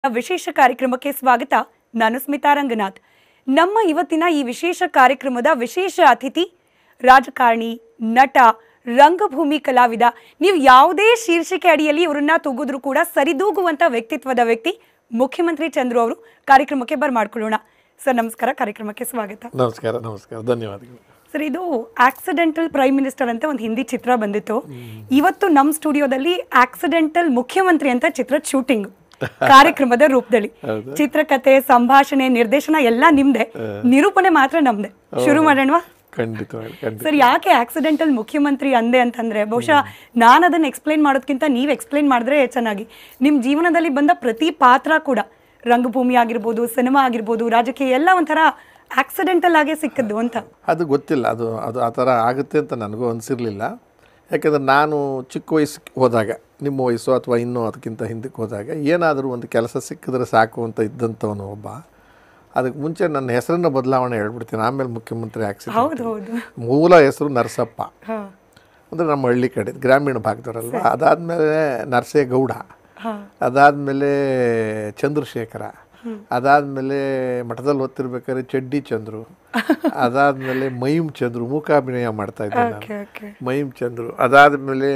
ವಿಶೇಷ ಕಾರ್ಯಕ್ರಮಕ್ಕೆ ಸ್ವಾಗತ ನಾನು ಸ್ಮಿತಾ ರಂಗನಾಥ್ ನಮ್ಮ ಇವತ್ತಿನ ಈ ವಿಶೇಷ ಕಾರ್ಯಕ್ರಮದ ವಿಶೇಷ ಅತಿಥಿ ರಾಜಕಾರಣಿ ನಟ ರಂಗಭೂಮಿ ಕಲಾವಿದ ನೀವು ಯಾವುದೇ ಶೀರ್ಷಿಕೆ ಅಡಿಯಲ್ಲಿ ಇವರನ್ನ ತೂಗಿದ್ರು ಕೂಡ ಸರಿದೂಗುವಂತ ವ್ಯಕ್ತಿತ್ವದ ವ್ಯಕ್ತಿ ಮುಖ್ಯಮಂತ್ರಿ ಚಂದ್ರು ಅವರು ಕಾರ್ಯಕ್ರಮಕ್ಕೆ ಬರ್ಮಾಡ್ಕೊಳ್ಳೋಣ ಸರ್ ನಮಸ್ಕಾರ ಕಾರ್ಯಕ್ರಮಕ್ಕೆ ಸ್ವಾಗತ ನಮಸ್ಕಾರ ನಮಸ್ಕಾರ ಧನ್ಯವಾದಗಳು ಸರ್ ಇದು ಆಕ್ಸಿಡೆಂಟಲ್ ಪ್ರೈಮ್ ಮಿನಿಸ್ಟರ್ ಅಂತ ಒಂದು ಹಿಂದಿ ಚಿತ್ರ ಬಂದಿತ್ತು ಇವತ್ತು ನಮ್ಮ ಸ್ಟುಡಿಯೋದಲ್ಲಿ ಆಕ್ಸಿಡೆಂಟಲ್ ಮುಖ್ಯಮಂತ್ರಿ ಅಂತ ಚಿತ್ರದ ಶೂಟಿಂಗ್ ಕಾರ್ಯಕ್ರಮದ ರೂಪದಲ್ಲಿ ಚಿತ್ರಕಥೆ ಸಂಭಾಷಣೆ ನಿರ್ದೇಶನ ಎಲ್ಲ ನಿಮ್ದೆ ನಿರೂಪಣೆ ಮಾತ್ರ ನಮ್ದೆ ಶುರು ಮಾಡೋಣವಾ ಖಂಡಿತವಾಗಿ ಖಂಡಿತ ಸರ್ ಯಾಕೆ ಆಕ್ಸಿಡೆಂಟಲ್ ಮುಖ್ಯಮಂತ್ರಿ ಅಂದೆ ಅಂತಂದ್ರೆ ಬಹುಶಃ ನಾನು ಅದನ್ನ ಎಕ್ಸ್ಪ್ಲೈನ್ ಮಾಡೋದಕ್ಕಿಂತ ನೀವು ಎಕ್ಸ್ಪ್ಲೈನ್ ಮಾಡಿದ್ರೆ ಚೆನ್ನಾಗಿ ನಿಮ್ಮ ಜೀವನದಲ್ಲಿ ಬಂದ ಪ್ರತಿ ಪಾತ್ರ ಕೂಡ ರಂಗಭೂಮಿ ಆಗಿರ್ಬೋದು ಸಿನಿಮಾ ಆಗಿರ್ಬೋದು ರಾಜಕೀಯ ಎಲ್ಲ ಒಂಥರ ಆಕ್ಸಿಡೆಂಟಲ್ ಆಗೇ ಸಿಕ್ಕದ್ದು ಅಂತ ಅದು ಗೊತ್ತಿಲ್ಲ ಅದು ಅದು ಆ ಥರ ಆಗುತ್ತೆ ಅಂತ ನನಗೂ ಅನಿಸಿರಲಿಲ್ಲ ಯಾಕೆಂದರೆ ನಾನು ಚಿಕ್ಕ ವಯಸ್ಸಿಗೆ ಹೋದಾಗ ನಿಮ್ಮ ವಯಸ್ಸು ಅಥವಾ ಇನ್ನೂ ಅದಕ್ಕಿಂತ ಹಿಂದಕ್ಕೆ ಹೋದಾಗ ಏನಾದರೂ ಒಂದು ಕೆಲಸ ಸಿಕ್ಕಿದ್ರೆ ಸಾಕು ಅಂತ ಇದ್ದಂಥವನು ಒಬ್ಬ ಅದಕ್ಕೆ ಮುಂಚೆ ನನ್ನ ಹೆಸರನ್ನ ಬದಲಾವಣೆ ಹೇಳ್ಬಿಡ್ತೀನಿ ಆಮೇಲೆ ಮುಖ್ಯಮಂತ್ರಿ ಆಕ್ಸಿಡೆಂಟ್ ಹೌದು ಹೌದು ಮೂಲ ಹೆಸರು ನರಸಪ್ಪ ಹಾ ಅಂದರೆ ನಮ್ಮ ಹಳ್ಳಿ ಕಡೆ ಗ್ರಾಮೀಣ ಭಾಗದವರಲ್ವ ಅದಾದಮೇಲೆ ನರಸೇಗೌಡ ಹಾ ಅದಾದಮೇಲೆ ಚಂದ್ರಶೇಖರ ಅದಾದಮೇಲೆ ಮಠದಲ್ಲಿ ಓದ್ತಿರ್ಬೇಕಾದ್ರೆ ಚಡ್ಡಿ ಚಂದ್ರು ಅದಾದಮೇಲೆ ಮೈಮ್ ಚಂದ್ರು ಮೂಕಾಭಿನಯ ಮಾಡ್ತಾ ಇದ್ದೆ ನಾನು ಓಕೆ ಓಕೆ ಮೈಮ್ ಚಂದ್ರು ಅದಾದಮೇಲೆ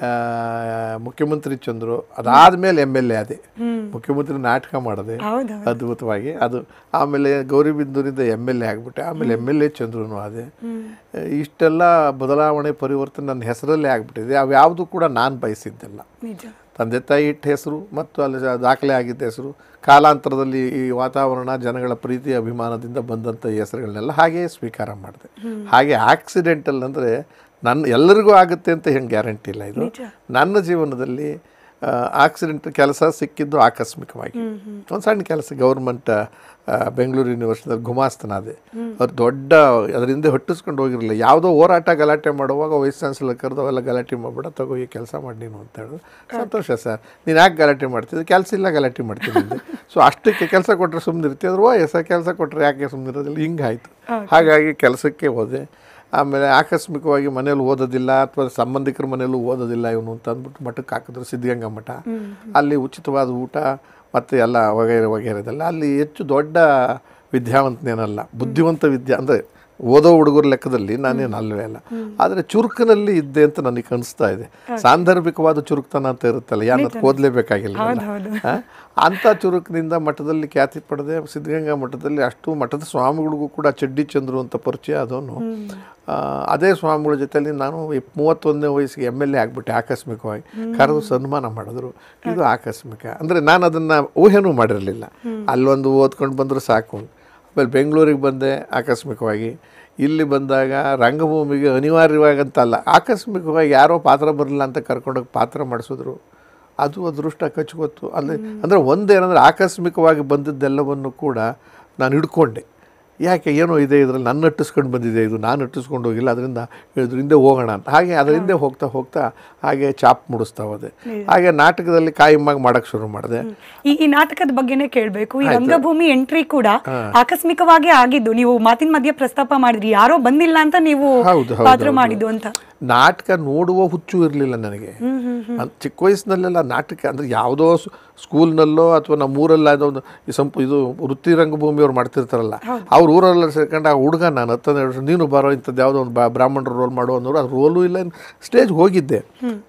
ಮುಖ್ಯಮಂತ್ರಿ ಚಂದ್ರು ಅದಾದಮೇಲೆ ಎಮ್ ಎಲ್ ಎ ಅದೇ ಮುಖ್ಯಮಂತ್ರಿ ನಾಟಕ ಮಾಡಿದೆ ಹೌದು ಅದ್ಭುತವಾಗಿ ಅದು ಆಮೇಲೆ ಗೌರಿಬಿಂದೂರಿಂದ ಎಮ್ ಎಲ್ ಎ ಆಗಿಬಿಟ್ಟೆ ಆಮೇಲೆ ಎಮ್ ಎಲ್ ಎ ಚಂದ್ರನು ಅದೇ ಇಷ್ಟೆಲ್ಲ ಬದಲಾವಣೆ ಪರಿವರ್ತನೆ ನನ್ನ ಹೆಸರಲ್ಲೇ ಆಗಿಬಿಟ್ಟಿದೆ ಅವು ಯಾವುದು ಕೂಡ ನಾನು ಬಯಸಿದ್ದಲ್ಲ ನಿಜ ತಂದೆ ತಾಯಿ ಇಟ್ಟ ಹೆಸರು ಮತ್ತು ಅಲ್ಲಿ ಜ- ದಾಖಲೆ ಆಗಿದ್ದ ಹೆಸರು ಕಾಲಾಂತರದಲ್ಲಿ ಈ ವಾತಾವರಣ ಜನಗಳ ಪ್ರೀತಿ ಅಭಿಮಾನದಿಂದ ಬಂದಂಥ ಈ ಹೆಸರುಗಳನ್ನೆಲ್ಲ ಹಾಗೇ ಸ್ವೀಕಾರ ಮಾಡಿದೆ ಹಾಗೆ ಆಕ್ಸಿಡೆಂಟಲ್ ಅಂದರೆ ನನ್ನ ಎಲ್ಲರಿಗೂ ಆಗುತ್ತೆ ಅಂತ ಹೆಂಗೆ ಗ್ಯಾರಂಟಿ ಇಲ್ಲ ಇದು ನಿಜ. ನನ್ನ ಜೀವನದಲ್ಲಿ ಆಕ್ಸಿಡೆಂಟ್ ಕೆಲಸ ಸಿಕ್ಕಿದ್ದು ಆಕಸ್ಮಿಕವಾಗಿ ಒಂದು ಸಣ್ಣ ಕೆಲಸ ಗೌರ್ಮೆಂಟ್ ಬೆಂಗಳೂರು ಯೂನಿವರ್ಸಿಟಿಯಲ್ಲಿ ಗುಮಾಸ್ತನಾದೆ ಅವ್ರು ದೊಡ್ಡ ಅದರಿಂದ ಹೊಟ್ಟಿಸ್ಕೊಂಡು ಹೋಗಿರಲಿಲ್ಲ ಯಾವುದೋ ಹೋರಾಟ ಗಲಾಟೆ ಮಾಡುವಾಗ ವೈಸ್ ಚಾನ್ಸಲರ್ ಕರೆದು ಅವೆಲ್ಲ ಗಲಾಟೆ ಮಾಡ್ಬೇಡ ತಗೋ ಈ ಕೆಲಸ ಮಾಡಿ ನೀನು ಅಂತ ಹೇಳಿದ್ರು ಸಂತೋಷ ಸರ್ ನೀನು ಯಾಕೆ ಗಲಾಟೆ ಮಾಡ್ತಿದ್ದೆ ಕೆಲಸ ಇಲ್ಲ ಗಲಾಟೆ ಮಾಡ್ತೀನಿ ಅಂದೆ ಸೊ ಅಷ್ಟಕ್ಕೆ ಕೆಲಸ ಕೊಟ್ಟರೆ ಸುಮ್ಮನೆ ಇರ್ತಿದ್ರು ಓ ಎಸ್ ಕೆಲಸ ಕೊಟ್ಟರೆ ಯಾಕೆ ಸುಮ್ಮನೆ ಇರೋದಿಲ್ಲ ಹಿಂಗಾಯ್ತು ಹಾಗಾಗಿ ಕೆಲಸಕ್ಕೆ ಹೋದೆ ಆಮೇಲೆ ಆಕಸ್ಮಿಕವಾಗಿ ಮನೇಲಿ ಓದೋದಿಲ್ಲ ಅಥವಾ ಸಂಬಂಧಿಕರ ಮನೆಯಲ್ಲೂ ಓದೋದಿಲ್ಲ ಇವನು ಅಂತ ಅಂದ್ಬಿಟ್ಟು ಮಠಕ್ಕೆ ಹಾಕಿದ್ರು ಸಿದ್ಧಗಂಗಾ ಮಠ ಅಲ್ಲಿ ಉಚಿತವಾದ ಊಟ ಮತ್ತು ಎಲ್ಲ ವಗೈರೆ ವಗೈರೆದೆಲ್ಲ ಅಲ್ಲಿ ಹೆಚ್ಚು ದೊಡ್ಡ ವಿದ್ಯಾವಂತನೇನಲ್ಲ ಬುದ್ಧಿವಂತ ವಿದ್ಯಾ ಅಂದರೆ ಓದೋ ಹುಡುಗರ ಲೆಕ್ಕದಲ್ಲಿ ನಾನೇನು ಅಲ್ವೇ ಅಲ್ಲ ಆದರೆ ಚುರುಕಿನಲ್ಲಿ ಇದ್ದೆ ಅಂತ ನನಗೆ ಕಾಣಿಸ್ತಾ ಇದೆ ಸಾಂದರ್ಭಿಕವಾದ ಚುರುಕ್ತನ ಅಂತ ಇರುತ್ತಲ್ಲ ಯಾರು ಓದಲೇಬೇಕಾಗಿಲ್ಲ ಹೌದು ಆ? ಅಂಥ ಚುರುಕಿನಿಂದ ಮಠದಲ್ಲಿ ಖ್ಯಾತಿ ಪಡೆದೆ ಸಿದ್ಧಗಂಗಾ ಮಠದಲ್ಲಿ ಅಷ್ಟು ಮಠದ ಸ್ವಾಮಿಗಳಿಗೂ ಕೂಡ ಚಡ್ಡಿ ಚಂದ್ರು ಅಂತ ಪರಿಚಯ ಅದವನು ಆ, ಅದೇ ಸ್ವಾಮಿಗಳ ಜೊತೆಲಿ ನಾನು ಇಪ್- ಮೂವತ್ತೊಂದನೇ ವಯಸ್ಸಿಗೆ ಎಮ್ ಎಲ್ ಎ ಆಗಿಬಿಟ್ಟೆ ಆಕಸ್ಮಿಕವಾಗಿ ಕರೆದು ಸನ್ಮಾನ ಮಾಡಿದ್ರು ಇದು ಆಕಸ್ಮಿಕ ಅಂದರೆ ನಾನು ಅದನ್ನು ಊಹೆನೂ ಮಾಡಿರಲಿಲ್ಲ ಅಲ್ಲೊಂದು ಓದ್ಕೊಂಡು ಬಂದರೂ ಸಾಕು ಅಂತ. ಆಮೇಲೆ ಬೆಂಗಳೂರಿಗೆ ಬಂದೆ ಆಕಸ್ಮಿಕವಾಗಿ ಇಲ್ಲಿ ಬಂದಾಗ ರಂಗಭೂಮಿಗೆ ಅನಿವಾರ್ಯವಾಗಂತಲ್ಲ ಆಕಸ್ಮಿಕವಾಗಿ ಯಾರೋ ಪಾತ್ರ ಬರಲಿಲ್ಲ ಅಂತ ಕರ್ಕೊಂಡೋಗಿ ಪಾತ್ರ ಮಾಡಿಸಿದ್ರು ಅದು ಅದೃಷ್ಟ ಕಚ್ಕೊತ್ತು ಅಲ್ಲಿ ಅಂದರೆ ಒಂದೇನಂದ್ರೆ ಆಕಸ್ಮಿಕವಾಗಿ ಬಂದಿದ್ದೆಲ್ಲವನ್ನು ಕೂಡ ನಾನು ಹಿಡ್ಕೊಂಡೆ ಯಾಕೆ ಏನೋ ಇದೆ ಇದರಲ್ಲಿ ನನ್ನ ಅಟ್ಟಿಸ್ಕೊಂಡು ಬಂದಿದೆ ಇದು ನಾನು ಅಟ್ಟಿಸ್ಕೊಂಡು ಹೋಗಿಲ್ಲ ಅದರಿಂದ ಇದ್ರ ಹಿಂದೆ ಹೋಗೋಣ ಅಂತ ಹಾಗೆ ಅದರ ಹಿಂದೆ ಹೋಗ್ತಾ ಹೋಗ್ತಾ ಹಾಗೆ ಚಾಪ್ ಮುಡಿಸ್ತಾ ಹೋದೆ ಹಾಗೆ ನಾಟಕದಲ್ಲಿ ಕಾಯಿಮ್ಮಾಗಿ ಮಾಡೋಕ್ಕೆ ಶುರು ಮಾಡಿದೆ ಈ ಈ ನಾಟಕದ ಬಗ್ಗೆನೇ ಕೇಳ್ಬೇಕು ಈ ರಂಗಭೂಮಿ ಎಂಟ್ರಿ ಕೂಡ ಆಕಸ್ಮಿಕವಾಗಿ ಆಗಿದ್ದು ನೀವು ಮಾತಿನ ಮಧ್ಯೆ ಪ್ರಸ್ತಾಪ ಮಾಡಿದ್ರಿ ಯಾರೋ ಬಂದಿಲ್ಲ ಅಂತ ನೀವು ಹೌದು, ಹೌದು, ಪಾತ್ರ ಹೌದು. ಮಾಡಿದ್ದು ಅಂತ ನಾಟಕ ನೋಡುವ ಹುಚ್ಚು ಇರಲಿಲ್ಲ ನನಗೆ ಅದ್ ಚಿಕ್ಕ ವಯಸ್ಸಿನಲ್ಲೆಲ್ಲ ನಾಟಕ ಅಂದರೆ ಯಾವುದೋ ಸ್- ಸ್ಕೂಲ್ನಲ್ಲೋ ಅಥವಾ ನಮ್ಮ ಊರಲ್ಲಿ ಯಾವುದೋ ಒಂದು ಈ ಸಂಪ ಇದು ವೃತ್ತಿ ರಂಗಭೂಮಿಯವ್ರು ಮಾಡ್ತಿರ್ತಾರಲ್ಲ ಅವ್ರ ಊರೆಲ್ಲ ಸೇರ್ಕೊಂಡು ಆ ಹುಡುಗ ನಾನು ಹತ್ತನೇ ವರ್ಷ ನೀನು ಬರೋ ಇಂಥದ್ದು ಯಾವುದೋ ಒಂದು ಬಾ- ಬ್ರಾಹ್ಮಣರ ರೋಲ್ ಮಾಡೋ ಅನ್ನೋರು ಅದು ರೋಲು ಇಲ್ಲ ಸ್ಟೇಜ್ ಹೋಗಿದ್ದೆ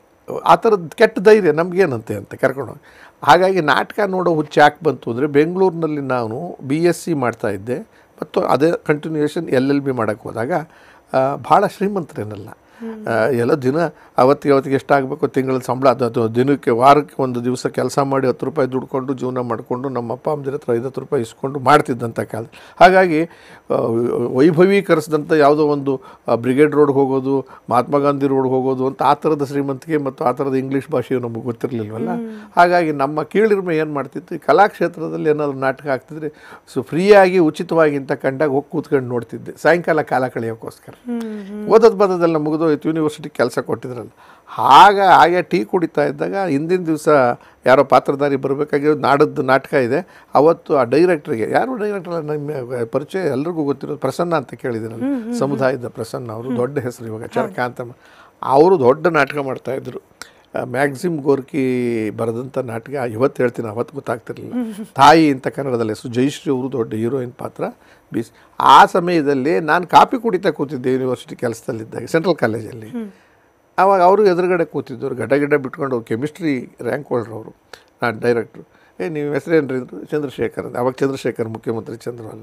ಆ ಥರದ್ದು ಕೆಟ್ಟ ಧೈರ್ಯ ನಮಗೇನಂತೆ ಅಂತ ಕರ್ಕೊಂಡು ಹೋಗಿ ಹಾಗಾಗಿ ನಾಟಕ ನೋಡೋ ಹುಚ್ಚು ಯಾಕೆ ಬಂತು ಅಂದರೆ ಬೆಂಗಳೂರಿನಲ್ಲಿ ನಾನು ಬಿ ಎಸ್ ಸಿ ಮಾಡ್ತಾ ಇದ್ದೆ ಮತ್ತು ಅದೇ ಕಂಟಿನ್ಯೂಯೇಷನ್ ಎಲ್ ಎಲ್ ಬಿ ಮಾಡೋಕ್ಕೆ ಹೋದಾಗ ಆ, ಭಾಳ ಶ್ರೀಮಂತರೇನಲ್ಲ ಆ, ಎಲ್ಲ ದಿನ ಅವತ್ತಿಗೆ ಅವತ್ತಿಗೆ ಎಷ್ಟಾಗಬೇಕು ತಿಂಗಳ ಸಂಬಳ ಅದು ಅದು ದಿನಕ್ಕೆ ವಾರಕ್ಕೆ ಒಂದು ದಿವಸ ಕೆಲಸ ಮಾಡಿ ಹತ್ತು ರೂಪಾಯಿ ದುಡ್ಕೊಂಡು ಜೀವನ ಮಾಡಿಕೊಂಡು ನಮ್ಮ ಅಪ್ಪ ಅಮ್ಮದಿರ ಹತ್ರ ಐವತ್ತು ರೂಪಾಯಿ ಇಸ್ಕೊಂಡು ಮಾಡ್ತಿದ್ದಂಥ ಕಾಲ ಹಾಗಾಗಿ ಆ, ವೈಭವೀಕರಿಸಿದಂಥ ಯಾವುದೋ ಒಂದು ಬ್ರಿಗೇಡ್ ರೋಡ್ಗೆ ಹೋಗೋದು ಮಹಾತ್ಮ ಗಾಂಧಿ ರೋಡ್ಗೆ ಹೋಗೋದು ಅಂತ ಆ ಥರದ ಶ್ರೀಮಂತಿಕೆ ಮತ್ತು ಆ ಥರದ ಇಂಗ್ಲೀಷ್ ಭಾಷೆಯು ನಮಗೆ ಗೊತ್ತಿರಲಿಲ್ವಲ್ಲ ಹಾಗಾಗಿ ನಮ್ಮ ಕೀಳಿರ್ಮೆ ಏನು ಮಾಡ್ತಿತ್ತು ಈ ಕಲಾಕ್ಷೇತ್ರದಲ್ಲಿ ಏನಾದರೂ ನಾಟಕ ಆಗ್ತಿದ್ರೆ ಸೊ ಫ್ರೀಯಾಗಿ ಉಚಿತವಾಗಿ ಅಂತ ಕಂಡಾಗ ಹೋಗಿ ಕೂತ್ಕೊಂಡು ನೋಡ್ತಿದ್ದೆ ಸಾಯಂಕಾಲ ಕಾಲ ಕಳೆಯೋಕ್ಕೋಸ್ಕರ ಓದೋದು ಬದೋದೆಲ್ಲ ಮುಗಿದೋಯ್ತು ಯೂನಿವರ್ಸಿಟಿ ಕೆಲಸ ಕೊಟ್ಟಿದ್ರಲ್ಲ ಆಗ ಹಾಗೆ ಟೀ ಕುಡಿತಾ ಇದ್ದಾಗ ಹಿಂದಿನ ದಿವಸ ಯಾರೋ ಪಾತ್ರಧಾರಿ ಬರಬೇಕಾಗಿರೋದು ನಾಡದ್ದು ನಾಟಕ ಇದೆ ಅವತ್ತು ಆ ಡೈರೆಕ್ಟ್ರಿಗೆ ಯಾರು ಡೈರೆಕ್ಟರ್ ನಮ್ಮ ಪರಿಚಯ ಎಲ್ರಿಗೂ ಗೊತ್ತಿರೋದು ಪ್ರಸನ್ನ ಅಂತ ಕೇಳಿದ್ದೀರಲ್ಲ ಸಮುದಾಯದ ಪ್ರಸನ್ನ ಅವರು ದೊಡ್ಡ ಹೆಸರು ಇವಾಗ ಚರಕ ಅಂತ ಅವರು ದೊಡ್ಡ ನಾಟಕ ಮಾಡ್ತಾಯಿದ್ರು ಮ್ಯಾಕ್ಸಿಮ್ ಗೋರ್ಕಿ ಬರೆದಂಥ ನಾಟಕ ಇವತ್ತು ಹೇಳ್ತೀನಿ ಅವತ್ತು ಗೊತ್ತಾಗ್ತಿರ್ಲಿಲ್ಲ ತಾಯಿ ಅಂತ ಕನ್ನಡದಲ್ಲಿ ಹೆಸರು ಜಯಶ್ರೀ ಅವರು ದೊಡ್ಡ ಹೀರೋಯಿನ್ ಪಾತ್ರ ಬೀಸ್ ಆ ಸಮಯದಲ್ಲಿ ನಾನು ಕಾಪಿ ಕುಡಿತಾ ಕೂತಿದ್ದೆ ಯೂನಿವರ್ಸಿಟಿ ಕೆಲಸದಲ್ಲಿದ್ದಾಗ ಸೆಂಟ್ರಲ್ ಕಾಲೇಜಲ್ಲಿ ಆವಾಗ ಅವರು ಎದುರುಗಡೆ ಕೂತಿದ್ದವರು ಗಡ್ಡ ಗಿಡ್ಡ ಬಿಟ್ಕೊಂಡು ಕೆಮಿಸ್ಟ್ರಿ ರ್ಯಾಂಕ್ ಹೋಲ್ಡ್ರು ಅವರು ನಾನು ಡೈರೆಕ್ಟ್ರು ಏ ನೀವು ಹೆಸರೇನ್ರಿ ಅಂದರು ಚಂದ್ರಶೇಖರ್ ಅಂತ ಅವಾಗ ಚಂದ್ರಶೇಖರ್ ಮುಖ್ಯಮಂತ್ರಿ ಚಂದ್ರವಲ್ಲ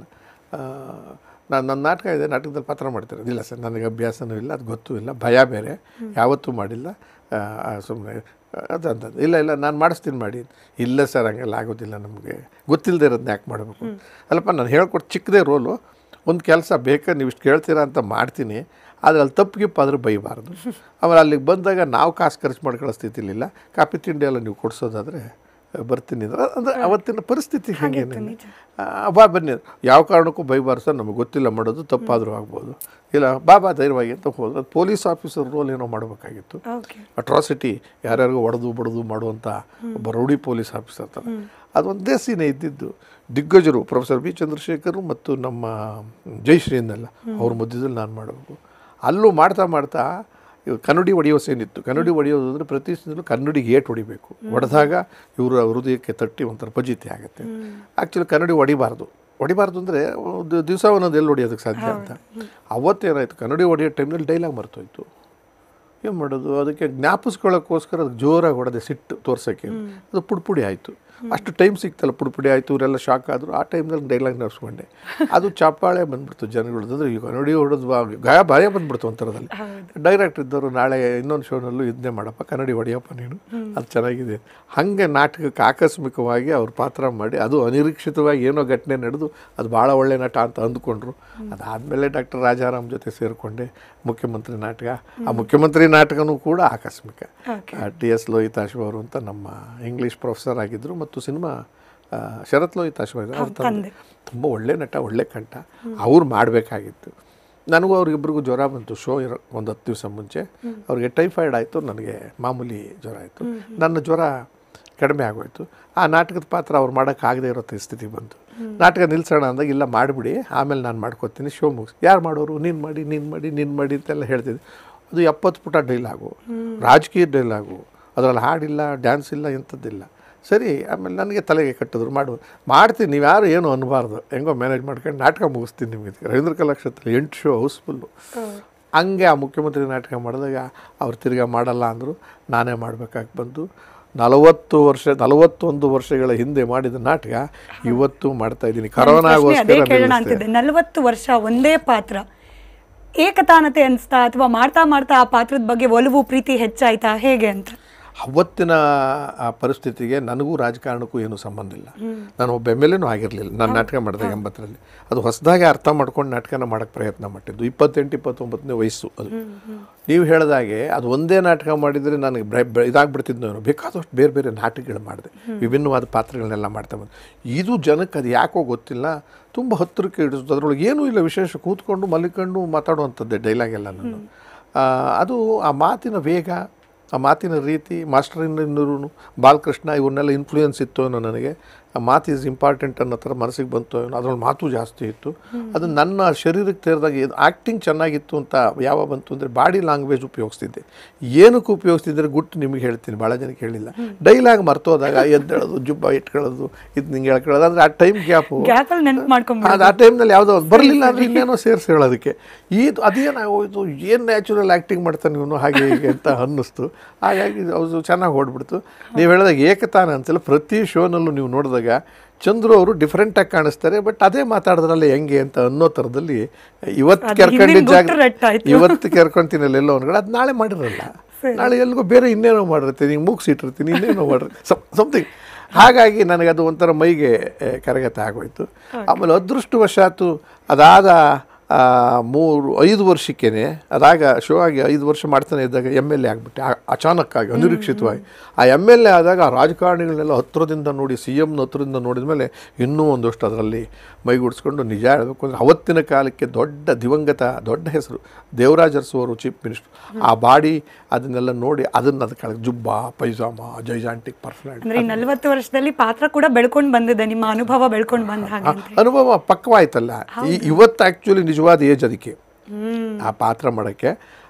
ನಾನು ನನ್ನ ನಾಟಕ ಇದೆ ನಾಟಕದಲ್ಲಿ ಪಾತ್ರ ಮಾಡ್ತಾರೆ ಇಲ್ಲ ಸರ್ ನನಗೆ ಅಭ್ಯಾಸನೂ ಇಲ್ಲ ಅದು ಗೊತ್ತೂ ಇಲ್ಲ ಭಯ ಬೇರೆ ಯಾವತ್ತೂ ಮಾಡಿಲ್ಲ ಸುಮ್ಮನೆ ಅದು ಅಂತ ಇಲ್ಲ ಇಲ್ಲ ನಾನು ಮಾಡಿಸ್ತೀನಿ ಮಾಡಿ ಇಲ್ಲ ಸರ್ ಹಂಗೆಲ್ಲ ಆಗೋದಿಲ್ಲ ನಮಗೆ ಗೊತ್ತಿಲ್ಲದೆ ಇರೋದನ್ನ ಯಾಕೆ ಮಾಡಬೇಕು ಅಲ್ಲಪ್ಪ ನಾನು ಹೇಳ್ಕೊಟ್ಟು ಚಿಕ್ಕದೇ ರೋಲು ಒಂದು ಕೆಲಸ ಬೇಕಾ ನೀವು ಇಷ್ಟು ಕೇಳ್ತೀರಾ ಅಂತ ಮಾಡ್ತೀನಿ ಆದರೆ ಅಲ್ಲಿ ತಪ್ಪು ಗಿಪ್ಪು ಆದ್ರೆ ಬೈಬಾರ್ದು ಆಮೇಲೆ ಅಲ್ಲಿಗೆ ಬಂದಾಗ ನಾವು ಕಾಸು ಖರ್ಚು ಮಾಡ್ಕೊಳ್ಳೋ ಸ್ಥಿತಿಲಿಲ್ಲ ಕಾಫಿ ತಿಂಡಿ ಎಲ್ಲ ನೀವು ಕೊಡಿಸೋದಾದರೆ ಬರ್ತೀನಿ ಅಂದ್ರೆ ಅಂದರೆ ಅವತ್ತಿನ ಪರಿಸ್ಥಿತಿ ಹಾಗೇನೆ ಬಾ ಬನ್ನಿ ಯಾವ ಕಾರಣಕ್ಕೂ ಬೈಬಾರ್ದು ಸರ್ ನಮಗೆ ಗೊತ್ತಿಲ್ಲ ಮಾಡೋದು ತಪ್ಪಾದರೂ ಆಗ್ಬೋದು ಇಲ್ಲ ಬಾ ಬಾ ಧೈರ್ಯವಾಗಿ ಅಂತ ಹೋದ್ರೆ ಪೊಲೀಸ್ ಆಫೀಸರ್ ರೋಲ್ ಏನೋ ಮಾಡಬೇಕಾಗಿತ್ತು ಓಕೆ ಅಟ್ರಾಸಿಟಿ ಯಾರ್ಯಾರಿಗೂ ಹೊಡೆದು ಬಡದು ಮಾಡುವಂಥ ಒಬ್ಬ ರೌಡಿ ಪೊಲೀಸ್ ಆಫೀಸರ್ ಥರ ಅದೊಂದೇ ಸೀನೆ ಇದ್ದಿದ್ದು ದಿಗ್ಗಜರು ಪ್ರೊಫೆಸರ್ ಬಿ ಚಂದ್ರಶೇಖರ್ ಮತ್ತು ನಮ್ಮ ಜಯಶ್ರೀ ಅನ್ನಲ್ಲ ಅವ್ರ ಮಧ್ಯದಲ್ಲಿ ನಾನು ಮಾಡಬೇಕು ಅಲ್ಲೂ ಮಾಡ್ತಾ ಮಾಡ್ತಾ ಇವ್ ಕನ್ನಡಿ ಹೊಡೆಯೋ ಸೀನ್ ಇತ್ತು ಕನ್ನಡಿ ಹೊಡೆಯೋದು ಅಂದರೆ ಪ್ರತಿ ಸೀನಲ್ಲೂ ಕನ್ನಡಿಗೆ ಏಟ್ ಹೊಡಿಬೇಕು ಹೊಡೆದಾಗ ಇವರ ಹೃದಯಕ್ಕೆ ತಟ್ಟಿ ಒಂಥರ ಫಜಿತಿ ಆಗುತ್ತೆ ಆ್ಯಕ್ಚುಲಿ ಕನ್ನಡಿ ಹೊಡಿಬಾರ್ದು ಹೊಡಿಬಾರ್ದು ಅಂದರೆ ಒಂದು ದಿವಸ ಒಂದೊಂದು ಎಲ್ಲಿ ಹೊಡಿಯೋದಕ್ಕೆ ಸಾಧ್ಯ ಅಂತ ಅವತ್ತೇನಾಯಿತು ಕನ್ನಡಿ ಹೊಡೆಯೋ ಟೈಮ್ನಲ್ಲಿ ಡೈಲಾಗ್ ಮರ್ತೋಯ್ತು ಏನು ಮಾಡೋದು ಅದಕ್ಕೆ ಜ್ಞಾಪಿಸ್ಕೊಳ್ಳೋಕ್ಕೋಸ್ಕರ ಅದಕ್ಕೆ ಜೋರಾಗಿ ಹೊಡೆದೆ ಸಿಟ್ಟು ತೋರ್ಸೋಕ್ಕೆ ಅದು ಪುಡ್ಪುಡಿ ಆಯಿತು ಅಷ್ಟು ಟೈಮ್ ಸಿಕ್ತಲ್ಲ ಪುಡ್ಪುಡಿ ಆಯಿತು ಇವರೆಲ್ಲ ಶಾಕ್ ಆದರು ಆ ಟೈಮ್ನಲ್ಲಿ ಡೈಲಾಗ್ ನಡ್ಸ್ಕೊಂಡೆ ಅದು ಚಪ್ಪಾಳೆ ಬಂದ್ಬಿಡ್ತು ಜನಗಳದ್ದು ಅಂದರೆ ಈಗ ನೋಡಿ ಹೊಡೆದು ಗಾಯ ಭಯ ಬಂದ್ಬಿಡ್ತು ಒಂಥರದಲ್ಲಿ ಡೈರೆಕ್ಟ್ ಇದ್ದವರು ನಾಳೆ ಇನ್ನೊಂದು ಶೋನಲ್ಲೂ ಇದನ್ನೇ ಮಾಡಪ್ಪ ಕನ್ನಡಿ ಹೊಡಿಯಪ್ಪ ನೀನು ಅದು ಚೆನ್ನಾಗಿದೆ ಹಾಗೆ ನಾಟಕಕ್ಕೆ ಆಕಸ್ಮಿಕವಾಗಿ ಅವ್ರ ಪಾತ್ರ ಮಾಡಿ ಅದು ಅನಿರೀಕ್ಷಿತವಾಗಿ ಏನೋ ಘಟನೆ ನಡೆದು ಅದು ಭಾಳ ಒಳ್ಳೆ ನಟ ಅಂತ ಅಂದ್ಕೊಂಡ್ರು ಅದಾದಮೇಲೆ ಡಾಕ್ಟರ್ ರಾಜಾರಾಮ್ ಜೊತೆ ಸೇರಿಕೊಂಡೆ ಮುಖ್ಯಮಂತ್ರಿ ನಾಟಕ ಆ ಮುಖ್ಯಮಂತ್ರಿ ನಾಟಕನೂ ಕೂಡ ಆಕಸ್ಮಿಕ ಟಿ ಎಸ್ ಲೋಹಿತಾಶ್ವ ಅವರು ಅಂತ ನಮ್ಮ ಇಂಗ್ಲೀಷ್ ಪ್ರೊಫೆಸರ್ ಆಗಿದ್ದರು ಮತ್ತು ಸಿನಿಮಾ ಆ, ಶರತ್ ಲೋಹಿತಾಶ್ವ ಇದ್ದಾರೆ ಅವ್ರ ತಂದೆ ತುಂಬ ಒಳ್ಳೆ ನಟ ಒಳ್ಳೆ ಕಂಠ ಅವ್ರು ಮಾಡಬೇಕಾಗಿತ್ತು ನನಗೂ ಅವ್ರಿಗಿಬ್ರಿಗೂ ಜ್ವರ ಬಂತು ಶೋ ಇರೋ ಒಂದು ಹತ್ತು ದಿವಸ ಮುಂಚೆ ಅವ್ರಿಗೆ ಟೈಫಾಯ್ಡ್ ಆಯಿತು ನನಗೆ ಮಾಮೂಲಿ ಜ್ವರ ಆಯಿತು ನನ್ನ ಜ್ವರ ಕಡಿಮೆ ಆಗೋಯ್ತು ಆ ನಾಟಕದ ಪಾತ್ರ ಅವ್ರು ಮಾಡೋಕ್ಕಾಗದೇ ಇರೋ ಸ್ಥಿತಿ ಬಂತು ನಾಟಕ ನಿಲ್ಸೋಣ ಅಂದಾಗ ಇಲ್ಲ ಮಾಡಿಬಿಡಿ ಆಮೇಲೆ ನಾನು ಮಾಡ್ಕೊತೀನಿ ಶೋ ಮುಗಿಸಿ ಯಾರು ಮಾಡೋರು ನೀನು ಮಾಡಿ ನೀನು ಮಾಡಿ ನೀನು ಮಾಡಿ ಅಂತೆಲ್ಲ ಹೇಳ್ತಿದ್ದೆ ಅದು ಎಪ್ಪತ್ತು ಪುಟ ಡೈಲಾಗು ರಾಜಕೀಯ ಡೈಲಾಗು ಅದರಲ್ಲಿ ಹಾಡಿಲ್ಲ ಡ್ಯಾನ್ಸ್ ಇಲ್ಲ ಎಂಥದ್ದಿಲ್ಲ ಸರಿ ಆಮೇಲೆ ನನಗೆ ತಲೆಗೆ ಕಟ್ಟಿದ್ರು ಮಾಡು ಮಾಡ್ತೀನಿ ನೀವು ಯಾರು ಏನು ಅನ್ನಬಾರ್ದು ಹೆಂಗೋ ಮ್ಯಾನೇಜ್ ಮಾಡ್ಕೊಂಡು ನಾಟಕ ಮುಗಿಸ್ತೀನಿ ನಿಮಗೆ ರವೀಂದ್ರ ಕಲಾಕ್ಷೇತ್ರ ಎಂಟು ಶೋ ಹೌಸ್ಫುಲ್ಲು ಹಂಗೆ ಆ ಮುಖ್ಯಮಂತ್ರಿ ನಾಟಕ ಮಾಡಿದಾಗ ಅವ್ರು ತಿರ್ಗಾ ಮಾಡಲ್ಲ ಅಂದರು ನಾನೇ ಮಾಡಬೇಕಾಗಿ ಬಂತು ನಲವತ್ತು ವರ್ಷ ನಲವತ್ತೊಂದು ವರ್ಷಗಳ ಹಿಂದೆ ಮಾಡಿದ ನಾಟಕ ಇವತ್ತು ಮಾಡ್ತಾ ಇದ್ದೀನಿ ಪ್ರಶ್ನೆ ಅದೇ ಕರೋನಾಗೋಸ್ಕರ ಕೇಳೋಣ ನಿಲ್ಲಿಸ್ದೆ. ಅಂತಿದ್ದೆ ನಲವತ್ತು ವರ್ಷ ಒಂದೇ ಪಾತ್ರ ಏಕತಾನತೆ ಅನಿಸ್ತಾ ಅಥವಾ ಮಾಡ್ತಾ ಮಾಡ್ತಾ ಆ ಪಾತ್ರದ ಬಗ್ಗೆ ಒಲವು ಪ್ರೀತಿ ಹೆಚ್ಚಾಯ್ತಾ ಹೇಗೆ ಅಂತ ಅವತ್ತಿನ ಆ ಪರಿಸ್ಥಿತಿಗೆ ನನಗೂ ರಾಜಕಾರಣಕ್ಕೂ ಏನೂ ಸಂಬಂಧ ಇಲ್ಲ ನಾನು ಒಬ್ಬ ಎಮ್ ಎಲ್ ಎನೂ ಆಗಿರಲಿಲ್ಲ ನಾನು ನಾಟಕ ಮಾಡಿದಾಗ ಎಂಬತ್ತರಲ್ಲಿ ಅದು ಹೊಸದಾಗಿ ಅರ್ಥ ಮಾಡ್ಕೊಂಡು ನಾಟಕನ ಮಾಡೋಕ್ಕೆ ಪ್ರಯತ್ನ ಮಾಡಿದ್ದು ಇಪ್ಪತ್ತೆಂಟು ಇಪ್ಪತ್ತೊಂಬತ್ತನೇ ವಯಸ್ಸು ಅದು ನೀವು ಹೇಳಿದಾಗೆ ಅದು ಒಂದೇ ನಾಟಕ ಮಾಡಿದರೆ ನನಗೆ ಬ್ರ- ಬ್ರ- ಇದಾಗ್ಬಿಡ್ತಿದ್ನೋ ಏನೋ ಬೇಕಾದಷ್ಟು ಬೇರೆ ಬೇರೆ ನಾಟಕಗಳು ಮಾಡಿದೆ ವಿಭಿನ್ನವಾದ ಪಾತ್ರಗಳನ್ನೆಲ್ಲ ಮಾಡ್ತಾ ಬಂದೆ ಇದು ಜನಕ್ಕೆ ಅದು ಯಾಕೋ ಗೊತ್ತಿಲ್ಲ ತುಂಬ ಹತ್ತಿರಕ್ಕೆ ಹಿಡಿಸೋದು ಅದರೊಳಗೆ ಏನೂ ಇಲ್ಲ ವಿಶೇಷ ಕೂತ್ಕೊಂಡು ಮಲಿಕೊಂಡು ಮಾತಾಡುವಂಥದ್ದೇ ಡೈಲಾಗ್ ಎಲ್ಲ ನಾನು ಆ, ಅದು ಆ ಮಾತಿನ ವೇಗ ಆ ಮಾತಿನ ರೀತಿ ಮಾಸ್ಟರ್ ಬಾಲಕೃಷ್ಣ ಇವನ್ನೆಲ್ಲ ಇನ್ಫ್ಲೂಯೆನ್ಸ್ ಇತ್ತು ಏನೋ ನನಗೆ ಆ ಮಾತು ಈಸ್ ಇಂಪಾರ್ಟೆಂಟ್ ಅನ್ನೋ ಥರ ಮನಸ್ಸಿಗೆ ಬಂತು ಏನೋ ಅದ್ರಲ್ಲಿ ಮಾತು ಜಾಸ್ತಿ ಇತ್ತು ಅದು ನನ್ನ ಶರೀರಕ್ಕೆ ಸೇರಿದಾಗ ಆ್ಯಕ್ಟಿಂಗ್ ಚೆನ್ನಾಗಿತ್ತು ಅಂತ ಯಾವ ಬಂತು ಅಂದರೆ ಬಾಡಿ ಲ್ಯಾಂಗ್ವೇಜ್ ಉಪಯೋಗಿಸ್ತಿದ್ದೆ ಏನಕ್ಕೆ ಉಪಯೋಗಿಸ್ತಿದ್ರೆ ಗುಟ್ಟು ನಿಮಗೆ ಹೇಳ್ತೀನಿ ಭಾಳ ಜನಕ್ಕೆ ಹೇಳಿಲ್ಲ ಡೈಲಾಗ್ ಮರ್ತೋದಾಗ ಎದ್ದೇಳೋದು ಜುಬ್ಬ ಇಟ್ಕೊಳ್ಳೋದು ಇದು ನಿಂಗೆ ಹೇಳ್ಕೊಳ್ಳೋದು ಅಂದರೆ ಆ ಟೈಮ್ ಗ್ಯಾಪು ಗ್ಯಾಪಲ್ಲಿ ನೆನಪು ಮಾಡ್ಕೊಂಡ್ಬಿಡು ಅದು ಆ ಟೈಮ್ನಲ್ಲಿ ಯಾವುದೋ ಒಂದು ಬರಲಿಲ್ಲ ಅಂದ್ರೆ ಇನ್ನೇನೋ ಸೇರಿಸಿ ಹೇಳೋದಕ್ಕೆ ಇದು ಅದೇನಾಗೋಯ್ತು ಏನು ನ್ಯಾಚುರಲ್ ಆ್ಯಕ್ಟಿಂಗ್ ಮಾಡ್ತಾನೆ ಇವನು ಹಾಗೆ ಹೀಗೆ ಅಂತ ಅನ್ನಿಸ್ತು ಹಾಗಾಗಿ ಅದು ಚೆನ್ನಾಗಿ ಓಡ್ಬಿಡ್ತು ನೀವು ಹೇಳಿದಾಗ ಏಕತಾನ ಅಂತೆಲ್ಲ ಪ್ರತಿ ಶೋನಲ್ಲೂ ನೀವು ನೋಡಿದಾಗ ಚಂದ್ರು ಅವರು ಡಿಫ್ರೆಂಟಾಗಿ ಕಾಣಿಸ್ತಾರೆ ಬಟ್ ಅದೇ ಮಾತಾಡಿದ್ರಲ್ಲ ಹೆಂಗೆ ಅಂತ ಅನ್ನೋ ಥರದಲ್ಲಿ ಇವತ್ತು ಅದು ಕೆರ್ಕೊಂಡಿದ್ದ ಹಿಂದಿನ ಜಾಗ ಗುಟ್ಟು ರಟ್ಟಾಯ್ತು. ಇವತ್ತು ಕೆರ್ಕೊಂತೀನಲ್ಲ ಎಲ್ಲೋ ಒಂದು ಕಡೆ ಅದು ನಾಳೆ ಮಾಡಿರಲ್ಲ ನಾಳೆ ಎಲ್ಗೋ ಬೇರೆ ಇನ್ನೇನೋ ಮಾಡಿರ್ತೀನಿ ಹಿಂಗೆ ಮುಗಿಸಿಟ್ಟಿರ್ತೀನಿ ಇನ್ನೇನೋ ಮಾಡಿರ್ತೀನಿ ಸಮಥಿಂಗ್ ಹಾಗಾಗಿ ನನಗೆ ಅದು ಒಂಥರ ಮೈಗೆ ಆ, ಕರಗತ ಆಗೋಯ್ತು ಆಮೇಲೆ ಅದೃಷ್ಟವಶಾತು ಅದಾದ ಆ, ಮೂರು ಐದು ವರ್ಷಕ್ಕೇನೆ ಅದಾಗ ಶೋ ಆಗಿ ಐದು ವರ್ಷ ಮಾಡ್ತಾನೆ ಇದ್ದಾಗ ಎಮ್ ಎಲ್ ಎ ಆಗಿಬಿಟ್ಟೆ ಅಚಾನಕ್ಕಾಗಿ ಅನಿರೀಕ್ಷಿತವಾಗಿ ಆ ಎಮ್ ಎಲ್ ಎ ಆದಾಗ ಆ ರಾಜಕಾರಣಿಗಳನ್ನೆಲ್ಲ ಹತ್ತಿರದಿಂದ ನೋಡಿ ಸಿ ಎಮ್ನ ಹತ್ತಿರದಿಂದ ನೋಡಿದ ಮೇಲೆ ಇನ್ನೂ ಒಂದಷ್ಟು ಅದರಲ್ಲಿ ಮೈಗೂಡಿಸ್ಕೊಂಡು ನಿಜ ಹೇಳಬೇಕು ಅಂದರೆ ಅವತ್ತಿನ ಕಾಲಕ್ಕೆ ದೊಡ್ಡ ದಿವಂಗತ ದೊಡ್ಡ ಹೆಸರು ದೇವರಾಜ್ ಅರಸು ಅವರು ಚೀಫ್ ಮಿನಿಸ್ಟರ್ ಆ ಬಾಡಿ ಅದನ್ನೆಲ್ಲ ನೋಡಿ ಅದನ್ನು ಅದಕ್ಕೆ ಜುಬ್ಬ ಪೈಜಾಮ ಜೈಜಾಂಟಿಕ್ ಪರ್ಫ್ಲಾಟ್ ಅಂದ್ರೆ ಈ ನಲವತ್ತು ವರ್ಷದಲ್ಲಿ ಪಾತ್ರ ಕೂಡ ಬೆಳ್ಕೊಂಡು ಬಂದಿದೆ ನಿಮ್ಮ ಅನುಭವ ಬೆಳ್ಕೊಂಡು ಬಂದ ಹಾಗೆ ಅಂತ ಅನುಭವ ಪಕ್ವಾಯ್ತಲ್ಲ ಈ ಇವತ್ತು ಆ್ಯಕ್ಚುಲಿ ನಿಜವಾದ ಏಜ್ ಅದಕ್ಕೆ ಆ ಪಾತ್ರ ಮಾಡೋಕ್ಕೆ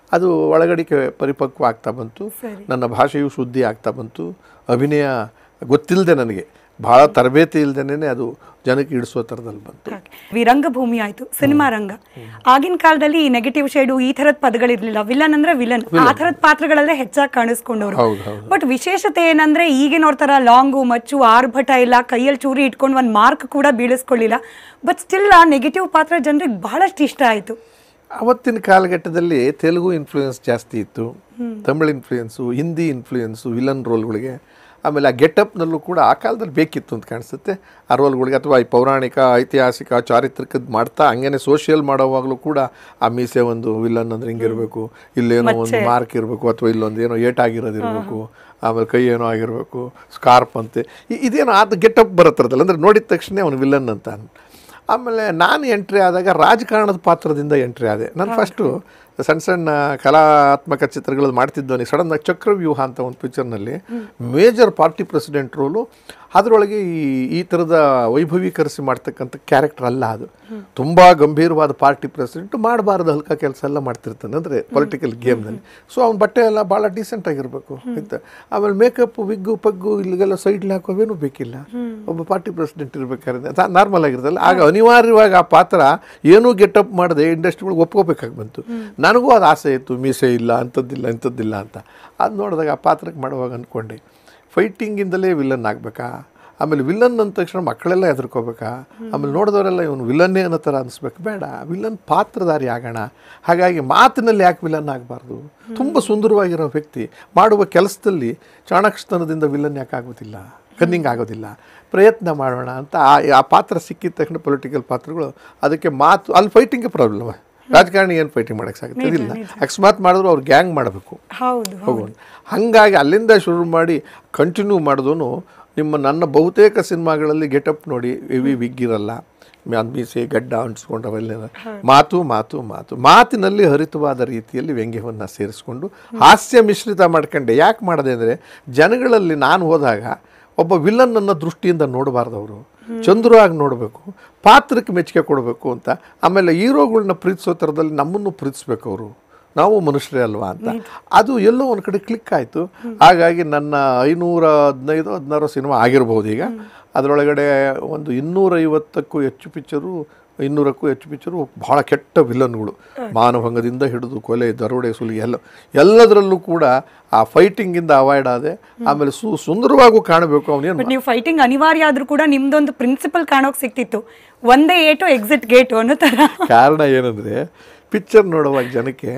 ಅದು ಒಳಗಡಿಕೆ ಪರಿಪಕ್ವ ಆಗ್ತಾ ಬಂತು ಸರಿ. ನನ್ನ ಭಾಷೆಯು ಶುದ್ಧಿ ಆಗ್ತಾ ಬಂತು ಅಭಿನಯ ಗೊತ್ತಿಲ್ಲದೆ ನನಗೆ ಭಾಳ ತರಬೇತಿ ಇಲ್ದೇನೆ ಅದು ಜನಕ್ಕೆ ಇಡಿಸೋ ಥರದಲ್ಲಿ ಬಂತು ಹಾಗೆ. ಈ ರಂಗಭೂಮಿ ಆಯ್ತು ಸಿನಿಮಾ ರಂಗ ಆಗಿನ ಕಾಲದಲ್ಲಿ ಈ ನೆಗೆಟಿವ್ ಶೇಡು ಈ ತರದ ಪದಗಳಿರ್ಲಿಲ್ಲ ವಿಲನ್ ಅಂದ್ರೆ ವಿಲನ್ ಆ ತರದ ಪಾತ್ರಗಳಲ್ಲೇ ಹೆಚ್ಚಾಗಿ ಕಾಣಿಸ್ಕೊಂಡವ್ರು ಹೌದು ಹೌದು ಬಟ್ ವಿಶೇಷತೆ ಏನಂದ್ರೆ ಈಗಿನವ್ರ ತರ ಲಾಂಗು ಮಚ್ಚು ಆರ್ಭಟ ಇಲ್ಲ ಕೈಯಲ್ಲಿ ಚೂರಿ ಇಟ್ಕೊಂಡು ಒಂದು ಮಾರ್ಕ್ ಕೂಡ ಬೀಳಿಸ್ಕೊಳ್ಳಿಲ್ಲ ಬಟ್ ಸ್ಟಿಲ್ ಆ ನೆಗೆಟಿವ್ ಪಾತ್ರ ಜನರಿಗೆ ಬಹಳಷ್ಟು ಇಷ್ಟ ಆಯ್ತು ಅವತ್ತಿನ ಕಾಲಘಟ್ಟದಲ್ಲಿ ತೆಲುಗು ಇನ್ಫ್ಲೂಯೆನ್ಸ್ ಜಾಸ್ತಿ ಇತ್ತು Tamil influence Hindi influence villain ರೋಲ್ಗಳಿಗೆ ಆಮೇಲೆ ಆ ಗೆಟಪ್ನಲ್ಲೂ ಕೂಡ ಆ ಕಾಲದಲ್ಲಿ ಬೇಕಿತ್ತು ಅಂತ ಕಾಣಿಸುತ್ತೆ ಆ ರೋಲ್ಗಳಿಗೆ ಅಥವಾ ಈ ಪೌರಾಣಿಕ ಐತಿಹಾಸಿಕ ಚಾರಿತ್ರಿಕದ ಮಾಡ್ತಾ ಹಂಗೇನೆ ಸೋಷಿಯಲ್ ಮಾಡೋವಾಗಲೂ ಕೂಡ ಆ ಮೀಸೆ ಒಂದು ವಿಲನ್ ಅಂದ್ರೆ ಹಿಂಗಿರಬೇಕು ಇಲ್ಲೇನೋ ಒಂದು ಮಾರ್ಕ್ ಇರಬೇಕು ಅಥವಾ ಇಲ್ಲೊಂದು ಏನೋ ಏಟಾಗಿರೋದು ಇರಬೇಕು ಆಮೇಲೆ ಕೈ ಏನೋ ಆಗಿರಬೇಕು ಸ್ಕಾರ್ಪ್ ಅಂತೆ ಇ- ಇದೇನೋ ಅದು ಗೆಟಪ್ ಬರುತ್ತಿರತ್ತಲ್ಲ ಅಂದರೆ ನೋಡಿದ ತಕ್ಷಣ ಅವನು ವಿಲನ್ ಅಂತ ಆಮೇಲೆ ನಾನು ಎಂಟ್ರಿ ಆದಾಗ ರಾಜಕಾರಣದ ಪಾತ್ರದಿಂದ ಎಂಟ್ರಿ ಆದೆ ನಾನು ಫಸ್ಟು ಸಣ್ಣ ಸಣ್ಣ ಕಲಾತ್ಮಕ ಚಿತ್ರಗಳು ಮಾಡ್ತಿದ್ದವನಿ ಸಡನ್ ಆಗಿ ಚಕ್ರವ್ಯೂಹ ಅಂತ ಒಂದು ಪಿಕ್ಚರ್ನಲ್ಲಿ ಮೇಜರ್ ಪಾರ್ಟಿ ಪ್ರೆಸಿಡೆಂಟ್ ರೋಲು ಅದರೊಳಗೆ ಈ ಈ ಥರದ ವೈಭವೀಕರಿಸಿ ಮಾಡ್ತಕ್ಕಂಥ ಕ್ಯಾರೆಕ್ಟರ್ ಅಲ್ಲ ಅದು ತುಂಬ ಗಂಭೀರವಾದ ಪಾರ್ಟಿ ಪ್ರೆಸಿಡೆಂಟ್ ಮಾಡಬಾರ್ದು ಹಲ್ಕ ಕೆಲಸ ಎಲ್ಲ ಮಾಡ್ತಿರ್ತಾನೆ ಅಂದರೆ ಪೊಲಿಟಿಕಲ್ ಗೇಮ್ನಲ್ಲಿ ಸೊ ಅವ್ನ ಬಟ್ಟೆ ಎಲ್ಲ ಭಾಳ ಡೀಸೆಂಟ್ ಆಗಿರಬೇಕು ಅಂತ ಆಮೇಲೆ ಮೇಕಪ್ ವಿಗ್ಗು ಪಗ್ಗು ಇಲ್ಲಿಗೆಲ್ಲ ಸೈಡ್ಲಿ ಹಾಕೋವೇನು ಬೇಕಿಲ್ಲ ಒಬ್ಬ ಪಾರ್ಟಿ ಪ್ರೆಸಿಡೆಂಟ್ ಇರ್ಬೇಕಾದ್ರೆ ನಾರ್ಮಲ್ ಆಗಿರ್ತಲ್ಲ ಆಗ ಅನಿವಾರ್ಯವಾಗಿ ಆ ಪಾತ್ರ ಏನೂ ಗೆಟಪ್ ಮಾಡದೆ ಇಂಡಸ್ಟ್ರಿಗಳು ಒಪ್ಕೋಬೇಕಾಗಿ ಬಂತು ನನಗೂ ಅದು ಆಸೆ ಇತ್ತು ಮೀಸೆ ಇಲ್ಲ ಅಂಥದ್ದಿಲ್ಲ ಇಂಥದ್ದಿಲ್ಲ ಅಂತ ಅದು ನೋಡಿದಾಗ ಆ ಪಾತ್ರಕ್ಕೆ ಮಾಡುವಾಗ ಅಂದ್ಕೊಂಡೆ ಫೈಟಿಂಗಿಂದಲೇ ವಿಲನ್ ಆಗಬೇಕಾ ಆಮೇಲೆ ವಿಲನ್ ಅಂದ ತಕ್ಷಣ ಮಕ್ಕಳೆಲ್ಲ ಹೆದರ್ಕೋಬೇಕಾ ಆಮೇಲೆ ನೋಡಿದವರೆಲ್ಲ ಇವನು ವಿಲನ್ನೇ ಅನ್ನೋ ಥರ ಅನಿಸ್ಬೇಕು ಬೇಡ ವಿಲನ್ ಪಾತ್ರಧಾರಿ ಆಗೋಣ ಹಾಗಾಗಿ ಮಾತಿನಲ್ಲಿ ಯಾಕೆ ವಿಲನ್ ಆಗಬಾರ್ದು ತುಂಬ ಸುಂದರವಾಗಿರೋ ವ್ಯಕ್ತಿ ಮಾಡುವ ಕೆಲಸದಲ್ಲಿ ಚಾಣಕ್ಷತನದಿಂದ ವಿಲನ್ ಯಾಕೆ ಆಗೋದಿಲ್ಲ ಕನ್ನಿಂಗ್ ಆಗೋದಿಲ್ಲ ಪ್ರಯತ್ನ ಮಾಡೋಣ ಅಂತ ಆ ಆ ಪಾತ್ರ ಸಿಕ್ಕಿದ ತಕ್ಷಣ ಪೊಲಿಟಿಕಲ್ ಪಾತ್ರಗಳು ಅದಕ್ಕೆ ಮಾತು ಅಲ್ಲಿ ಫೈಟಿಂಗ್ ಪ್ರಾಬ್ಲಮ್ ರಾಜಕಾರಣಿ ಏನು ಫೈಟಿಂಗ್ ಮಾಡೋಕ್ಕೆ ಸಾಗುತ್ತೆ ಇಲ್ಲ ಅಕಸ್ಮಾತ್ ಮಾಡಿದ್ರು ಅವ್ರು ಗ್ಯಾಂಗ್ ಮಾಡಬೇಕು ಹೌದು ಹೋಗೋಣ ಹಾಗಾಗಿ ಅಲ್ಲಿಂದ ಶುರು ಮಾಡಿ ಕಂಟಿನ್ಯೂ ಮಾಡಿದವನು ನಿಮ್ಮ ನನ್ನ ಬಹುತೇಕ ಸಿನಿಮಾಗಳಲ್ಲಿ ಗೆಟಪ್ ನೋಡಿ ಹೆವಿ ವಿಗ್ ಇರಲ್ಲ ಮ್ಯಾನ್ ಮೀಸೆ ಗಡ್ಡ ಅಂಟಿಸ್ಕೊಂಡು ಅವೆಲ್ಲ ಮಾತು ಮಾತು ಮಾತು ಮಾತಿನಲ್ಲಿ ಹರಿತವಾದ ರೀತಿಯಲ್ಲಿ ವ್ಯಂಗ್ಯವನ್ನು ಸೇರಿಸ್ಕೊಂಡು ಹಾಸ್ಯ ಮಿಶ್ರಿತ ಮಾಡ್ಕೊಂಡೆ ಯಾಕೆ ಮಾಡಿದೆ ಅಂದರೆ ಜನಗಳಲ್ಲಿ ನಾನು ಹೋದಾಗ ಒಬ್ಬ ವಿಲನ್ ಅನ್ನೋ ದೃಷ್ಟಿಯಿಂದ ನೋಡಬಾರ್ದು ಅವರು ಚಂದ್ರವಾಗಿ ನೋಡಬೇಕು ಪಾತ್ರಕ್ಕೆ ಮೆಚ್ಚುಗೆ ಕೊಡಬೇಕು ಅಂತ ಆಮೇಲೆ ಹೀರೋಗಳನ್ನ ಪ್ರೀತಿಸೋ ಥರದಲ್ಲಿ ನಮ್ಮನ್ನು ಪ್ರೀತಿಸ್ಬೇಕು ಅವರು ನಾವು ಮನುಷ್ಯರೇ ಅಲ್ವಾ ಅಂತ ಅದು ಎಲ್ಲೋ ಒಂದು ಕಡೆ ಕ್ಲಿಕ್ ಆಯಿತು ಹಾಗಾಗಿ ನನ್ನ ಐನೂರ ಹದಿನೈದು ಹದಿನಾರು ಸಿನಿಮಾ ಆಗಿರ್ಬೋದು ಈಗ ಅದರೊಳಗಡೆ ಒಂದು ಇನ್ನೂರೈವತ್ತಕ್ಕೂ ಹೆಚ್ಚು ಪಿಕ್ಚರು ಇನ್ನೂರಕ್ಕೂ ಹೆಚ್ಚು ಪಿಕ್ಚರು ಭಾಳ ಕೆಟ್ಟ ವಿಲನ್ಗಳು ಮಾನಭಂಗದಿಂದ ಹಿಡಿದು ಕೊಲೆ ದರೋಡೆ ಸುಲಿ ಎಲ್ಲ ಎಲ್ಲದರಲ್ಲೂ ಕೂಡ ಆ ಫೈಟಿಂಗಿಂದ ಅವಾಯ್ಡ್ ಆದೆ ಆಮೇಲೆ ಸು ಸುಂದರವಾಗೂ ಕಾಣಬೇಕು ಅವನೇನು ಬಟ್ ನೀವು ಫೈಟಿಂಗ್ ಅನಿವಾರ್ಯ ಆದ್ರೂ ಕೂಡ ನಿಮ್ದೊಂದು ಪ್ರಿನ್ಸಿಪಲ್ ಕಾಣೋಕ್ ಸಿಕ್ತಿತ್ತು ಒಂದೇ ಏಟು ಎಕ್ಸಿಟ್ ಗೇಟು ಅನ್ನೋ ತರ ಕಾರಣ ಏನಂದರೆ ಪಿಕ್ಚರ್ ನೋಡುವಾಗ ಜನಕ್ಕೆ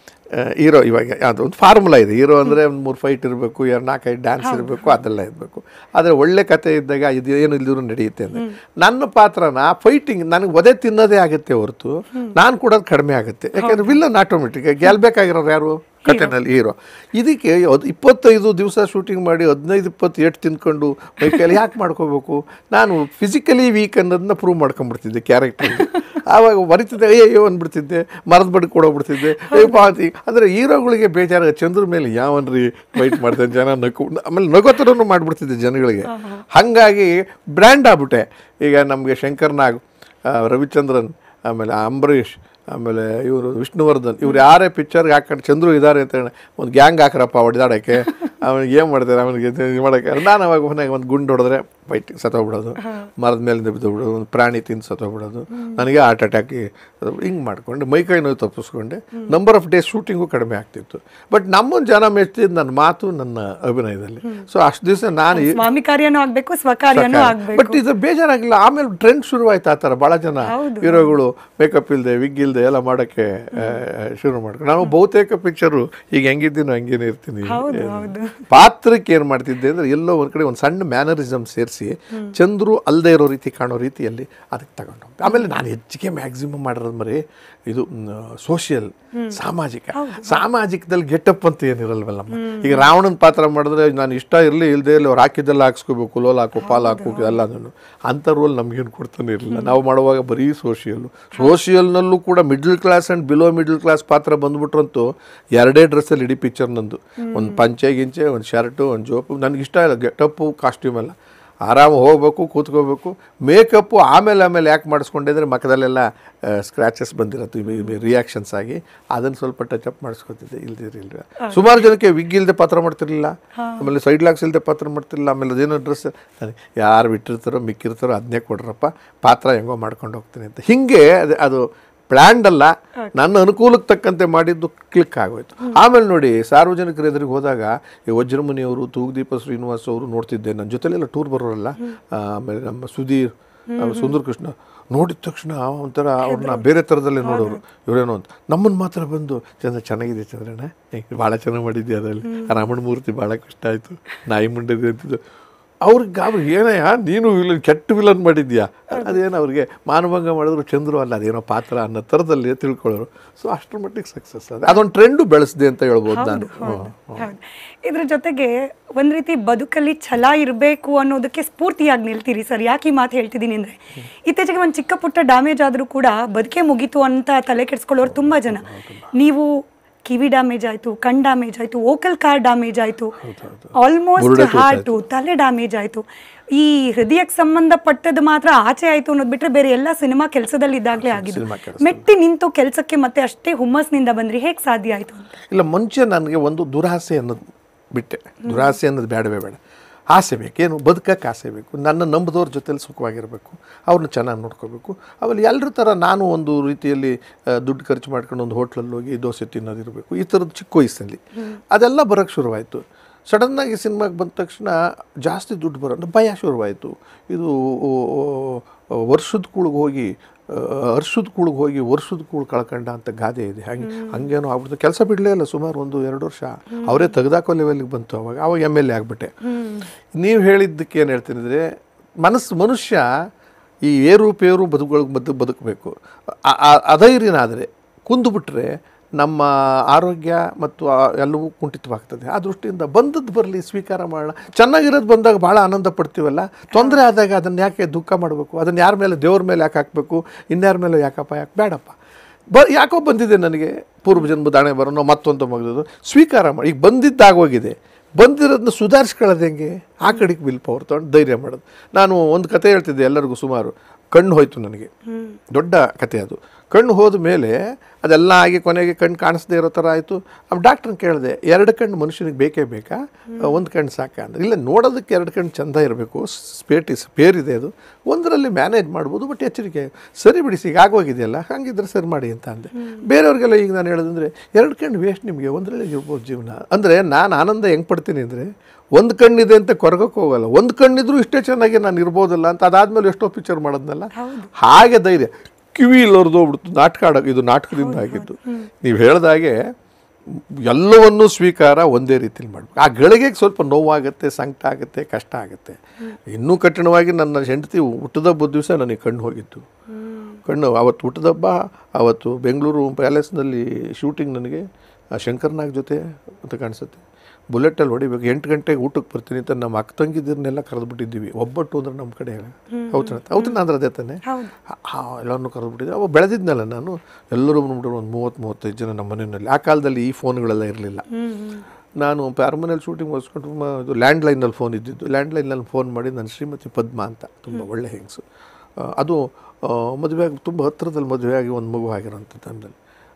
ಹೀರೋ ಇವಾಗ ಅದೊಂದು ಫಾರ್ಮುಲಾ ಇದೆ ಹೀರೋ ಅಂದರೆ ಒಂದು ಮೂರು ಫೈಟ್ ಇರಬೇಕು ಎರಡು ನಾಲ್ಕೈದು ಡ್ಯಾನ್ಸ್ ಇರಬೇಕು ಅದೆಲ್ಲ ಇರಬೇಕು ಆದರೆ ಒಳ್ಳೆ ಕತೆ ಇದ್ದಾಗ ಇದು ಏನು ಇಲ್ದಿರೂ ನಡೆಯುತ್ತೆ ಅಂದರೆ ನನ್ನ ಪಾತ್ರನ ಫೈಟಿಂಗ್ ನನಗೆ ಒದೆ ತಿನ್ನೋದೇ ಆಗುತ್ತೆ ಹೊರತು ನಾನು ಕೊಡೋದು ಕಡಿಮೆ ಆಗುತ್ತೆ ಯಾಕಂದರೆ ವಿಲ್ಲನ್ ಆಟೋಮೆಟಿಕ್ ಗೆಲ್ಬೇಕಾಗಿರೋರು ಯಾರು ಕಥೆನಲ್ಲಿ ಹೀರೋ ಇದಕ್ಕೆ ಅದು ಇಪ್ಪತ್ತೈದು ದಿವಸ ಶೂಟಿಂಗ್ ಮಾಡಿ ಹದಿನೈದು ಇಪ್ಪತ್ತು ಏಟ್ ತಿನ್ಕೊಂಡು ಮೈಕೈಲಿ ಯಾಕೆ ಮಾಡ್ಕೋಬೇಕು ನಾನು ಫಿಸಿಕಲಿ ವೀಕ್ ಅನ್ನೋದನ್ನ ಪ್ರೂವ್ ಮಾಡ್ಕೊಂಡ್ಬಿಡ್ತಿದ್ದೆ ಕ್ಯಾರೆಕ್ಟರ್ ಆವಾಗ ಬರಿತಿದ್ದೆ ಅಯ್ಯೋ ಅಂದ್ಬಿಡ್ತಿದ್ದೆ ಮರದ ಬಡಿ ಕೊಡೋಗ್ಬಿಡ್ತಿದ್ದೆ ಏ ಪಾತಿ ಅಂದರೆ ಹೀರೋಗಳಿಗೆ ಬೇಜಾರ ಚಂದ್ರ ಮೇಲೆ ಯಾವನ್ರಿ ವೈಟ್ ಮಾಡ್ತಾನೆ ಜನ ನಗು ಆಮೇಲೆ ನಗೋತರನು ಮಾಡಿಬಿಡ್ತಿದ್ದೆ ಜನಗಳಿಗೆ ಹಾಗಾಗಿ ಬ್ರ್ಯಾಂಡ್ ಆಗ್ಬಿಟ್ಟೆ ಈಗ ನಮಗೆ ಶಂಕರ್ ನಾಗ್ ಆ, ರವಿಚಂದ್ರನ್ ಆಮೇಲೆ ಅಂಬರೀಷ್ ಆಮೇಲೆ ಇವರು ವಿಷ್ಣುವರ್ಧನ್ ಇವ್ರು ಯಾರೇ ಪಿಕ್ಚರ್ಗೆ ಹಾಕೊಂಡು ಚಂದ್ರು ಇದ್ದಾರೆ ಅಂತ ಹೇಳಿ ಒಂದು ಗ್ಯಾಂಗ್ ಹಾಕ್ರಪ್ಪ ಹೊಡೆದಾಡೋಕ್ಕೆ ಅವನಿಗೆ ಏನು ಮಾಡ್ತಾರೆ ಅವನಿಗೆ ಇದು ಮಾಡೋಕ್ಕೆ ನಾನು ಅವಾಗ ಮನೆಗೆ ಒಂದು ಗುಂಡು ಹೊಡೆದ್ರೆ ಫೈಟ್ ಸತ್ತೋಗ್ಬಿಡೋದು ಮರದ ಮೇಲಿಂದ ಬಿದ್ದು ಬಿಡೋದು ಒಂದು ಪ್ರಾಣಿ ತಿಂದು ಸತ್ತೋಗ್ಬಿಡೋದು ನನಗೆ ಹಾರ್ಟ್ ಅಟ್ಯಾಕಿ ಹಿಂಗೆ ಮಾಡ್ಕೊಂಡು ಮೈಕೈ ನೋವು ತಪ್ಪಿಸ್ಕೊಂಡೆ ನಂಬರ್ ಆಫ್ ಡೇಸ್ ಶೂಟಿಂಗು ಕಡಿಮೆ ಆಗ್ತಿತ್ತು ಬಟ್ ನಮ್ಮನ್ನು ಜನ ಮೆಚ್ತಿದ್ದು ನನ್ನ ಮಾತು ನನ್ನ ಅಭಿನಯದಲ್ಲಿ ಸೊ ಅಷ್ಟು ದಿವಸ ನಾನು ಈ- ಸ್ವಾಮಿ ಕಾರ್ಯನೂ ಆಗ್ಬೇಕು ಸ್ವಕಾರ್ಯನೂ ಆಗ್ಬೇಕು ಬಟ್ ಇದು ಬೇಜಾರಾಗಿಲ್ಲ ಆಮೇಲೆ ಟ್ರೆಂಡ್ ಶುರುವಾಯ್ತು ಆ ಥರ ಭಾಳ ಜನ ಹೀರೋಗಳು ಮೇಕಪ್ ಇಲ್ಲದೆ ವಿಗ್ ಇಲ್ಲದೆ ಎಲ್ಲ ಮಾಡೋಕ್ಕೆ ಆ, ಶುರು ಮಾಡ್ಕೊಂಡು ನಾನು ಬಹುತೇಕ ಪಿಕ್ಚರು ಈಗ ಹೆಂಗಿದ್ದೀನೋ ಹಂಗೇನೆ ಇರ್ತೀನಿ ಹೌದು ಹೌದು ಪಾತ್ರಕ್ಕೆ ಏನು ಮಾಡ್ತಿದ್ದೆ ಅಂದರೆ ಎಲ್ಲೋ ಒಂದು ಕಡೆ ಒಂದು ಸಣ್ಣ ಮ್ಯಾನರಿಸಮ್ ಸೇರಿಸಿ ಚಂದ್ರು ಅಲ್ಲದೆ ಇರೋ ರೀತಿ ಕಾಣೋ ರೀತಿಯಲ್ಲಿ ಅದಕ್ಕೆ ತಗೊಂಡು ಹೋಗ್ದೆ. ಆಮೇಲೆ ನಾನು ಹೆಚ್ಚಿಗೆ ಮ್ಯಾಕ್ಸಿಮಮ್ ಮಾಡಿರೋದು ಮರಿ ಇದು ಸೋಷಿಯಲ್ ಸಾಮಾಜಿಕ ಸಾಮಾಜಿಕದಲ್ಲಿ ಗೆಟಪ್ ಅಂತ ಏನಿರಲ್ವಲ್ಲಮ್ಮ ಈಗ ರಾವಣನ ಪಾತ್ರ ಮಾಡಿದ್ರೆ ನಾನು ಇಷ್ಟ ಇರಲಿ ಇಲ್ಲದೆ ಇಲ್ಲಿ ಅವ್ರು ಹಾಕಿದ್ದೆಲ್ಲ ಹಾಕ್ಸ್ಕೋಬೇಕು ಲೋಲ್ ಹಾಕು ಪಾಲ್ ಹಾಕು ಎಲ್ಲ ನಾನು ಅಂಥ ರೋಲ್ ನಮಗೇನು ಕೊಡ್ತಾನೆ ಇರಲಿಲ್ಲ ನಾವು ಮಾಡುವಾಗ ಬರೀ ಸೋಷಿಯಲ್ಲು ಸೋಷಿಯಲ್ನಲ್ಲೂ ಕೂಡ middle class and below middle class ಪಾತ್ರ ಬಂದ್ಬಿಟ್ರಂತೂ ಎರಡೇ ಡ್ರೆಸ್ಸಲ್ಲಿ ಇಡೀ ಪಿಕ್ಚರ್ ನಂದು ಒಂದು ಪಂಚೆ ಗಿಂಚೆ ಒಂದು ಶರ್ಟು ಒಂದು ಜೋಪು ನನಗೆ ಇಷ್ಟ ಇಲ್ಲ ಗೆಟಪ್ಪು ಕಾಸ್ಟ್ಯೂಮ್ ಎಲ್ಲ ಆರಾಮ ಹೋಗ್ಬೇಕು ಕೂತ್ಕೋಬೇಕು ಮೇಕಪ್ಪು ಆಮೇಲೆ ಆಮೇಲೆ ಯಾಕೆ ಮಾಡಿಸ್ಕೊಂಡಿದ್ರೆ ಮಖದಲ್ಲೆಲ್ಲ ಸ್ಕ್ರ್ಯಾಚಸ್ ಬಂದಿರತ್ತೆ ರಿಯಾಕ್ಷನ್ಸ್ ಆಗಿ ಅದನ್ನು ಸ್ವಲ್ಪ ಟಚ್ ಅಪ್ ಮಾಡಿಸ್ಕೊತಿದ್ದೆ ಇಲ್ದಿರಲಿಲ್ಲ ಸುಮಾರು ಜನಕ್ಕೆ ವಿಗ್ ಇಲ್ಲದೆ ಪಾತ್ರ ಮಾಡ್ತಿರ್ಲಿಲ್ಲ ಆಮೇಲೆ ಸೈಡ್ ಲಾಕ್ಸ್ ಇಲ್ಲದೆ ಪಾತ್ರ ಮಾಡ್ತಿರ್ಲಿಲ್ಲ ಆಮೇಲೆ ಅದೇನೋ ಡ್ರೆಸ್ ಯಾರು ಬಿಟ್ಟಿರ್ತಾರೋ ಮಿಕ್ಕಿರ್ತಾರೋ ಅದನ್ನೇ ಕೊಡ್ರಪ್ಪ ಪಾತ್ರ ಹೆಂಗೋ ಮಾಡ್ಕೊಂಡು ಹೋಗ್ತೀನಿ ಅಂತ ಹಿಂಗೆ ಅದು ಅದು ಪ್ಲ್ಯಾಂಡ್ ಅಲ್ಲ ನನ್ನ ಅನುಕೂಲಕ್ಕೆ ತಕ್ಕಂತೆ ಮಾಡಿದ್ದು ಕ್ಲಿಕ್ ಆಗೋಯ್ತು ಆಮೇಲೆ ನೋಡಿ ಸಾರ್ವಜನಿಕರ ಎದುರಿಗೆ ಹೋದಾಗ ಈ ವಜ್ರಮುನಿಯವರು ತೂಗುದೀಪ ಶ್ರೀನಿವಾಸ್ ಅವರು ನೋಡ್ತಿದ್ದೆ ನನ್ನ ಜೊತೆಲೆಲ್ಲ ಟೂರ್ ಬರೋರಲ್ಲ ಆ, ಆಮೇಲೆ ನಮ್ಮ ಸುಧೀರ್ ಆ, ಸುಂದರ್ ಕೃಷ್ಣ ನೋಡಿದ ತಕ್ಷಣ ಒಂಥರ ಅವ್ರನ್ನ ಬೇರೆ ಥರದಲ್ಲೇ ನೋಡೋರು ಇವರೇನೋ ಅಂತ ನಮ್ಮನ್ನು ಮಾತ್ರ ಬಂದು ಚಂದ್ರ ಚೆನ್ನಾಗಿದೆ ಚಂದ್ರಣ್ಣ ಭಾಳ ಚೆನ್ನಾಗಿ ಮಾಡಿದ್ದೆ ಅದರಲ್ಲಿ ರಾಮಣ ಮೂರ್ತಿ ಭಾಳ ಕಷ್ಟ ಆಯಿತು ನಾಯಿ ಮುಂಡದೆ ಅಂತಿದ್ದು ಅವ್ರಿಗೆ ಗಾಬರಿ ಏನಯ್ಯ ನೀನು ವಿಲನ್ ಕೆಟ್ಟ ವಿಲನ್ ಮಾಡಿದ್ಯಾ ಅದೇನು ಅವ್ರಿಗೆ ಮಾನಭಂಗ ಮಾಡಿದ್ರು ಚಂದ್ರು ಅಲ್ಲ ಅದೇನೋ ಪಾತ್ರ ಅನ್ನೋ ಥರದಲ್ಲಿ ತಿಳ್ಕೊಳ್ಳೋರು ಸೊ ಅಷ್ಟರ ಮಟ್ಟಿಗೆ ಸಕ್ಸಸ್ ಅದು ಅದೊಂದು ಟ್ರೆಂಡು ಬೆಳೆಸಿದೆ ಅಂತ ಹೇಳ್ಬೋದು ನಾನು ಹ್ಮ್. ಹೌದು ಇದ್ರ ಜೊತೆಗೆ ಒಂದ್ ರೀತಿ ಬದುಕಲ್ಲಿ ಛಲ ಇರಬೇಕು ಅನ್ನೋದಕ್ಕೆ ಸ್ಫೂರ್ತಿಯಾಗಿ ನಿಲ್ತೀರಿ ಸರ್ ಯಾಕೆ ಈ ಮಾತು ಹೇಳ್ತಿದ್ದೀನಿ ಅಂದ್ರೆ ಇತ್ತೀಚೆಗೆ ಒಂದು ಚಿಕ್ಕ ಪುಟ್ಟ ಡ್ಯಾಮೇಜ್ ಆದ್ರೂ ಕೂಡ ಬದುಕೆ ಮುಗೀತು ಅಂತ ತಲೆ ಕೆಡಿಸ್ಕೊಳ್ಳೋರು ತುಂಬಾ ಜನ ನೀವು ಕಿವಿ ಡ್ಯಾಮೇಜ್ ಆಯ್ತು ಕಣ್ ಡ್ಯಾಮೇಜ್ ಆಯ್ತು ಓಕಲ್ ಕಾರ್ ಡ್ಯಾಮೇಜ್ ಆಯ್ತು ಆಲ್ಮೋಸ್ಟ್ ಬುರುಡೆ ತೂತ ಹಾರ್ಟು ತಲೆ ಡ್ಯಾಮೇಜ್ ಆಯ್ತು ಈ ಹೃದಯಕ್ಕೆ ಸಂಬಂಧಪಟ್ಟದ್ದು ಮಾತ್ರ ಆಚೆ ಆಯ್ತು ಅನ್ನೋದು ಬಿಟ್ರೆ ಬೇರೆ ಎಲ್ಲ ಸಿನಿಮಾ ಕೆಲಸದಲ್ಲಿ ಇದ್ದಾಗಲೇ ಆಗಿದ್ದು ಸಿನಿಮಾ ಕೆಲ್ಸದಲ್ಲಿ. ಮೆಟ್ಟಿ ನಿಂತು ಕೆಲಸಕ್ಕೆ ಮತ್ತೆ ಅಷ್ಟೇ ಹುಮ್ಮಸ್ನಿಂದ ಬಂದ್ರಿ ಹೇಗೆ ಸಾಧ್ಯ ಆಯ್ತು ಅಂತ ಇಲ್ಲ ಮುಂಚೆ ನನಗೆ ಒಂದು ದುರಾಸೆ ಅನ್ನೋದು ಬಿಟ್ಟೆ ದುರಾಸೆ ಅನ್ನೋದು ಬೇಡವೇ ಬೇಡ ಆಸೆ ಬೇಕೇನು ಬದುಕಕ್ಕೆ ಆಸೆ ಬೇಕು ನನ್ನ ನಂಬಿದವ್ರ ಜೊತೆಲಿ ಸುಖವಾಗಿರಬೇಕು ಅವ್ರನ್ನ ಚೆನ್ನಾಗಿ ನೋಡ್ಕೋಬೇಕು ಆಮೇಲೆ ಎಲ್ಲರ ಥರ ನಾನು ಒಂದು ರೀತಿಯಲ್ಲಿ ಆ, ದುಡ್ಡು ಖರ್ಚು ಮಾಡ್ಕೊಂಡು ಒಂದು ಹೋಟ್ಲಲ್ಲಿ ಹೋಗಿ ದೋಸೆ ತಿನ್ನೋದಿರಬೇಕು ಈ ಥರದ್ದು ಚಿಕ್ಕ ವಯಸ್ಸಲ್ಲಿ ಅದೆಲ್ಲ ಬರೋಕ್ಕೆ ಶುರುವಾಯಿತು ಸಡನ್ನಾಗಿ ಸಿನಿಮಾಗೆ ಬಂದ ತಕ್ಷಣ ಜಾಸ್ತಿ ದುಡ್ಡು ಬರೋ ಭಯ ಶುರುವಾಯಿತು ಇದು ವರ್ಷದ ಕೂಳಿಗೆ ಹೋಗಿ ವರ್ಷದ ಕೂಳಿಗೆ ಹೋಗಿ ವರ್ಷದ ಕೂಳು ಕಳ್ಕೊಂಡ ಅಂತ ಗಾದೆ ಇದೆ ಹಾಗೆ ಹಂಗೇನೋ ಆಗ್ಬಿಡ್ತು ಕೆಲಸ ಬಿಡಲೇ ಇಲ್ಲ ಸುಮಾರು ಒಂದು ಎರಡು ವರ್ಷ ಅವರೇ ತೆಗೆದಾಕೋ ಲೆವೆಲ್ಗೆ ಬಂತು ಅವಾಗ ಅವಾಗ ಎಮ್ ಎಲ್ ಎ ಆಗಿಬಿಟ್ಟೆ ನೀವು ಹೇಳಿದ್ದಕ್ಕೆ ಏನು ಹೇಳ್ತೀನಿ ಅಂದರೆ ಮನಸ್ಸು ಮನುಷ್ಯ ಈ ಏರುಪೇರು ಬದುಕುಗಳಿಗೆ ಬದು ಬದುಕಬೇಕು ಅಧೈರ್ಯನಾದರೆ ಕುಂದುಬಿಟ್ರೆ ನಮ್ಮ ಆರೋಗ್ಯ ಮತ್ತು ಆ ಎಲ್ಲವೂ ಕುಂಠಿತವಾಗ್ತದೆ ಆ ದೃಷ್ಟಿಯಿಂದ ಬಂದದ್ದು ಬರಲಿ ಸ್ವೀಕಾರ ಮಾಡೋಣ ಚೆನ್ನಾಗಿರೋದು ಬಂದಾಗ ಭಾಳ ಆನಂದ ಪಡ್ತೀವಲ್ಲ ತೊಂದರೆ ಆದಾಗ ಅದನ್ನು ಯಾಕೆ ದುಃಖ ಮಾಡಬೇಕು ಅದನ್ನು ಯಾರ ಮೇಲೆ ದೇವ್ರ ಮೇಲೆ ಯಾಕೆ ಹಾಕಬೇಕು ಇನ್ಯಾರ ಮೇಲೆ ಯಾಕಪ್ಪ ಯಾಕೆ ಬೇಡಪ್ಪ ಬ ಯಾಕೋ ಬಂದಿದೆ ನನಗೆ ಪೂರ್ವ ಜನ್ಮದ ಹಣೆ ಬರೋನೋ ಮತ್ತೊಂದು ಮಗದು ಸ್ವೀಕಾರ ಮಾಡಿ ಈಗ ಬಂದಿದ್ದಾಗೋಗಿದೆ ಬಂದಿರೋದನ್ನ ಸುಧಾರಿಸ್ಕೊಳ್ಳೋದು ಹೆಂಗೆ ಆ ಕಡೆಗೆ ವಿಲ್ ಪವರ್ ತೊಗೊಂಡು ಧೈರ್ಯ ಮಾಡೋದು ನಾನು ಒಂದು ಕತೆ ಹೇಳ್ತಿದ್ದೆ ಎಲ್ಲರಿಗೂ ಸುಮಾರು ಕಣ್ಣು ಹೋಯ್ತು ನನಗೆ ದೊಡ್ಡ ಕತೆ ಅದು ಕಣ್ಣು ಹೋದ ಮೇಲೆ ಅದೆಲ್ಲ ಆಗಿ ಕೊನೆಗೆ ಕಣ್ಣು ಕಾಣಿಸ್ದೇ ಇರೋ ಥರ ಆಯಿತು ಆ ಡಾಕ್ಟ್ರನ್ನ ಕೇಳಿದೆ ಎರಡು ಕಣ್ಣು ಮನುಷ್ಯನಿಗೆ ಬೇಕೇ ಬೇಕಾ ಒಂದು ಕಣ್ಣು ಸಾಕ ಅಂದ್ರೆ ಇಲ್ಲ ನೋಡೋದಕ್ಕೆ ಎರಡು ಕಣ್ಣು ಚೆಂದ ಇರಬೇಕು ಸ್ಪೇಟಿಸ್ ಪೇರಿದೆ ಅದು ಒಂದರಲ್ಲಿ ಮ್ಯಾನೇಜ್ ಮಾಡ್ಬೋದು ಬಟ್ ಎಚ್ಚರಿಕೆ ಸರಿ ಬಿಡಿಸಿ ಈಗ ಆಗೋಗಿದೆಯಲ್ಲ ಹಂಗಿದ್ರೆ ಸರಿ ಮಾಡಿ ಅಂತ ಅಂದೆ ಬೇರೆಯವ್ರಿಗೆಲ್ಲ ಈಗ ನಾನು ಹೇಳೋದಂದರೆ ಎರಡು ಕಣ್ಣು ವೇಸ್ಟ್ ನಿಮಗೆ ಒಂದರಲ್ಲೇ ಇರ್ಬೋದು ಜೀವನ ಅಂದರೆ ನಾನು ಆನಂದ ಹೆಂಗೆ ಪಡ್ತೀನಿ ಅಂದರೆ ಒಂದು ಕಣ್ಣಿದೆ ಅಂತ ಕೊರಗಕ್ಕೆ ಹೋಗಲ್ಲ ಒಂದು ಕಣ್ಣಿದ್ರು ಇಷ್ಟೇ ಚೆನ್ನಾಗಿ ನಾನು ಇರ್ಬೋದಲ್ಲ ಅಂತ ಅದಾದ್ಮೇಲೆ ಎಷ್ಟೋ ಪಿಕ್ಚರ್ ಮಾಡೋದ್ನಲ್ಲ ಹಾಗೆ ಧೈರ್ಯ ಕಿವಿ ಇಲ್ಲೋರ್ದೋಗ್ಬಿಡ್ತು ನಾಟಕ ಆಡೋಕೆ ಇದು ನಾಟಕದಿಂದ ಆಗಿದ್ದು ನೀವು ಹೇಳ್ದಾಗೆ ಎಲ್ಲವನ್ನೂ ಸ್ವೀಕಾರ ಒಂದೇ ರೀತಿಲಿ ಮಾಡಬೇಕು ಆ ಗಳಿಗೆಗೆ ಸ್ವಲ್ಪ ನೋವಾಗುತ್ತೆ ಸಂಕಟ ಆಗುತ್ತೆ ಕಷ್ಟ ಆಗುತ್ತೆ ಇನ್ನೂ ಕಠಿಣವಾಗಿ ನನ್ನ ಹೆಂಡತಿ ಹುಟ್ಟದಬ್ಬದ ದಿವಸ ನನಗೆ ಕಣ್ಣು ಹೋಗಿತ್ತು ಕಣ್ಣು ಅವತ್ತು ಹುಟ್ಟದಬ್ಬ ಅವತ್ತು ಬೆಂಗಳೂರು ಪ್ಯಾಲೇಸ್ನಲ್ಲಿ ಶೂಟಿಂಗ್ ನನಗೆ ಆ ಶಂಕರ್ನಾಗ್ ಜೊತೆ ಅಂತ ಕಾಣಿಸುತ್ತೆ ಬುಲೆಟಲ್ಲಿ ಹೊಡಿಬೇಕು ಎಂಟು ಗಂಟೆಗೆ ಊಟಕ್ಕೆ ಬರ್ತೀನಿ ಅಂತ ನಮ್ಮ ಅಕ್ಕ ತಂಗಿದಿರನ್ನೆಲ್ಲ ಕರೆದ್ಬಿಟ್ಟಿದ್ದೀವಿ ಒಬ್ಬಟ್ಟು ಅಂದ್ರೆ ನಮ್ಮ ಕಡೆ ಹೌದು ಹೌದು ಅಂದ್ರೆ ಅದೇ ತಾನೆ ಹೌದು ಎಲ್ಲರನ್ನೂ ಕರೆದ್ಬಿಟ್ಟಿದ್ದೆ ಅವಾಗ ಬೆಳೆದಿದ್ನಲ್ಲ ನಾನು ಎಲ್ಲರೂ ಬಂದ್ಬಿಟ್ಟು ಒಂದು ಮೂವತ್ತು ಮೂವತ್ತೈದು ಜನ ನಮ್ಮ ಮನೆಯಲ್ಲಿ ಆ ಕಾಲದಲ್ಲಿ ಈ ಫೋನ್ಗಳೆಲ್ಲ ಇರಲಿಲ್ಲ ನಾನು ಪ್ಯಾರ್ಮನಲ್ಲಿ ಶೂಟಿಂಗ್ ಮುಗಿಸ್ಕೊಂಡು ಮ- ಇದು ಲ್ಯಾಂಡ್ಲೈನಲ್ಲಿ ಫೋನ್ ಇದ್ದಿದ್ದು ಲ್ಯಾಂಡ್ಲೈನಲ್ಲಿ ಫೋನ್ ಮಾಡಿ ನನ್ನ ಶ್ರೀಮತಿ ಪದ್ಮ ಅಂತ ತುಂಬ ಒಳ್ಳೆ ಹೆಂಗಸು ಆ, ಅದು ಮದುವೆ ಆಗಿ ತುಂಬ ಹತ್ತಿರದಲ್ಲಿ ಮದುವೆ ಆಗಿ ಒಂದು ಮಗು ಆಗಿರೋಂಥ ಟೈಮ್ದಲ್ಲಿ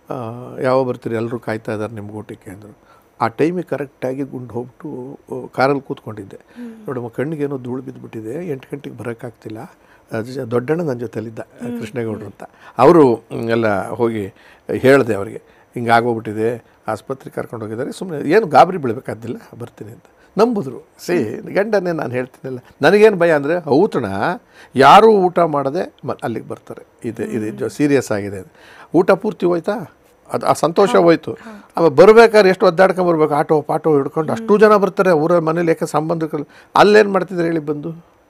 ಯಾವ ಬರ್ತೀರಿ ಎಲ್ಲರೂ ಕಾಯ್ತಾ ಇದ್ದಾರೆ ನಿಮ್ಮ ಊಟಕ್ಕೆ ಅಂದರು ಆ ಟೈಮಿಗೆ ಕರೆಕ್ಟಾಗಿ ಗುಂಡು ಹೋಗ್ಬಿಟ್ಟು ಕಾರಲ್ಲಿ ಕೂತ್ಕೊಂಡಿದ್ದೆ ನೋಡಮ್ಮ ಕಣ್ಣಿಗೇನೋ ಧೂಳು ಬಿದ್ದುಬಿಟ್ಟಿದೆ ಎಂಟು ಗಂಟೆಗೆ ಬರೋಕ್ಕಾಗ್ತಿಲ್ಲ ಅದು ಜ- ದೊಡ್ಡಣ್ಣ ನನ್ನ ಜೊತೆಲಿದ್ದ ಕೃಷ್ಣೇಗೌಡರು ಅಂತ ಅವರು ಎಲ್ಲ ಹೋಗಿ ಹೇಳಿದೆ ಅವರಿಗೆ ಹಿಂಗೆ ಆಗೋಗ್ಬಿಟ್ಟಿದೆ ಆಸ್ಪತ್ರೆಗೆ ಕರ್ಕೊಂಡು ಹೋಗಿದ್ದಾರೆ ಸುಮ್ಮನೆ ಏನು ಗಾಬರಿ ಬೀಳಬೇಕಾದಿಲ್ಲ ಬರ್ತೀನಿ ಅಂತ ನಂಬಿದ್ರು ಸೇ ಗಂಡನೇ ನಾನು ಹೇಳ್ತೀನಲ್ಲ ನನಗೇನು ಭಯ ಅಂದರೆ ಔತಣ ಯಾರೂ ಊಟ ಮಾಡದೆ ಮ ಅಲ್ಲಿಗೆ ಬರ್ತಾರೆ ಇದು ಇದು ಸೀರಿಯಸ್ ಆಗಿದೆ ಊಟ ಪೂರ್ತಿ ಹೋಯ್ತಾ ಅದು ಆ ಸಂತೋಷ ಹೋಯ್ತು ಆಮೇಲೆ ಬರ್ಬೇಕಾದ್ರೆ ಎಷ್ಟು ಒದ್ದಾಡ್ಕೊಂಡ್ ಬರ್ಬೇಕು ಆಟೋ ಪಾಟೋ ಹಿಡ್ಕೊಂಡು ಅಷ್ಟು ಜನ ಬರ್ತಾರೆ ಊರ ಮನೇಲಿ ಯಾಕೆ ಸಂಬಂಧಿಕರು ಅಲ್ಲೇನು ಮಾಡ್ತಿದ್ರೆ ಹೇಳಿ ಬಂದು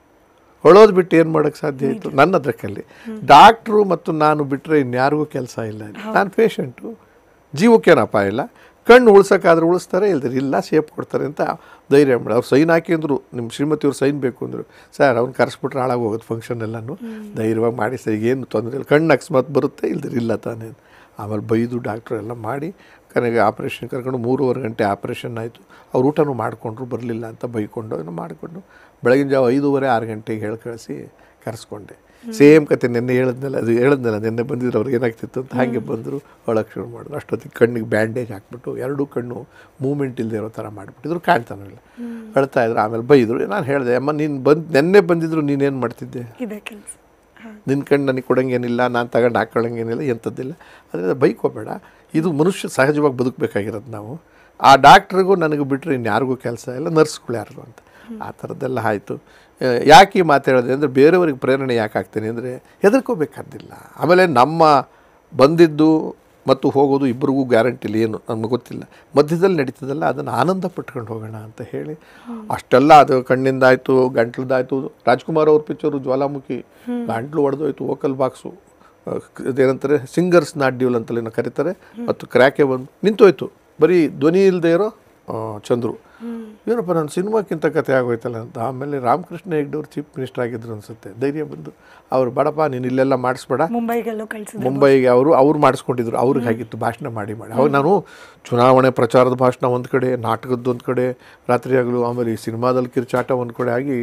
ಹೊಳೋದು ಬಿಟ್ಟು ಏನು ಮಾಡೋಕ್ಕೆ ಸಾಧ್ಯ ಇತ್ತು ನನ್ನ ಅದಕ್ಕಲ್ಲಿ ಡಾಕ್ಟ್ರು ಮತ್ತು ನಾನು ಬಿಟ್ಟರೆ ಇನ್ಯಾರಿಗೂ ಕೆಲಸ ಇಲ್ಲ ಇಲ್ಲಿ. ನಾನು ಪೇಷಂಟು ಜೀವಕ್ಕೇನು ಅಪಾಯ ಇಲ್ಲ ಕಣ್ಣು ಉಳ್ಸೋಕ್ಕಾದ್ರೆ ಉಳಿಸ್ತಾರೆ ಇಲ್ದಿರ ಇಲ್ಲ ಶೇಪ್ ಕೊಡ್ತಾರೆ ಅಂತ ಧೈರ್ಯ ಮಾಡಿ ಅವ್ರು ಸೈನ್ ಹಾಕಿದ್ರು ನಿಮ್ಮ ಶ್ರೀಮತಿಯವ್ರು ಸೈನ್ ಬೇಕು ಅಂದರು ಸರ್ ಅವ್ನು ಕರೆಸ್ಬಿಟ್ರೆ ಹಾಳಾಗಿ ಹೋಗೋದು ಫಂಕ್ಷನ್ ಎಲ್ಲನೂ ಧೈರ್ಯವಾಗಿ ಮಾಡಿ ಸರ್ ಏನು ತೊಂದರೆ ಇಲ್ಲ ಕಣ್ಣು ಅಕಸ್ಮಾತ್ ಬರುತ್ತೆ ಇಲ್ದಿರ ಇಲ್ಲ ತಾನೇ ಆಮೇಲೆ ಬೈದು ಡಾಕ್ಟ್ರು ಎಲ್ಲ ಮಾಡಿ ಕೊನೆಗೆ ಆಪ್ರೇಷನ್ ಕರ್ಕೊಂಡು ಮೂರುವರೆ ಗಂಟೆ ಆಪ್ರೇಷನ್ ಆಯಿತು ಅವ್ರು ಊಟನೂ ಮಾಡಿಕೊಂಡ್ರು ಬರಲಿಲ್ಲ ಅಂತ ಬೈಕೊಂಡು ಏನೋ ಮಾಡಿಕೊಂಡು ಬೆಳಗಿನ ಜಾವ ಐದೂವರೆ ಆರು ಗಂಟೆಗೆ ಹೇಳಿ ಕಳಿಸಿ ಕರೆಸ್ಕೊಂಡೆ ಸೇಮ್ ಕತೆ ನಿನ್ನೆ ಹೇಳಿದ್ನಲ್ಲ ಅದು ಹೇಳಿದ್ನಲ್ಲ ನಿನ್ನೆ ಬಂದಿದ್ರು ಅವ್ರಿಗೆ ಏನಾಗ್ತಿತ್ತು ಅಂತ ಹಾಗೆ ಬಂದರು ಒಳಗೆ ಶುರು ಮಾಡಿದ್ರು ಅಷ್ಟೊತ್ತಿಗೆ ಕಣ್ಣಿಗೆ ಬ್ಯಾಂಡೇಜ್ ಹಾಕ್ಬಿಟ್ಟು ಎರಡೂ ಕಣ್ಣು ಮೂಮೆಂಟ್ ಇಲ್ಲದೆ ಇರೋ ಥರ ಮಾಡಿಬಿಟ್ಟಿದ್ರು ಕಾಣ್ತಾನಿಲ್ಲ ಅಳ್ತಾ ಇದ್ರು ಆಮೇಲೆ ಬೈದರು ನಾನು ಹೇಳಿದೆ ಅಮ್ಮ ನೀನು ಬಂದು ನೆನ್ನೆ ಬಂದಿದ್ರು ನೀನೇನು ಮಾಡ್ತಿದ್ದೆ ಇದೆ ಕೆಲಸ ನಿನ್ನ ಕಣ್ಣು ನನಗೆ ಕೊಡಂಗೇನಿಲ್ಲ ನಾನು ತಗೊಂಡು ಹಾಕೊಳ್ಳಂಗೇನಿಲ್ಲ ಎಂಥದ್ದಿಲ್ಲ ಅದರಿಂದ ಬೈಕ್ ಹೋಗಬೇಡ ಇದು ಮನುಷ್ಯ ಸಹಜವಾಗಿ ಬದುಕಬೇಕಾಗಿರೋದು ನಾವು ಆ ಡಾಕ್ಟ್ರಿಗೂ ನನಗೆ ಬಿಟ್ಟರೆ ಇನ್ಯಾರಿಗೂ ಕೆಲಸ ಇಲ್ಲ ನರ್ಸ್ಗಳು ಯಾರಿಗೂ ಅಂತ ಆ ಥರದ್ದೆಲ್ಲ ಆಯಿತು ಯಾಕೆ ಈ ಮಾತು ಹೇಳಿದೆ ಅಂದರೆ ಬೇರೆಯವ್ರಿಗೆ ಪ್ರೇರಣೆ ಯಾಕೆ ಆಗ್ತೀನಿ ಅಂದರೆ ಹೆದರ್ಕೋಬೇಕಾದಿಲ್ಲ ಆಮೇಲೆ ನಮ್ಮ ಬಂದಿದ್ದು ಮತ್ತು ಹೋಗೋದು ಇಬ್ಬರಿಗೂ ಗ್ಯಾರಂಟಿಲಿ ಏನು ನಮ್ಗೆ ಗೊತ್ತಿಲ್ಲ ಮಧ್ಯದಲ್ಲಿ ನಡೀತದಲ್ಲ ಅದನ್ನು ಆನಂದ ಪಟ್ಕೊಂಡು ಹೋಗೋಣ ಅಂತ ಹೇಳಿ ಅಷ್ಟೆಲ್ಲ ಅದು ಕಣ್ಣಿಂದಾಯಿತು ಗಂಟ್ಲದಾಯಿತು ರಾಜ್ಕುಮಾರ್ ಅವ್ರ ಪಿಕ್ಚರು ಜ್ವಾಲಾಮುಖಿ ಗಂಟ್ಲು ಹೊಡೆದೋಯ್ತು ವೋಕಲ್ ಬಾಕ್ಸು ಇದೇನಂತಾರೆ ಸಿಂಗರ್ಸ್ ನಾಟ್ ಡ್ಯೂಲ್ ಅಂತಲೇ ಕರೀತಾರೆ ಮತ್ತು ಕ್ರ್ಯಾಕೆ ಬಂದು ನಿಂತೋಯ್ತು ಬರೀ ಧ್ವನಿ ಇಲ್ಲದೆ ಇರೋ ಆ, ಚಂದ್ರು ಏನಪ್ಪ ನಾನು ಸಿನಿಮಾಕ್ಕಿಂತ ಕತೆ ಆಗೋಯ್ತಲ್ಲ ಅಂತ ಆಮೇಲೆ ರಾಮಕೃಷ್ಣ ಹೆಗ್ಡೆ ಅವ್ರು ಚೀಫ್ ಮಿನಿಸ್ಟರ್ ಆಗಿದ್ರು ಅನ್ಸುತ್ತೆ ಧೈರ್ಯ ಬಂದು ಅವ್ರು ಬಡಪ್ಪ ನೀನು ಇಲ್ಲೆಲ್ಲ ಮಾಡಿಸ್ಬೇಡ ಮುಂಬೈಗೆಲ್ಲೋ ಕಳ್ಸಿದ್ರು ಮುಂಬೈಗೆ ಅವರು ಅವ್ರು ಮಾಡಿಸ್ಕೊಂಡಿದ್ರು ಅವ್ರಿಗೆ ಆಗಿತ್ತು ಭಾಷಣ ಮಾಡಿ ಮಾಡಿ ಅವಾಗ ನಾನು ಚುನಾವಣೆ ಪ್ರಚಾರದ ಭಾಷಣ ಒಂದು ಕಡೆ ನಾಟಕದ್ದು ಒಂದು ಕಡೆ ರಾತ್ರಿ ಆಗಲು ಆಮೇಲೆ ಈ ಸಿನಿಮಾದಲ್ಲಿ ಕಿರ್ಚಾಟ ಒಂದು ಕಡೆ ಆಗಿ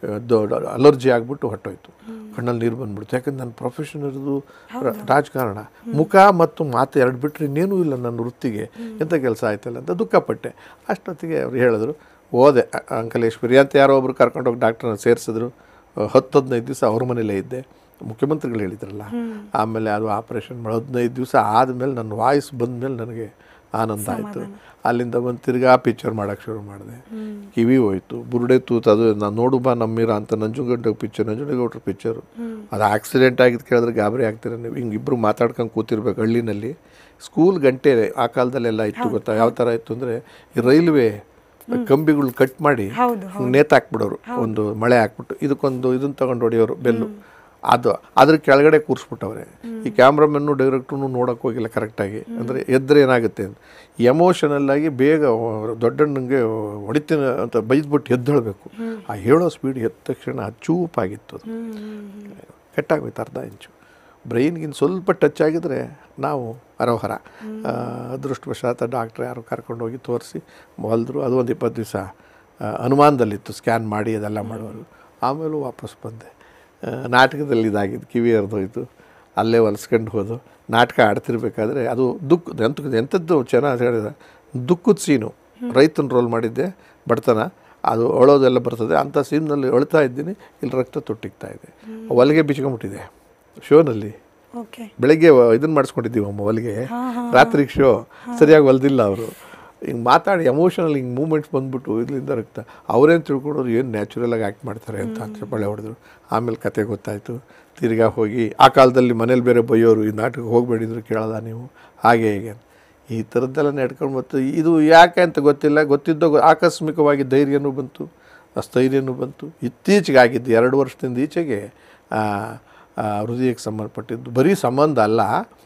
ಅಲರ್ಜಿ ಆಗಿಬಿಟ್ಟು ಹೊಟ್ಟೋಯ್ತು ಕಣ್ಣಲ್ಲಿ ನೀರು ಬಂದ್ಬಿಡ್ತು ಯಾಕಂದ್ರೆ ನನ್ನ ಪ್ರೊಫೆಷನ್ ಇರೋದು ರ- ರಾಜಕಾರಣ ಮುಖ ಮತ್ತು ಮಾತು ಎರಡು ಬಿಟ್ಟರೆ ಇನ್ನೇನೂ ಇಲ್ಲ ನನ್ನ ವೃತ್ತಿಗೆ ಎಂಥ ಕೆಲಸ ಆಯ್ತಲ್ಲ ಅಂತ ದುಃಖಪಟ್ಟೆ ಅಷ್ಟೊತ್ತಿಗೆ ಅವ್ರು ಹೇಳಿದ್ರು ಹೋದೆ ಅ- ಅಂಕಲೇಶ್ವರಿ ಅಂತ ಯಾರೋ ಒಬ್ರು ಕರ್ಕೊಂಡೋಗಿ ಡಾಕ್ಟ್ರನ್ನ ಸೇರಿಸಿದ್ರು ಹತ್ತು ಹದಿನೈದು ದಿವಸ ಅವ್ರ ಮನೇಲೇ ಇದ್ದೆ ಮುಖ್ಯಮಂತ್ರಿಗಳು ಹೇಳಿದ್ರಲ್ಲ ಆಮೇಲೆ ಅದು ಆಪ್ರೇಷನ್ ಮಾಡಿ ಹದಿನೈದು ದಿವಸ ಆದಮೇಲೆ ನನ್ನ ವಾಯ್ಸ್ ಬಂದಮೇಲೆ ನನಗೆ ಆನಂದ ಆಯಿತು ಅಲ್ಲಿಂದ ಬಂದು ತಿರ್ಗಾ ಪಿಕ್ಚರ್ ಮಾಡೋಕ್ಕೆ ಶುರು ಮಾಡಿದೆ ಕಿವಿ ಹೋಯ್ತು ಬುರುಡೆ ತೂತು ಅದು ನಾನು ನೋಡು ಬಾ ನಮ್ಮಿರ ಅಂತ ನಂಜುಗಡ್ಡ ಪಿಕ್ಚರ್ ನಂಜುಗೌಡ್ರ ಪಿಕ್ಚರು ಅದು ಆಕ್ಸಿಡೆಂಟ್ ಆಗಿದ್ದು ಕೇಳಿದ್ರೆ ಗಾಬರಿ ಆಗ್ತೀರ ನೀವು ಹಿಂಗೆ ಇಬ್ಬರು ಮಾತಾಡ್ಕೊಂಡು ಕೂತಿರ್ಬೇಕು ಹಳ್ಳಿನಲ್ಲಿ ಸ್ಕೂಲ್ ಗಂಟೆ ಆ ಕಾಲದಲ್ಲೆಲ್ಲ ಇತ್ತು ಗೊತ್ತಾ ಯಾವ ಥರ ಇತ್ತು ಅಂದರೆ ಈ ರೈಲ್ವೆ ಕಂಬಿಗಳು ಕಟ್ ಮಾಡಿ ಹೌದು ನೇತಾಕ್ಬಿಡೋರು ಒಂದು ಮಳೆ ಹಾಕ್ಬಿಟ್ಟು ಇದಕ್ಕೊಂದು ಇದನ್ನ ತಗೊಂಡು ಹೊಡೆಯೋರು ಬೆಲ್ಲು ಅದು ಅದ್ರ ಕೆಳಗಡೆ ಕೂರಿಸ್ಬಿಟ್ಟವ್ರೆ ಈ ಕ್ಯಾಮ್ರಾಮನ್ನು ಡೈರೆಕ್ಟ್ರು ನೋಡೋಕೆ ಹೋಗಿಲ್ಲ ಕರೆಕ್ಟಾಗಿ ಅಂದರೆ ಎದ್ರೆ ಏನಾಗುತ್ತೆ ಅಂತ ಎಮೋಷನಲ್ ಆಗಿ ಬೇಗ ದೊಡ್ಡಣ್ಣಂಗೆ ಹೊಡಿತೀನಿ ಅಂತ ಬೈದ್ಬಿಟ್ಟು ಎದ್ದೇಳಬೇಕು ಆ ಹೇಳೋ ಸ್ಪೀಡ್ ಎದ್ದ ತಕ್ಷಣ ಚೂಪಾಗಿತ್ತು ಅದು ಕೆಟ್ಟಾಗೋಯ್ತು ಅರ್ಧ ಇಂಚು ಬ್ರೈನ್ಗಿನ್ ಸ್ವಲ್ಪ ಟಚ್ ಆಗಿದ್ರೆ ನಾವು ಅರೋಹರ ಆ, ಅದೃಷ್ಟವಶಾತ್ ಡಾಕ್ಟ್ರ್ ಯಾರು ಕರ್ಕೊಂಡೋಗಿ ತೋರಿಸಿ ಹೊಲಿದ್ರು ಅದು ಒಂದು ಇಪ್ಪತ್ತು ದಿವಸ ಅನುಮಾನದಲ್ಲಿತ್ತು ಸ್ಕ್ಯಾನ್ ಮಾಡಿ ಅದೆಲ್ಲ ಮಾಡೋರು ಆಮೇಲೂ ವಾಪಸ್ ಬಂದೆ ಆ, ನಾಟಕದಲ್ಲಿ ಇದಾಗಿದ್ದು ಕಿವಿ ಹರಿದೋಯ್ತು ಅಲ್ಲೇ ಹೊಲಿಸ್ಕೊಂಡು ಹೋದು ನಾಟಕ ಆಡ್ತಿರ್ಬೇಕಾದ್ರೆ ಅದು ದುಃಖ ಎಂತ ಎಂಥದ್ದು ಚೆನ್ನಾಗಿ ಹೇಳಿದ ದುಃಖದ ಸೀನು ರೈತನ ರೋಲ್ ಮಾಡಿದ್ದೆ ಬಡತನ ಅದು ಅಳೋದೆಲ್ಲ ಬರ್ತದೆ ಅಂಥ ಸೀನ್ನಲ್ಲಿ ಅಳ್ತಾ ಇದ್ದೀನಿ ಇಲ್ಲಿ ರಕ್ತ ತೊಟ್ಟಿಗ್ತಾ ಇದೆ ಹೊಲಿಗೆ ಬಿಚ್ಕೊಂಬಿಟ್ಟಿದೆ ಶೋನಲ್ಲಿ ಓಕೆ ಬೆಳಗ್ಗೆ ಇದನ್ನು ಮಾಡಿಸ್ಕೊಂಡಿದ್ದೀವಿ ಅಮ್ಮ ಹೊಲಿಗೆ ರಾತ್ರಿಗೆ ಶೋ ಸರಿಯಾಗಿ ಹೊಲ್ದಿಲ್ಲ ಅವರು ಹಿಂಗೆ ಮಾತಾಡಿ ಎಮೋಷನಲ್ ಹಿಂಗೆ ಮೂಮೆಂಟ್ಸ್ ಬಂದ್ಬಿಟ್ಟು ಇದರಿಂದ ರಕ್ತ ಅವರೇನು ತಿಳ್ಕೊಂಡವ್ರು ಏನು ನ್ಯಾಚುರಲಾಗಿ ಆ್ಯಕ್ಟ್ ಮಾಡ್ತಾರೆ ಅಂತ ಚಪ್ಪಾಳೆ ಹೊಡೆದ್ರು ಆಮೇಲೆ ಕತೆ ಗೊತ್ತಾಯಿತು ತಿರ್ಗಾ ಹೋಗಿ ಆ ಕಾಲದಲ್ಲಿ ಮನೇಲಿ ಬೇರೆ ಬೈಯೋರು ಈ ನಾಟಕಕ್ಕೆ ಹೋಗಬೇಡಿದ್ರು ಕೇಳಲ್ಲ ನೀವು ಹಾಗೆ ಹೀಗೆ ಅಂತ. ಈ ಥರದ್ದೆಲ್ಲ ನಡ್ಕೊಂಡು ಮತ್ತು ಇದು ಯಾಕೆ ಅಂತ ಗೊತ್ತಿಲ್ಲ ಗೊತ್ತಿದ್ದೋ ಗೊ- ಆಕಸ್ಮಿಕವಾಗಿ ಧೈರ್ಯನೂ ಬಂತು ಅಸ್ಥೈರ್ಯನೂ ಬಂತು ಇತ್ತೀಚೆಗೆ ಆಗಿದ್ದು ಎರಡು ವರ್ಷದಿಂದ ಈಚೆಗೆ ಆ, ಆ, ಹೃದಯಕ್ಕೆ ಸಂಬಂಧಪಟ್ಟಿದ್ದು ಬರೀ ಸಂಬಂಧ ಅಲ್ಲ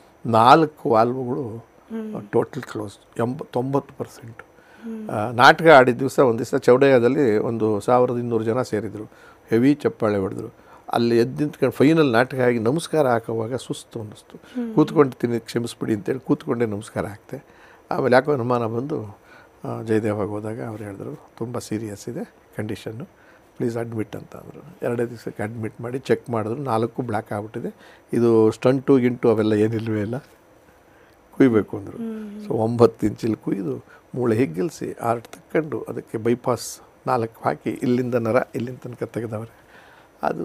ನಾಲ್ಕು ವಾಲ್ವ್ಗಳು ಟೋಟಲ್ ಕ್ಲೋಸ್ ಎಂಬ ತೊಂಬತ್ತು ಪರ್ಸೆಂಟು ನಾಟಕ ಆಡಿದ ದಿವಸ ಒಂದು ದಿವಸ ಚೌಡಯ್ಯದಲ್ಲಿ ಒಂದು ಸಾವಿರದ ಇನ್ನೂರು ಜನ ಸೇರಿದರು ಹೆವಿ ಚಪ್ಪಾಳೆ ಹೊಡೆದ್ರು ಅಲ್ಲಿ ಎದ್ದು ನಿಂತ್ಕೊಂಡು ಫೈನಲ್ ನಾಟಕ ಆಗಿ ನಮಸ್ಕಾರ ಹಾಕೋವಾಗ ಸುಸ್ತು ಅನ್ನಿಸ್ತು ಕೂತ್ಕೊಂಡಿರ್ತೀನಿ ಕ್ಷಮಿಸ್ಬಿಡಿ ಅಂತೇಳಿ ಕೂತ್ಕೊಂಡೇ ನಮಸ್ಕಾರ ಹಾಕ್ತೆ ಆಮೇಲೆ ಯಾಕೋ ಅನುಮಾನ ಬಂದು ಆ, ಜಯದೇವಾಗ ಹೋದಾಗ ಅವ್ರು ಹೇಳಿದ್ರು ತುಂಬ ಸೀರಿಯಸ್ ಇದೆ ಕಂಡೀಷನ್ನು ಪ್ಲೀಸ್ ಅಡ್ಮಿಟ್ ಅಂತ ಅಂದರು ಎರಡೇ ದಿವಸಕ್ಕೆ ಅಡ್ಮಿಟ್ ಮಾಡಿ ಚೆಕ್ ಮಾಡಿದ್ರು ನಾಲ್ಕು ಬ್ಲ್ಯಾಕ್ ಆಗಿಬಿಟ್ಟಿದೆ ಇದು ಸ್ಟಂಟು ಗಿಂಟು ಅವೆಲ್ಲ ಏನಿಲ್ವೇ ಇಲ್ಲ ಕುಯ್ಬೇಕು ಅಂದರು ಸೊ ಒಂಬತ್ತು ಇಂಚಲ್ಲಿ ಕುಯ್ದು ಮೂಳೆ ಹಿಗ್ಗಿಲ್ಸಿ ಆರ್ಟ್ ತಕ್ಕೊಂಡು ಅದಕ್ಕೆ ಬೈಪಾಸ್ ನಾಲ್ಕು ಹಾಕಿ ಇಲ್ಲಿಂದ ನರ ಇಲ್ಲಿಂದ ತನಕ ತೆಗೆದವ್ರೆ ಅದು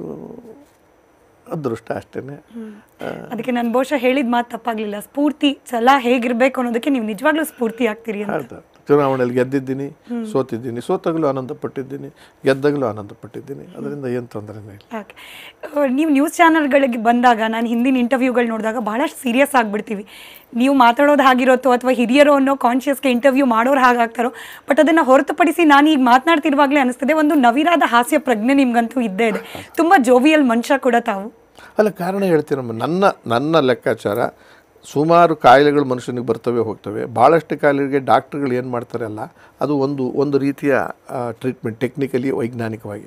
ಅದೃಷ್ಟ ಅಷ್ಟೇ ಅದಕ್ಕೆ ನಾನು ಬಹುಶಃ ಹೇಳಿದ ಮಾತು ತಪ್ಪಾಗ್ಲಿಲ್ಲ ಸ್ಫೂರ್ತಿ ಛಲ ಹೇಗಿರ್ಬೇಕು ಅನ್ನೋದಕ್ಕೆ ನೀವು ನಿಜವಾಗ್ಲೂ ಸ್ಫೂರ್ತಿ ಆಗ್ತೀರಿ ಅಂತ ಅರ್ಥ ಚುನಾವಣೆಯಲ್ಲಿ ಗೆದ್ದಿದ್ದೀನಿ ಸೋತಿದ್ದೀನಿ ಸೋತಾಗಲೂ ಆನಂದ ಪಟ್ಟಿದ್ದೀನಿ ಗೆದ್ದಾಗಲೂ ಆನಂದ ಪಟ್ಟಿದ್ದೀನಿ ಅದರಿಂದ ಏನು ತೊಂದರೆನೇ ಇಲ್ಲ ಓಕೆ ನೀವು ನ್ಯೂಸ್ ಚಾನಲ್ಗಳಿಗೆ ಬಂದಾಗ ನಾನು ಹಿಂದಿನ ಇಂಟರ್ವ್ಯೂಗಳು ನೋಡಿದಾಗ ಬಹಳಷ್ಟು ಸೀರಿಯಸ್ ಆಗಿಬಿಡ್ತೀವಿ ನೀವು ಮಾತಾಡೋದು ಹಾಗಿರುತ್ತೋ ಅಥವಾ ಹಿರಿಯರು ಅನ್ನೋ ಕಾನ್ಷಿಯಸ್ಗೆ ಇಂಟರ್ವ್ಯೂ ಮಾಡೋರು ಹಾಗಾಗ್ತಾರೋ ಬಟ್ ಅದನ್ನು ಹೊರತುಪಡಿಸಿ ನಾನು ಈಗ ಮಾತನಾಡ್ತಿರುವಾಗಲೇ ಅನಿಸ್ತದೆ ಒಂದು ನವಿರಾದ ಹಾಸ್ಯ ಪ್ರಜ್ಞೆ ನಿಮ್ಗಂತೂ ಇದ್ದೇ ಇದೆ ತುಂಬ ಜೋವಿಯಲ್ ಮನುಷ್ಯ ಕೂಡ ತಾವು ಅಲ್ಲ ಕಾರಣ ಹೇಳ್ತೀನಮ್ಮ ನನ್ನ ನನ್ನ ಲೆಕ್ಕಾಚಾರ ಸುಮಾರು ಕಾಯಿಲೆಗಳು ಮನುಷ್ಯನಿಗೆ ಬರ್ತವೆ ಹೋಗ್ತವೆ ಭಾಳಷ್ಟು ಕಾಯಿಲೆಗಳಿಗೆ ಡಾಕ್ಟ್ರುಗಳು ಏನು ಮಾಡ್ತಾರೆ ಅಲ್ಲ ಅದು ಒಂದು ಒಂದು ರೀತಿಯ ಟ್ರೀಟ್ಮೆಂಟ್ ಟೆಕ್ನಿಕಲಿ ವೈಜ್ಞಾನಿಕವಾಗಿ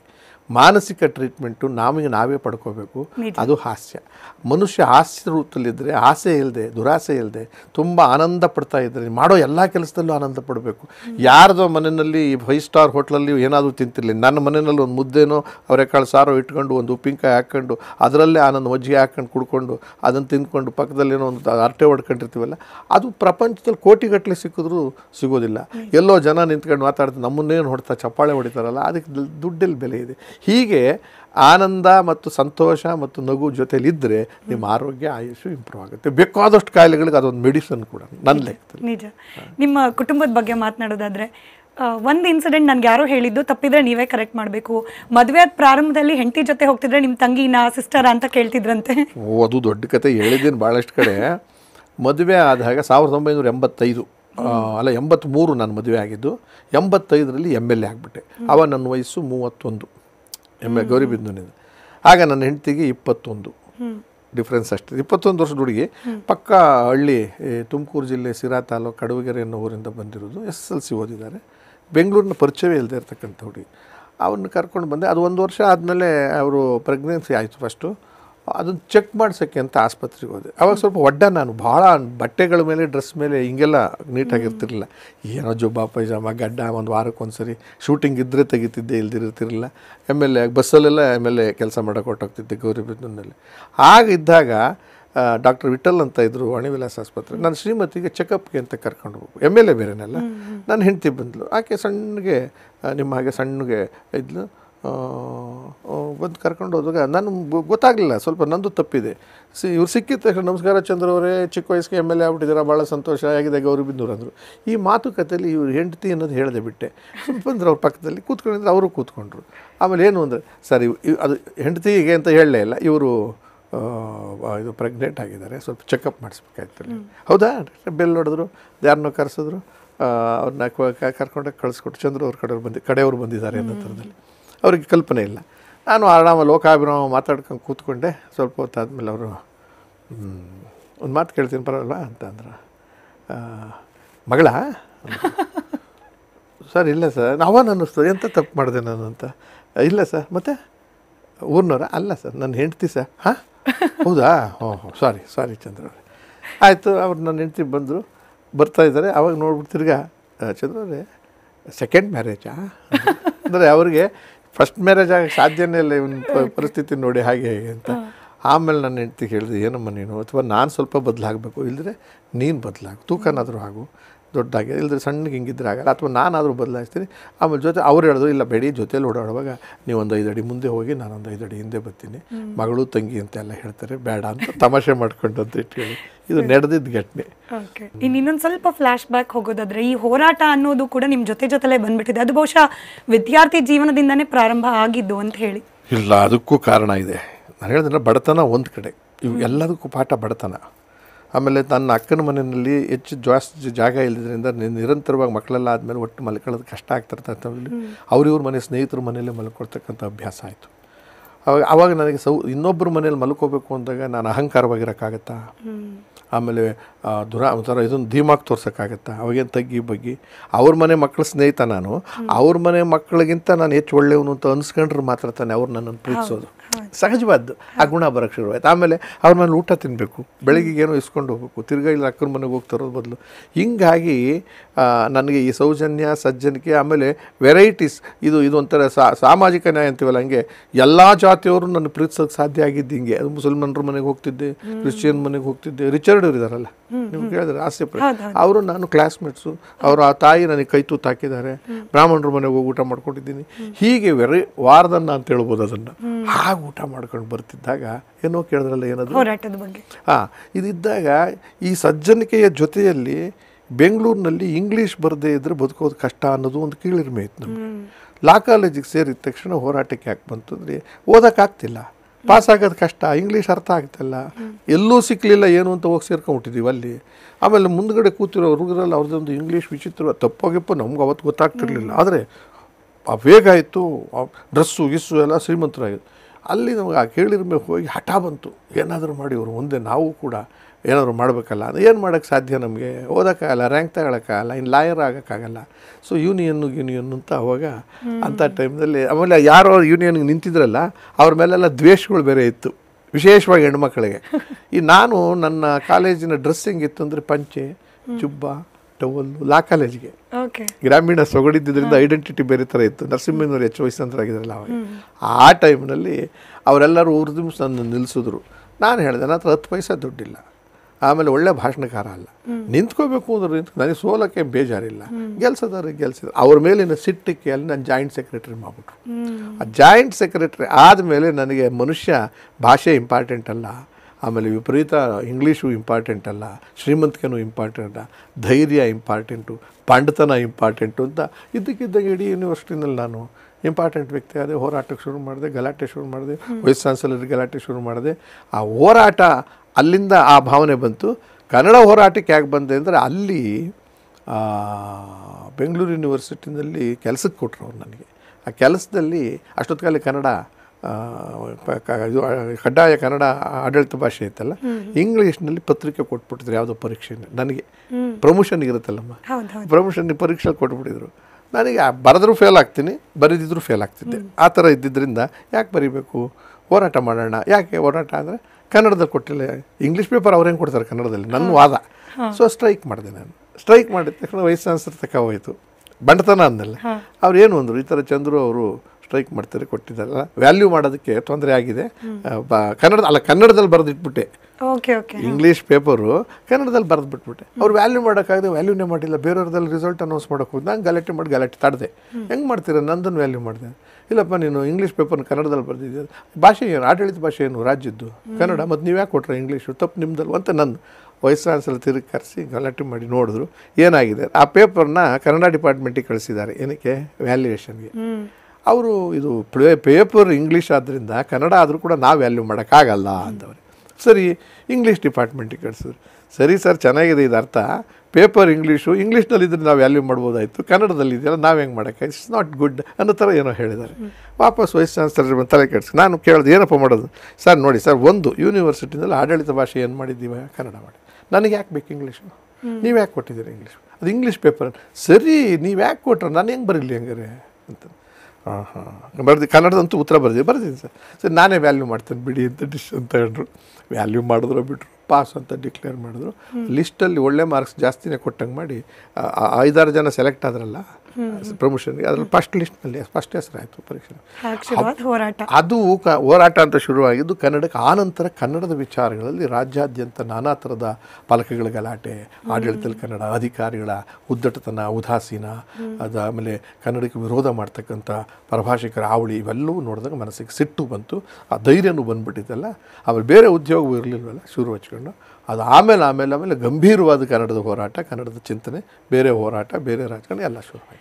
ಮಾನಸಿಕ ಟ್ರೀಟ್ಮೆಂಟು ನಮಗೆ ನಾವೇ ಪಡ್ಕೋಬೇಕು ಅದು ಹಾಸ್ಯ ಮನುಷ್ಯ ಹಾಸ್ಯ ರೂಪದಲ್ಲಿದ್ದರೆ ಆಸೆ ಇಲ್ಲದೆ ದುರಾಸೆ ಇಲ್ಲದೆ ತುಂಬ ಆನಂದ ಪಡ್ತಾ ಇದ್ದರೆ ಮಾಡೋ ಎಲ್ಲ ಕೆಲಸದಲ್ಲೂ ಆನಂದ ಪಡಬೇಕು ಯಾರ್ದೋ ಮನೆಯಲ್ಲಿ ಫೈವ್ ಸ್ಟಾರ್ ಹೋಟ್ಲಲ್ಲಿ ಏನಾದರೂ ತಿಂತಿರಲಿ ನನ್ನ ಮನೆಯಲ್ಲಿ ಒಂದು ಮುದ್ದೆನೋ ಅವರೆಕಾಳು ಸಾರೋ ಇಟ್ಕೊಂಡು ಒಂದು ಉಪ್ಪಿನಕಾಯಿ ಹಾಕ್ಕೊಂಡು ಅದರಲ್ಲೇ ಆನಂದ ಮಜ್ಜಿಗೆ ಹಾಕ್ಕೊಂಡು ಕುಡ್ಕೊಂಡು ಅದನ್ನು ತಿಂದ್ಕೊಂಡು ಪಕ್ಕದಲ್ಲೇನೋ ಒಂದು ಅರಟೆ ಹೊಡ್ಕೊಂಡಿರ್ತೀವಲ್ಲ ಅದು ಪ್ರಪಂಚದಲ್ಲಿ ಕೋಟಿಗಟ್ಟಲೆ ಸಿಕ್ಕಿದ್ರೂ ಸಿಗೋದಿಲ್ಲ ಎಲ್ಲೋ ಜನ ನಿಂತ್ಕೊಂಡು ಮಾತಾಡ್ತಾರೆ ನಮ್ಮನ್ನೇನು ಹೊಡ್ತಾ ಚಪ್ಪಾಳೆ ಹೊಡಿತಾರಲ್ಲ ಅದಕ್ಕೆ ದುಡ್- ದುಡ್ಡಲ್ಲಿ ಬೆಲೆ ಇದೆ ಹೀಗೆ ಆನಂದ ಮತ್ತು ಸಂತೋಷ ಮತ್ತು ನಗು ಜೊತೆಲಿದ್ದರೆ ನಿಮ್ಮ ಆರೋಗ್ಯ ಆಯುಷು ಇಂಪ್ರೂವ್ ಆಗುತ್ತೆ ಬೇಕಾದಷ್ಟು ಕಾಯಿಲೆಗಳಿಗೆ ಅದೊಂದು ಮೆಡಿಸನ್ ಕೂಡ ನನ್ನ ಲೆಕ್ಕದಲ್ಲಿ ನಿಜ ನಿಮ್ಮ ಕುಟುಂಬದ ಬಗ್ಗೆ ಮಾತನಾಡೋದಾದ್ರೆ ಆ, ಒಂದು ಇನ್ಸಿಡೆಂಟ್ ನನ್ಗೆ ಯಾರೋ ಹೇಳಿದ್ದು ತಪ್ಪಿದ್ರೆ ನೀವೇ ಕರೆಕ್ಟ್ ಮಾಡಬೇಕು ಮದುವೆ ಆದ ಪ್ರಾರಂಭದಲ್ಲಿ ಹೆಂಡತಿ ಜೊತೆ ಹೋಗ್ತಿದ್ರೆ ನಿಮ್ಮ ತಂಗಿನ ಸಿಸ್ಟರ್ ಅಂತ ಕೇಳ್ತಿದ್ರಂತೆ ಓ ಅದು ದೊಡ್ಡ ಕತೆ ಹೇಳಿದ್ದೀನಿ ಭಾಳಷ್ಟು ಕಡೆ ಮದುವೆ ಆದಾಗ ಸಾವಿರದ ಒಂಬೈನೂರ ಎಂಬತ್ತೈದು ಆ, ಅಲ್ಲ ಎಂಬತ್ತ್ಮೂರು ನಾನು ಮದುವೆ ಆಗಿದ್ದು ಎಂಬತ್ತೈದರಲ್ಲಿ ಎಮ್ ಎಲ್ ಎ ಆಗಿಬಿಟ್ಟೆ ಆವಾಗ ನನ್ನ ವಯಸ್ಸು ಮೂವತ್ತೊಂದು ಎಮ್ ಎ ಗೌರಿಬಿದನೂರಿನಿಂದ ಆಗ ನನ್ನ ಹೆಂಡತಿಗೆ ಇಪ್ಪತ್ತೊಂದು ಡಿಫ್ರೆನ್ಸ್ ಅಷ್ಟೇ ಇಪ್ಪತ್ತೊಂದು ವರ್ಷದ ಹುಡುಗಿ ಪಕ್ಕ ಹಳ್ಳಿ ಈ ತುಮಕೂರು ಜಿಲ್ಲೆ ಸಿರಾ ತಾಲೂಕು ಕಡುವಗೆರೆ ಅನ್ನೋ ಊರಿಂದ ಬಂದಿರೋದು ಎಸ್ ಎಲ್ ಸಿ ಓದಿದ್ದಾರೆ ಬೆಂಗಳೂರಿನ ಪರಿಚಯವೇ ಇಲ್ಲದೆ ಇರ್ತಕ್ಕಂಥ ಹುಡುಗಿ ಅವನ್ನ ಕರ್ಕೊಂಡು ಬಂದೆ ಅದು ಒಂದು ವರ್ಷ ಆದಮೇಲೆ ಅವರು ಪ್ರೆಗ್ನೆನ್ಸಿ ಆಯಿತು ಫಸ್ಟು ಅದನ್ನು ಚೆಕ್ ಮಾಡ್ಸೋಕ್ಕೆ ಅಂತ ಆಸ್ಪತ್ರೆಗೆ ಹೋದೆ ಅವಾಗ ಸ್ವಲ್ಪ ಒಡ್ಡ ನಾನು ಭಾಳ ಬಟ್ಟೆಗಳ ಮೇಲೆ ಡ್ರೆಸ್ ಮೇಲೆ ಹಿಂಗೆಲ್ಲ ನೀಟಾಗಿರ್ತಿರ್ಲಿಲ್ಲ ಏನೋ ಜುಬ್ಬ ಪೈಜಾಮ ಗಡ್ಡ ಒಂದು ವಾರಕ್ಕೆ ಒಂದು ಸರಿ ಶೂಟಿಂಗ್ ಇದ್ದರೆ ತೆಗಿತಿದ್ದೆ ಇಲ್ದಿರ್ತಿರಲಿಲ್ಲ ಎಮ್ ಎಲ್ ಎ ಬಸ್ಸಲ್ಲೆಲ್ಲ ಎಮ್ ಎಲ್ ಎ ಕೆಲಸ ಮಾಡೋಕೆ ಹೊಟ್ಟೋಗ್ತಿದ್ದೆ ಗೌರಿಬಿದನೂರಿನಲ್ಲಿ ಆಗಿದ್ದಾಗ ಡಾಕ್ಟರ್ ವಿಠಲ್ ಅಂತ ಇದ್ದರು ವಾಣಿವಿಲಾಸ್ ಆಸ್ಪತ್ರೆ ನಾನು ಶ್ರೀಮತಿಗೆ ಚೆಕಪ್ಗೆ ಅಂತ ಕರ್ಕೊಂಡು ಹೋಗು ಎಮ್ ಎಲ್ ಎ ಬೇರೆನಲ್ಲ ನನ್ನ ಹೆಂಡತಿ ಬಂದಳು ಆಕೆ ಸಣ್ಣಗೆ ಆ, ನಿಮ್ಮ ಹಾಗೆ ಸಣ್ಣಗೆ ಇದ್ಲು ಬಂದು ಕರ್ಕೊಂಡು ಹೋದಾಗ ನಾನು ಗೊತ್ತಾಗಲಿಲ್ಲ ಸ್ವಲ್ಪ ನಂದು ತಪ್ಪಿದೆ ಸಿ ಇವ್ರು ಸಿಕ್ಕಿದ ತಕ್ಷಣ ನಮಸ್ಕಾರ ಚಂದ್ರ ಅವರೇ ಚಿಕ್ಕ ವಯಸ್ಸಿಗೆ ಎಮ್ ಎಲ್ ಎ ಆಗ್ಬಿಟ್ಟಿದ್ದೀರಾ ಭಾಳ ಸಂತೋಷ ಆಗಿದೆ ಗೌರಿಬಿಂದೂರು ಅಂದರು ಈ ಮಾತುಕತೆಯಲ್ಲಿ ಇವ್ರು ಹೆಂಡತಿ ಅನ್ನೋದು ಹೇಳದೆ ಬಿಟ್ಟೆ ಬಂದರು ಅವ್ರ ಪಕ್ಕದಲ್ಲಿ ಕೂತ್ಕೊಂಡಿದ್ರೆ ಅವರು ಕೂತ್ಕೊಂಡ್ರು ಆಮೇಲೆ ಏನು ಅಂದರೆ ಸರ್ ಇವ್ ಇವ್- ಅದು ಹೆಂಡತಿಗೆ ಅಂತ ಹೇಳಲೇ ಇಲ್ಲ ಇವರು ಇದು ಪ್ರೆಗ್ನೆಂಟ್ ಆಗಿದ್ದಾರೆ ಸ್ವಲ್ಪ ಚೆಕಪ್ ಮಾಡಿಸ್ಬೇಕಾಯ್ತು ಹೌದಾ ಬೆಲ್ ಹೊಡೆದ್ರು ಯಾರನ್ನೋ ಕರೆಸಿದ್ರು ಅವ್ರನ್ನ ಕರ್ಕೊಂಡೋಗಿ ಕಳಿಸ್ಕೊಟ್ಟು ಚಂದ್ರ ಅವ್ರ ಕಡೆಯವ್ರು ಬಂದು ಕಡೆಯವರು ಬಂದಿದ್ದಾರೆ ಅನ್ನೋ ಥರದಲ್ಲಿ ಅವ್ರಿಗೆ ಕಲ್ಪನೆ ಇಲ್ಲ ನಾನು ಆರಾಮ ಲೋಕಾಭಿರಾಮ ಮಾತಾಡ್ಕೊಂಡು ಕೂತ್ಕೊಂಡೆ ಸ್ವಲ್ಪ ಹೊತ್ತಾದ್ಮೇಲೆ ಅವರು ಒಂದು ಮಾತು ಕೇಳ್ತೀನಿ ಪರವಾಗಿಲ್ಲ ಅಂತ ಅಂದ್ರು ಆ, ಮಗಳ ಸರ್ ಇಲ್ಲ ಸರ್ ನಾವನ್ ಅನ್ನಿಸ್ತದೆ ಎಂತ ತಪ್ಪು ಮಾಡಿದೆ ನಾನು ಅಂತ ಇಲ್ಲ ಸರ್ ಮತ್ತೆ ಊರ್ನವರ ಅಲ್ಲ ಸರ್ ನನ್ನ ಹೆಂಡ್ತಿ ಸರ್ ಹಾಂ ಹೌದಾ ಹ್ಞೂ ಹ್ಞೂ ಸಾರಿ ಸಾರಿ ಚಂದ್ರ ಅವರೇ ಆಯಿತು ಅವ್ರು ನನ್ನ ಹೆಂಡ್ತಿ ಬಂದರು ಬರ್ತಾ ಇದ್ದಾರೆ ಅವಾಗ ನೋಡ್ಬಿಟ್ಟು ತಿರ್ಗಾ "ಆ, ಚಂದ್ರ ಅವರೇ ಸೆಕೆಂಡ್ ಮ್ಯಾರೇಜಾ ಅಂದರೆ ಅವ್ರಿಗೆ ಫಸ್ಟ್ ಮ್ಯಾರೇಜ್ ಆಗಕ್ಕೆ ಸಾಧ್ಯನೇ ಇಲ್ಲ ಇವನ್ ಪ- ಪರಿಸ್ಥಿತಿ ನೋಡಿ ಹಾಗೆ ಹೇಗೆ ಅಂತ ಆಮೇಲೆ ನನ್ನ ಹೆಂಡ್ತಿ ಹೇಳಿದೆ ಏನಮ್ಮ ನೀನು ಅಥವಾ ನಾನು ಸ್ವಲ್ಪ ಬದಲಾಗಬೇಕು ಇಲ್ಲದ್ರೆ ನೀನು ಬದಲಾಗು ತೂಕನಾದರೂ ಆಗು ದೊಡ್ಡಾಗಿ ಇಲ್ಲದ್ರೆ ಸಣ್ಣಗೆ ಹಿಂಗಿದ್ರೆ ಆಗಲ್ಲ ಅಥವಾ ನಾನಾದರೂ ಬದಲಾಯಿಸ್ತೀನಿ ಆಮೇಲೆ ಜೊತೆ ಅವ್ರು ಹೇಳಿದ್ರು ಇಲ್ಲ ಬೇಡಿ ಜೊತೆಲಿ ಓಡಾಡುವಾಗ ನೀವು ಒಂದು ಐದು ಅಡಿ ಮುಂದೆ ಹೋಗಿ ನಾನೊಂದು ಐದು ಅಡಿ ಹಿಂದೆ ಬರ್ತೀನಿ ಮಗಳು ತಂಗಿ ಅಂತೆಲ್ಲ ಹೇಳ್ತಾರೆ ಬೇಡ ಅಂತ ತಮಾಷೆ ಮಾಡ್ಕೊಂಡು ಅಂತ ಇಟ್ಕೊಳ್ಳಿ ಇದು ನಡೆದಿದ್ದ ಘಟನೆ ಓಕೆ ಇನ್ನು ಇನ್ನೊಂದು ಸ್ವಲ್ಪ ಫ್ಲಾಶ್ ಬ್ಯಾಕ್ ಹೋಗೋದಾದ್ರೆ ಈ ಹೋರಾಟ ಅನ್ನೋದು ಕೂಡ ನಿಮ್ಮ ಜೊತೆ ಜೊತೆಲೇ ಬಂದ್ಬಿಟ್ಟಿದೆ ಅದು ಬಹುಶಃ ವಿದ್ಯಾರ್ಥಿ ಜೀವನದಿಂದನೇ ಪ್ರಾರಂಭ ಆಗಿದ್ದು ಅಂತ ಹೇಳಿ ಇಲ್ಲ ಅದಕ್ಕೂ ಕಾರಣ ಇದೆ ನಾನು ಹೇಳಿದ್ರೆ ಬಡತನ ಒಂದು ಕಡೆ ಇವು ಎಲ್ಲದಕ್ಕೂ ಪಾಠ ಬಡತನ ಆಮೇಲೆ ನನ್ನ ಅಕ್ಕನ ಮನೆಯಲ್ಲಿ ಹೆಚ್ಚು ಜಾಸ್ತಿ ಜಾಗ ಇಲ್ಲದ್ರಿಂದ ನಿ- ನಿರಂತರವಾಗಿ ಮಕ್ಕಳೆಲ್ಲ ಆದಮೇಲೆ ಒಟ್ಟು ಮಲ್ಕೊಳ್ಳೋದು ಕಷ್ಟ ಆಗ್ತಿರ್ತಂಥಲ್ಲಿ ಅವ್ರಿವ್ರ ಮನೆ ಸ್ನೇಹಿತರ ಮನೆಯಲ್ಲೇ ಮಲ್ಕೊಳ್ತಕ್ಕಂಥ ಅಭ್ಯಾಸ ಆಯಿತು ಅವಾಗ ಅವಾಗ ನನಗೆ ಸೌ ಇನ್ನೊಬ್ಬರ ಮನೇಲಿ ಮಲ್ಕೋಬೇಕು ಅಂದಾಗ ನಾನು ಅಹಂಕಾರವಾಗಿರೋಕ್ಕಾಗತ್ತಾ ಆಮೇಲೆ ಆ, ದುರ ಒಂಥರ ಇದೊಂದು ಧೀಮಾಕ್ ತೋರ್ಸೋಕ್ಕಾಗತ್ತಾ ಅವಾಗೇನು ತಗ್ಗಿ ಬಗ್ಗಿ ಅವ್ರ ಮನೆ ಮಕ್ಕಳ ಸ್ನೇಹಿತ ನಾನು ಅವ್ರ ಮನೆ ಮಕ್ಕಳಿಗಿಂತ ನಾನು ಹೆಚ್ಚು ಒಳ್ಳೆಯವನು ಅಂತ ಅನ್ಸ್ಕೊಂಡ್ರೆ ಮಾತ್ರ ತಾನೆ ಅವ್ರು ನನ್ನನ್ನು ಪ್ರೀತಿಸೋದು ಸಹಜವಾದ್ದು ಆ ಗುಣ ಬರೋಕ್ಕೆ ಶುರುವಾಯ್ತು ಆಮೇಲೆ ಅವ್ರ ಮನೇಲಿ ಊಟ ತಿನ್ನಬೇಕು ಬೆಳಗ್ಗೆ ಏನೋ ಇಸ್ಕೊಂಡು ಹೋಗ್ಬೇಕು ತಿರ್ಗಾ ಇಲ್ಲಿ ಅಕ್ಕನ ಮನೆಗೆ ಹೋಗ್ತಾರೋದು ಬದಲು ಹಿಂಗಾಗಿ ಆ, ನನಗೆ ಈ ಸೌಜನ್ಯ ಸಜ್ಜನಿಕೆ ಆಮೇಲೆ ವೆರೈಟೀಸ್ ಇದು ಇದು ಒಂಥರ ಸಾ- ಸಾಮಾಜಿಕ ನ್ಯಾಯ ಅಂತೀವಲ್ಲ ಹಂಗೆ ಎಲ್ಲ ಜಾತಿಯವರು ನನ್ನ ಪ್ರೀತಿಸೋಕೆ ಸಾಧ್ಯ ಆಗಿದ್ದು ಹಿಂಗೆ ಅದು ಮುಸಲ್ಮಾನರ ಮನೆಗೆ ಹೋಗ್ತಿದ್ದೆ ಕ್ರಿಶ್ಚಿಯನ್ ಮನೆಗೆ ಹೋಗ್ತಿದ್ದೆ ರಿಚರ್ಡ್ ಅವ್ರು ಇದಾರಲ್ಲ ನಿಮ್ಗೆ ಹೇಳಿದ್ರೆ ಆಸೆ ಅವರು ನಾನು ಕ್ಲಾಸ್ಮೇಟ್ಸು ಅವರು ಆ ತಾಯಿ ನನಗೆ ಕೈ ತೂತು ಹಾಕಿದ್ದಾರೆ ಬ್ರಾಹ್ಮಣರ ಮನೆಗೆ ಹೋಗಿ ಊಟ ಮಾಡ್ಕೊಂಡಿದ್ದೀನಿ ಹೀಗೆ ವೆರೈ ವಾರದನ್ನ ಅಂತ ಹೇಳ್ಬೋದು ಅದನ್ನು ಹಾಗೆ ಊಟ ಮಾಡ್ಕೊಂಡು ಬರ್ತಿದ್ದಾಗ ಏನೋ ಕೇಳಿದ್ರಲ್ಲ ಏನದು ಹೋರಾಟದ ಬಗ್ಗೆ ಹಾಂ ಇದಿದ್ದಾಗ ಈ ಸಜ್ಜನಿಕೆಯ ಜೊತೆಯಲ್ಲಿ ಬೆಂಗಳೂರಿನಲ್ಲಿ ಇಂಗ್ಲೀಷ್ ಬರದೇ ಇದ್ದರೆ ಬದುಕೋದು ಕಷ್ಟ ಅನ್ನೋದು ಒಂದು ಕೀಳಿರಿಮೆ ಇತ್ತು ನಮಗೆ ಲಾ ಕಾಲೇಜಿಗೆ ಸೇರಿದ ತಕ್ಷಣ ಹೋರಾಟಕ್ಕೆ ಯಾಕೆ ಬಂತು ಅಂದರೆ ಓದೋಕ್ಕಾಗ್ತಿಲ್ಲ ಪಾಸ್ ಆಗೋದು ಕಷ್ಟ ಇಂಗ್ಲೀಷ್ ಅರ್ಥ ಆಗ್ತಿಲ್ಲ ಎಲ್ಲೂ ಸಿಕ್ಕಲಿಲ್ಲ ಏನು ಅಂತ ಹೋಗಿ ಸೇರ್ಕೊಂಡ್ಬಿಟ್ಟಿದ್ದೀವಿ ಅಲ್ಲಿ ಆಮೇಲೆ ಮುಂದ್ಗಡೆ ಕೂತಿರೋ ಹುಡುಗರಲ್ಲಿ ಅವ್ರದ್ದೊಂದು ಇಂಗ್ಲೀಷ್ ವಿಚಿತ್ರ ತಪ್ಪೋಗಿಪ್ಪ ನಮ್ಗೆ ಅವತ್ತು ಗೊತ್ತಾಗ್ತಿರ್ಲಿಲ್ಲ ಆದರೆ ಆ ವೇಗ ಇತ್ತು ಆ ಡ್ರೆಸ್ಸು ಗಿಸ್ಸು ಎಲ್ಲ ಶ್ರೀಮಂತರಾಗಿತ್ತು ಅಲ್ಲಿ ನಮಗೆ ಆ ಕೇಳಿರ್ಬೇಕು ಹೋಗಿ ಹಠ ಬಂತು ಏನಾದರೂ ಮಾಡಿ ಇವರು ಮುಂದೆ ನಾವು ಕೂಡ ಏನಾದ್ರು ಮಾಡಬೇಕಲ್ಲ ಅದು ಏನು ಮಾಡೋಕ್ಕೆ ಸಾಧ್ಯ ನಮಗೆ ಓದೋಕ್ಕಾಗಲ್ಲ ರ್ಯಾಂಕ್ ತಗೊಳಕ್ಕಾಗಲ್ಲ ಇನ್ನು ಲಾಯರ್ ಆಗೋಕ್ಕಾಗಲ್ಲ ಸೊ ಯೂನಿಯನ್ನು ಯೂನಿಯನ್ ಅಂತ ಅವಾಗ ಅಂಥ ಟೈಮ್ನಲ್ಲಿ ಆಮೇಲೆ ಯಾರೋ ಯೂನಿಯನ್ಗೆ ನಿಂತಿದ್ರಲ್ಲ ಅವ್ರ ಮೇಲೆಲ್ಲ ದ್ವೇಷಗಳು ಬೇರೆ ಇತ್ತು ವಿಶೇಷವಾಗಿ ಹೆಣ್ಮಕ್ಳಿಗೆ ಈ ನಾನು ನನ್ನ ಕಾಲೇಜಿನ ಡ್ರೆಸ್ ಹೆಂಗಿತ್ತು ಅಂದರೆ ಪಂಚೆ ಜುಬ್ಬ ಟವಲ್ಲು ಲಾ ಕಾಲೇಜಿಗೆ ಓಕೆ ಗ್ರಾಮೀಣ ಸೊಗಡಿದ್ದರಿಂದ ಐಡೆಂಟಿಟಿ ಬೇರೆ ಥರ ಇತ್ತು ನರಸಿಂಹನವ್ರು ಹೆಚ್ಚು ವಯಸ್ಸಂತರಾಗಿದ್ರಲ್ಲ ಅವಾಗ ಆ ಟೈಮ್ನಲ್ಲಿ ಅವರೆಲ್ಲರೂ ಉರ್ದು ನನ್ನ ನಿಲ್ಲಿಸಿದ್ರು ನಾನು ಹೇಳಿದೆ ನನ್ನ ಹತ್ರ ಹತ್ತು ಪೈಸೆ ದುಡ್ಡಿಲ್ಲ ಆಮೇಲೆ ಒಳ್ಳೆ ಭಾಷಣಕಾರ ಅಲ್ಲ ನಿಂತ್ಕೋಬೇಕು ಅಂದ್ರೆ ನಿಂತ್ ನನಗೆ ಸೋಲಕ್ಕೆ ಬೇಜಾರಿಲ್ಲ ಗೆಲ್ಸೋದವ್ರಿಗೆ ಗೆಲ್ಸಿದ್ರು ಅವ್ರ ಮೇಲಿನ ಸಿಟ್ಟಕ್ಕೆ ಅಲ್ಲಿ ನಾನು ಜಾಯಿಂಟ್ ಸೆಕ್ರೆಟರಿ ಮಾಡ್ಬಿಟ್ರು ಆ ಜಾಯಿಂಟ್ ಸೆಕ್ರೆಟರಿ ಆದಮೇಲೆ ನನಗೆ ಮನುಷ್ಯ ಭಾಷೆ ಇಂಪಾರ್ಟೆಂಟ್ ಅಲ್ಲ ಆಮೇಲೆ ವಿಪರೀತ ಇಂಗ್ಲೀಷು ಇಂಪಾರ್ಟೆಂಟ್ ಅಲ್ಲ ಶ್ರೀಮಂತಿಕೆನೂ ಇಂಪಾರ್ಟೆಂಟ್ ಅಲ್ಲ ಧೈರ್ಯ ಇಂಪಾರ್ಟೆಂಟು ಪಂಡಿತನ ಇಂಪಾರ್ಟೆಂಟು ಅಂತ ಇದ್ದಕ್ಕಿದ್ದಾಗ ಇಡೀ ಯೂನಿವರ್ಸಿಟಿನಲ್ಲಿ ನಾನು ಇಂಪಾರ್ಟೆಂಟ್ ವ್ಯಕ್ತಿ ಆದೆ ಹೋರಾಟಕ್ಕೆ ಶುರು ಮಾಡಿದೆ ಗಲಾಟೆ ಶುರು ಮಾಡಿದೆ ವೈಸ್ ಚಾನ್ಸಲರ್ ಗಲಾಟೆ ಶುರು ಮಾಡಿದೆ ಆ ಹೋರಾಟ ಅಲ್ಲಿಂದ ಆ ಭಾವನೆ ಬಂತು ಕನ್ನಡ ಹೋರಾಟಕ್ಕೆ ಯಾಕೆ ಬಂದೆ ಅಂದರೆ ಅಲ್ಲಿ ಆ, ಬೆಂಗಳೂರು ಯೂನಿವರ್ಸಿಟಿನಲ್ಲಿ ಕೆಲಸಕ್ಕೆ ಕೊಟ್ಟರು ಅವ್ರು ನನಗೆ ಆ ಕೆಲಸದಲ್ಲಿ ಅಷ್ಟೊತ್ತಿಗೆ ಕನ್ನಡ ಆ, ಪ- ಕ- ಇದು ಆ, ಕಡ್ಡಾಯ ಕನ್ನಡ ಆಡಳಿತ ಭಾಷೆ ಇತ್ತಲ್ಲ ಇಂಗ್ಲೀಷ್ನಲ್ಲಿ ಪತ್ರಿಕೆ ಕೊಟ್ಬಿಟ್ಟಿದ್ರು ಯಾವುದೋ ಪರೀಕ್ಷೆ ನನಗೆ ಪ್ರಮೋಷನ್ ಇರುತ್ತಲ್ಲಮ್ಮ ಹೌದು ಹೌದು ಪ್ರಮೋಷನ್ ಪರೀಕ್ಷೆ ಕೊಟ್ಬಿಟ್ಟಿದ್ರು ನನಗೆ ಆ ಬರೆದ್ರೂ ಫೇಲ್ ಆಗ್ತೀನಿ ಬರೆದಿದ್ರು ಫೇಲ್ ಆಗ್ತಿದ್ದೆ ಆ ಥರ ಇದ್ದಿದ್ದರಿಂದ ಯಾಕೆ ಬರೀಬೇಕು ಹೋರಾಟ ಮಾಡೋಣ ಯಾಕೆ ಹೋರಾಟ ಅಂದರೆ ಕನ್ನಡದಲ್ಲಿ ಕೊಟ್ಟಿಲ್ಲ ಇಂಗ್ಲೀಷ್ ಪೇಪರ್ ಅವ್ರೇನು ಕೊಡ್ತಾರೆ ಕನ್ನಡದಲ್ಲಿ ನನ್ನ ವಾದ ಸೊ ಸ್ಟ್ರೈಕ್ ಮಾಡಿದೆ ನಾನು ಸ್ಟ್ರೈಕ್ ಮಾಡಿದ ತಕ್ಷಣ ವೈಸ್ ಚಾನ್ಸಲರ್ ತಕ ಹೋಯಿತು ಬಂಡತನ ಅಂದಲ್ಲ ಅವ್ರು ಏನು ಅಂದರು ಈ ಥರ ಚಂದ್ರು ಅವರು ಸ್ಟ್ರೈಕ್ ಮಾಡ್ತಾರೆ ಕೊಟ್ಟಿದ್ದಾರಲ್ಲ ವ್ಯಾಲ್ಯೂ ಮಾಡೋದಕ್ಕೆ ತೊಂದರೆ ಆಗಿದೆ ಆ, ಬ- ಕನ್ನಡ ಅಲ್ಲ ಕನ್ನಡದಲ್ಲಿ ಬರೆದಿಟ್ಬಿಟ್ಟೆ ಓಕೆ ಓಕೆ ಇಂಗ್ಲೀಷ್ ಪೇಪರು ಕನ್ನಡದಲ್ಲಿ ಬರೆದು ಬಿಟ್ಬಿಟ್ಟೆ ಅವ್ರು ವ್ಯಾಲ್ಯೂ ಮಾಡೋಕ್ಕಾಗದೆ ವ್ಯಾಲ್ಯೂನೇ ಮಾಡಿಲ್ಲ ಬೇರೆಯವ್ರದಲ್ಲಿ ರಿಸಲ್ಟ್ ಅನೌನ್ಸ್ ಮಾಡೋಕೆ ಹೋಗಿ ನಾನು ಗಲಾಟೆ ಮಾಡಿ ಗಲಾಟೆ ತಡೆದೆ ಹೆಂಗೆ ಮಾಡ್ತೀರಾ ನಂದನ್ನು ವ್ಯಾಲ್ಯೂ ಮಾಡಿದೆ ಇಲ್ಲಪ್ಪ ನೀನು ಇಂಗ್ಲೀಷ್ ಪೇಪರ್ನ ಕನ್ನಡದಲ್ಲಿ ಬರೆದಿದ್ದೆ ಭಾಷೆ ಏನು ಆಡಳಿತ ಭಾಷೆ ಏನು ರಾಜ್ಯದ್ದು ಕನ್ನಡ ಮತ್ತು ನೀವು ಯಾಕೆ ಕೊಟ್ರೆ ಇಂಗ್ಲೀಷು ತಪ್ಪು ನಿಮ್ದಲ್ವ ಅಂತ ನನ್ನ ವಯಸ್ಸು ಚಾನ್ಸಲರ್ ತಿರುಗಿ ಕರೆಸಿ ಗಲಾಟೆ ಮಾಡಿ ನೋಡಿದ್ರು ಏನಾಗಿದೆ ಆ ಪೇಪರ್ನ ಕನ್ನಡ ಡಿಪಾರ್ಟ್ಮೆಂಟಿಗೆ ಕಳಿಸಿದ್ದಾರೆ ಏನಕ್ಕೆ ವ್ಯಾಲ್ಯೂಯೇಷನ್ಗೆ ಅವರು ಇದು ಪೇಪರ್ ಇಂಗ್ಲೀಷ್ ಆದ್ದರಿಂದ ಕನ್ನಡ ಆದರೂ ಕೂಡ ನಾವು ವ್ಯಾಲ್ಯೂ ಮಾಡೋಕ್ಕಾಗಲ್ಲ ಅಂತವ್ರೆ ಸರಿ ಇಂಗ್ಲೀಷ್ ಡಿಪಾರ್ಟ್ಮೆಂಟಿಗೆ ಕಳಿಸಿದ್ರು ಸರಿ ಸರ್ ಚೆನ್ನಾಗಿದೆ ಇದು ಅರ್ಥ ಪೇಪರ್ ಇಂಗ್ಲೀಷು ಇಂಗ್ಲೀಷ್ನಲ್ಲಿ ಇದ್ರೆ ನಾವು ವ್ಯಾಲ್ಯೂ ಮಾಡ್ಬೋದಾಯಿತು ಕನ್ನಡದಲ್ಲಿ ಇದೆಯಲ್ಲ ನಾವು ಹೆಂಗೆ ಮಾಡೋಕ್ಕೆ ಇಟ್ಸ್ ನಾಟ್ ಗುಡ್ ಅನ್ನೋ ಥರ ಏನೋ ಹೇಳಿದ್ದಾರೆ ವಾಪಸ್ ವೈಸ್ ಚಾನ್ಸಲರ್ ಬಂದು ತಲೆ ಕೆಡಿಸಿ ನಾನು ಕೇಳಿದೆ ಏನಪ್ಪ ಮಾಡೋದು ಸರ್ ನೋಡಿ ಸರ್ ಒಂದು ಯೂನಿವರ್ಸಿಟಿನಲ್ಲಿ ಆಡಳಿತ ಭಾಷೆ ಏನು ಮಾಡಿದ್ದೀವಿ ಕನ್ನಡ ಮಾಡಿ ನನಗೆ ಯಾಕೆ ಬೇಕು ಇಂಗ್ಲೀಷು ನೀವು ಯಾಕೆ ಕೊಟ್ಟಿದ್ದೀರಿ ಇಂಗ್ಲೀಷ್ ಅದು ಇಂಗ್ಲೀಷ್ ಪೇಪರ್ ಸರಿ ನೀವು ಯಾಕೆ ಕೊಟ್ರೆ ನಾನು ಹೆಂಗೆ ಬರೀಲಿ ಹಂಗಾರೆ ಅಂತ ಹಾಂ ಹಾಂ ಬರ್ದು ಕನ್ನಡದಂತೂ ಉತ್ತರ ಬರ್ದಿ ಬರ್ದಿದ್ದೀನಿ ಸರ್ ಸರ್ ನಾನೇ ವ್ಯಾಲ್ಯೂ ಮಾಡ್ತೇನೆ ಬಿಡಿ ಅಂತ ಡಿಶ್ ಅಂತ ಹೇಳಿದ್ರು ವ್ಯಾಲ್ಯೂ ಮಾಡಿದ್ರು ಬಿಟ್ಟರು ಪಾಸ್ ಅಂತ ಡಿಕ್ಲೇರ್ ಮಾಡಿದ್ರು ಲಿಸ್ಟಲ್ಲಿ ಒಳ್ಳೆ ಮಾರ್ಕ್ಸ್ ಜಾಸ್ತಿನೇ ಕೊಟ್ಟಂಗೆ ಮಾಡಿ ಆ- ಆ ಐದಾರು ಜನ ಸೆಲೆಕ್ಟ್ ಆದ್ರಲ್ಲ ಪ್ರಮೋಷನ್ಗೆ ಅದ್ರಲ್ಲಿ ಫಸ್ಟ್ ಲಿಸ್ಟ್ನಲ್ಲಿ ಫಸ್ಟ್ ಹೆಸರಾಯಿತು ಪರೀಕ್ಷೆ ಶುರುವಾದ ಹೋರಾಟ ಅದು ಕ ಹೋರಾಟ ಅಂತ ಶುರುವಾಗಿದ್ದು ಕನ್ನಡಕ್ಕೆ ಆನಂತರ ಕನ್ನಡದ ವಿಚಾರಗಳಲ್ಲಿ ರಾಜ್ಯಾದ್ಯಂತ ನಾನಾ ಥರದ ಫಲಕಗಳ ಗಲಾಟೆ ಆಡಳಿತದಲ್ಲಿ ಕನ್ನಡ ಅಧಿಕಾರಿಗಳ ಉದ್ದಟತನ ಉದಾಸೀನ ಅದು ಆಮೇಲೆ ಕನ್ನಡಕ್ಕೆ ವಿರೋಧ ಮಾಡ್ತಕ್ಕಂಥ ಪರಭಾಷಿಕರ ಆವಳಿ ಇವೆಲ್ಲವೂ ನೋಡಿದಾಗ ಮನಸ್ಸಿಗೆ ಸಿಟ್ಟು ಬಂತು ಆ ಧೈರ್ಯನೂ ಬಂದ್ಬಿಟ್ಟಿದ್ದಲ್ಲ ಆಮೇಲೆ ಬೇರೆ ಉದ್ಯೋಗವೂ ಇರಲಿಲ್ವಲ್ಲ ಶುರು ಹಚ್ಕೊಂಡು ಅದು ಆಮೇಲೆ ಆಮೇಲೆ ಆಮೇಲೆ ಗಂಭೀರವಾದ ಕನ್ನಡದ ಹೋರಾಟ ಕನ್ನಡದ ಚಿಂತನೆ ಬೇರೆ ಹೋರಾಟ ಬೇರೆ ರಾಜಕಾರಣ ಎಲ್ಲ ಶುರುವಾಯಿತು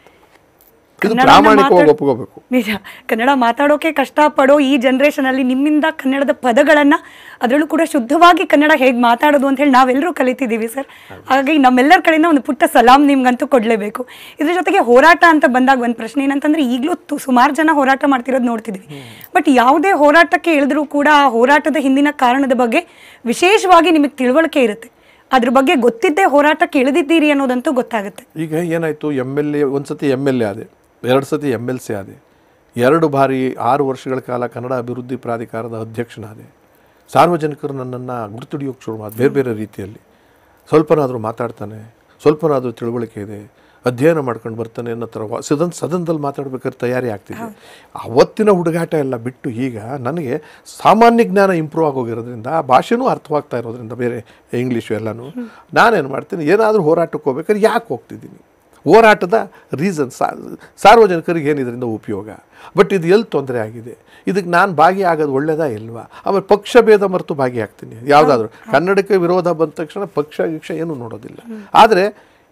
ಇದು ಕನ್ನಡನ ಪ್ರಾಮಾಣಿಕವಾಗಿ ಮಾತಾಡ್- ಒಪ್ಕೋಬೇಕು ನಿಜ ಕನ್ನಡ ಮಾತಾಡೋಕೆ ಕಷ್ಟಪಡೋ ಈ ಜನರೇಷನ್ ಅಲ್ಲಿ ನಿಮ್ಮಿಂದ ಕನ್ನಡದ ಪದಗಳನ್ನ ಅದರಲ್ಲೂ ಕೂಡ ಶುದ್ಧವಾಗಿ ಕನ್ನಡ ಹೇಗೆ ಮಾತಾಡೋದು ಅಂತ ಹೇಳಿ ನಾವೆಲ್ಲರೂ ಕಲಿತಿದ್ದೀವಿ ಸರ್ ಹಾಗಾಗಿ ನಮ್ಮೆಲ್ಲರ ಕಡೆಯಿಂದ ಒಂದು ಪುಟ್ಟ ಸಲಾಂ ನಿಮ್ಗಂತೂ ಕೊಡಲೇಬೇಕು ಇದ್ರ ಜೊತೆಗೆ ಹೋರಾಟ ಅಂತ ಬಂದಾಗ ಒಂದು ಪ್ರಶ್ನೆ ಏನಂತಂದ್ರೆ ಈಗಲೂ ಸುಮಾರು ಜನ ಹೋರಾಟ ಮಾಡ್ತಿರೋದು ನೋಡ್ತಿದ್ವಿ ಬಟ್ ಯಾವುದೇ ಹೋರಾಟಕ್ಕೆ ಇಳಿದ್ರೂ ಕೂಡ ಆ ಹೋರಾಟದ ಹಿಂದಿನ ಕಾರಣದ ಬಗ್ಗೆ ವಿಶೇಷವಾಗಿ ನಿಮಗೆ ತಿಳುವಳಿಕೆ ಇರುತ್ತೆ ಅದ್ರ ಬಗ್ಗೆ ಗೊತ್ತಿದ್ದೇ ಹೋರಾಟಕ್ಕೆ ಇಳಿದಿದ್ದೀರಿ ಅನ್ನೋದಂತೂ ಗೊತ್ತಾಗುತ್ತೆ ಈಗ ಏನಾಯಿತು ಎಮ್ ಎಲ್ ಎ ಒಂದು ಸತಿ ಎಮ್ ಎಲ್ ಎ ಆದೆ ಎರಡು ಸತಿ ಎಮ್ ಎಲ್ ಸಿ ಆದೆ ಎರಡು ಬಾರಿ ಆರು ವರ್ಷಗಳ ಕಾಲ ಕನ್ನಡ ಅಭಿವೃದ್ಧಿ ಪ್ರಾಧಿಕಾರದ ಅಧ್ಯಕ್ಷನಾದೆ ಸಾರ್ವಜನಿಕರು ನನ್ನನ್ನು ಗುರುತಿಡಿಯೋಕೆ ಶುರು ಮಾಡಿ ಬೇರೆ ಬೇರೆ ರೀತಿಯಲ್ಲಿ ಸ್ವಲ್ಪನಾದರೂ ಮಾತಾಡ್ತಾನೆ ಸ್ವಲ್ಪನಾದರೂ ತಿಳುವಳಿಕೆ ಇದೆ ಅಧ್ಯಯನ ಮಾಡ್ಕೊಂಡು ಬರ್ತಾನೆ ಅನ್ನೋ ಥರ ವಾ- ಸದನ್ ಸದನದಲ್ಲಿ ಮಾತಾಡ್ಬೇಕಾದ್ರೆ ತಯಾರಿ ಆಗ್ತಿದೆ ಅವತ್ತಿನ ಹುಡುಗಾಟ ಎಲ್ಲ ಬಿಟ್ಟು ಈಗ ನನಗೆ ಸಾಮಾನ್ಯ ಜ್ಞಾನ ಇಂಪ್ರೂವ್ ಆಗೋಗಿರೋದ್ರಿಂದ ಆ ಭಾಷೆನೂ ಅರ್ಥವಾಗ್ತಾ ಇರೋದ್ರಿಂದ ಬೇರೆ ಇಂಗ್ಲೀಷು ಎಲ್ಲನೂ ನಾನೇನು ಮಾಡ್ತೀನಿ ಏನಾದರೂ ಹೋರಾಟಕ್ಕೆ ಹೋಗ್ಬೇಕಾದ್ರೆ ಯಾಕೆ ಹೋಗ್ತಿದ್ದೀನಿ ಹೋರಾಟದ ರೀಸನ್ ಸಾರ್ವಜನಿಕರಿಗೆ ಏನು ಇದರಿಂದ ಉಪಯೋಗ ಬಟ್ ಇದು ಎಲ್ಲಿ ತೊಂದರೆ ಆಗಿದೆ ಇದಕ್ಕೆ ನಾನು ಭಾಗಿಯಾಗೋದು ಒಳ್ಳೇದಾ ಇಲ್ವಾ ಆಮೇಲೆ ಪಕ್ಷ ಭೇದ ಮರೆತು ಭಾಗಿಯಾಗ್ತೀನಿ ಯಾವುದಾದ್ರೂ ಕನ್ನಡಕ್ಕೆ ವಿರೋಧ ಬಂದ ತಕ್ಷಣ ಪಕ್ಷ ಗಿಕ್ಷ ಏನೂ ನೋಡೋದಿಲ್ಲ ಆದರೆ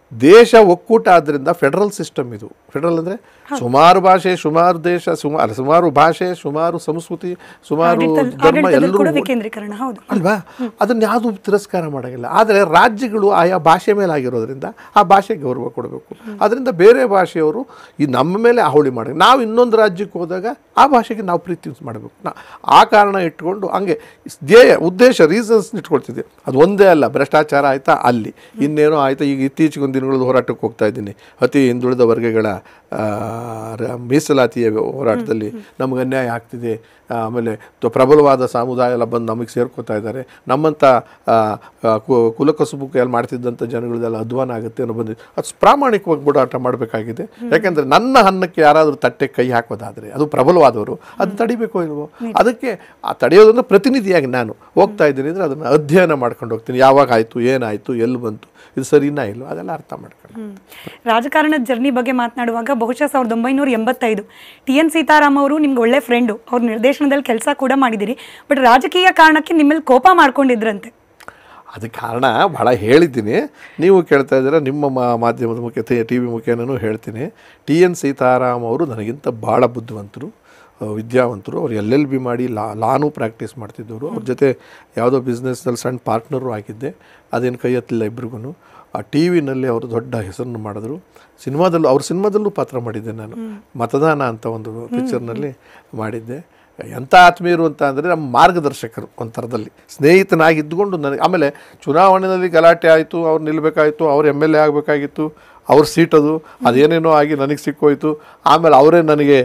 ದೇಶ ಒಕ್ಕೂಟ ಆದ್ದರಿಂದ ಫೆಡರಲ್ ಸಿಸ್ಟಮ್ ಇದು ಫೆಡರಲ್ ಅಂದರೆ ಸುಮಾರು ಭಾಷೆ ಸುಮಾರು ದೇಶ ಸುಮಾರು ಸುಮಾರು ಭಾಷೆ ಸುಮಾರು ಸಂಸ್ಕೃತಿ ಸುಮಾರು ಆಡಳಿತ- ಧರ್ಮ ಆಡಳಿತದಲ್ಲಿ ಕೂಡ ಎಲ್ಲರೂ ವಿಕೇಂದ್ರೀಕರಣ ಹೌದು ಅಲ್ವಾ ಅದನ್ನ ಯಾವುದು ತಿರಸ್ಕಾರ ಮಾಡೋಂಗಿಲ್ಲ ಆದರೆ ರಾಜ್ಯಗಳು ಆಯಾ ಭಾಷೆ ಮೇಲೆ ಆಗಿರೋದ್ರಿಂದ ಆ ಭಾಷೆಗೆ ಗೌರವ ಕೊಡಬೇಕು ಅದರಿಂದ ಬೇರೆ ಭಾಷೆಯವರು ಈ ನಮ್ಮ ಮೇಲೆ ಹಾವಳಿ ಮಾಡಿ ನಾವು ಇನ್ನೊಂದು ರಾಜ್ಯಕ್ಕೆ ಹೋದಾಗ ಆ ಭಾಷೆಗೆ ನಾವು ಪ್ರೀತಿ ಮಾಡಬೇಕು ನಾ ಆ ಕಾರಣ ಇಟ್ಕೊಂಡು ಹಂಗೆ ಧ್ಯೇಯ ಉದ್ದೇಶ ರೀಸನ್ಸ್ ಇಟ್ಕೊಳ್ತಿದ್ದೆ ಅದು ಒಂದೇ ಅಲ್ಲ ಭ್ರಷ್ಟಾಚಾರ ಆಯ್ತಾ ಅಲ್ಲಿ ಇನ್ನೇನೋ ಆಯ್ತಾ ಈಗ ಇತ್ತೀಚೆಗೆ ಒಂದು ದಿನಗಳು ಹೋರಾಟಕ್ಕೆ ಹೋಗ್ತಾ ಇದ್ದೀನಿ ಅತಿ ಹಿಂದುಳಿದ ವರ್ಗಗಳ ಆ, ರ- ಮೀಸಲಾತಿಯ ಹೋರಾಟದಲ್ಲಿ ನಮಗೆ ಅನ್ಯಾಯ ಆಗ್ತಿದೆ ಆಮೇಲೆ ತ- ಪ್ರಬಲವಾದ ಸಮುದಾಯ ಎಲ್ಲ ಬಂದು ನಮಗೆ ಸೇರ್ಕೋತಾ ಇದ್ದಾರೆ ನಮ್ಮಂಥ ಆ, ಆ, ಕು- ಕುಲಕಸುಬು ಕೈಯಲ್ಲಿ ಮಾಡ್ತಿದ್ದಂಥ ಜನಗಳದೆಲ್ಲ ಅಧ್ವಾನ ಆಗುತ್ತೆ ಅನ್ನೋ ಬಂದಿದೆ ಅದು ಪ್ರಾಮಾಣಿಕವಾಗಿ ಹೋರಾಟ ಮಾಡಬೇಕಾಗಿದೆ ಯಾಕೆಂದರೆ ನನ್ನ ಅನ್ನಕ್ಕೆ ಯಾರಾದರೂ ತಟ್ಟೆ ಕೈ ಹಾಕೋದಾದರೆ ಅದು ಪ್ರಬಲವಾದವರು ಅದು ತಡಿಬೇಕೋ ಇಲ್ವೋ ಅದಕ್ಕೆ ಆ ತಡೆಯೋದಂದ್ರೆ ಪ್ರತಿನಿಧಿಯಾಗಿ ನಾನು ಹೋಗ್ತಾ ಇದ್ದೀನಿ ಅಂದರೆ ಅದನ್ನು ಅಧ್ಯಯನ ಮಾಡ್ಕೊಂಡು ಹೋಗ್ತೀನಿ ಯಾವಾಗ ಆಯಿತು ಏನಾಯಿತು ಎಲ್ಲಿ ಬಂತು ಇದು ಸರಿನಾ ಇಲ್ವೋ ಅದೆಲ್ಲ ಅರ್ಥ ಮಾಡ್ಕೊಂಡು ಹ್ಮ್. ರಾಜಕಾರಣದ ಜರ್ನಿ ಬಗ್ಗೆ ಮಾತನಾಡುವಾಗ ಬಹುಶಃ ಸಾವಿರದ ಒಂಬೈನೂರ ಎಂಬತ್ತೈದು ಟಿ ಎನ್ ಸೀತಾರಾಮ್ ಅವರು ನಿಮ್ಗೆ ಒಳ್ಳೆ ಫ್ರೆಂಡು ಅವ್ರ ನಿರ್ದೇಶನದಲ್ಲಿ ಕೆಲಸ ಕೂಡ ಮಾಡಿದಿರಿ ಬಟ್ ರಾಜಕೀಯ ಕಾರಣಕ್ಕೆ ನಿಮ್ಮಲ್ಲಿ ಕೋಪ ಮಾಡ್ಕೊಂಡಿದ್ರಂತೆ ಅದಕ್ಕೆ ಕಾರಣ ಭಾಳ ಹೇಳಿದ್ದೀನಿ ನೀವು ಕೇಳ್ತಾ ಇದ್ದೀರ ನಿಮ್ಮ ಮಾ- ಮಾಧ್ಯಮದ ಮುಖ್ಯ ಟಿ ವಿ ಮುಖೇನೂ ಹೇಳ್ತೀನಿ ಟಿ ಎನ್ ಸೀತಾರಾಮ್ ಅವರು ನನಗಿಂತ ಭಾಳ ಬುದ್ಧಿವಂತರು ಆ, ವಿದ್ಯಾವಂತರು ಅವ್ರು ಎಲ್ ಎಲ್ ಬಿ ಮಾಡಿ ಲಾ ಲಾನೂ ಪ್ರಾಕ್ಟೀಸ್ ಮಾಡ್ತಿದ್ದವರು ಅವ್ರ ಜೊತೆ ಯಾವುದೋ ಬಿಸ್ನೆಸ್ನಲ್ಲಿ ಸಣ್ಣ ಪಾರ್ಟ್ನರು ಆಗಿದ್ದೆ ಅದೇನು ಕೈ ಹತ್ತಲಿಲ್ಲ ಇಬ್ರಿಗೂ ಆ ಟಿ ವಿನಲ್ಲಿ ಅವರು ದೊಡ್ಡ ಹೆಸರನ್ನು ಮಾಡಿದ್ರು ಸಿನಿಮಾದಲ್ಲೂ ಅವ್ರ ಸಿನಿಮಾದಲ್ಲೂ ಪಾತ್ರ ಮಾಡಿದ್ದೆ ನಾನು ಮತದಾನ ಅಂತ ಒಂದು ಪಿಕ್ಚರ್ನಲ್ಲಿ ಮಾಡಿದ್ದೆ ಎಂಥ ಆತ್ಮೀಯರು ಅಂತ ಅಂದರೆ ನಮ್ಮ ಮಾರ್ಗದರ್ಶಕರು ಒಂದು ಥರದಲ್ಲಿ ಸ್ನೇಹಿತನಾಗಿ ಇದ್ದುಕೊಂಡು ನನಗೆ ಆಮೇಲೆ ಚುನಾವಣೆಯಲ್ಲಿ ಗಲಾಟೆ ಆಯಿತು ಅವ್ರು ನಿಲ್ಲಬೇಕಾಯಿತು ಅವ್ರು ಎಮ್ ಎಲ್ ಎ ಆಗಬೇಕಾಗಿತ್ತು ಅವ್ರ ಸೀಟ್ ಅದು ಅದೇನೇನೋ ಆಗಿ ನನಗೆ ಸಿಕ್ಕೋಯ್ತು ಆಮೇಲೆ ಅವರೇ ನನಗೆ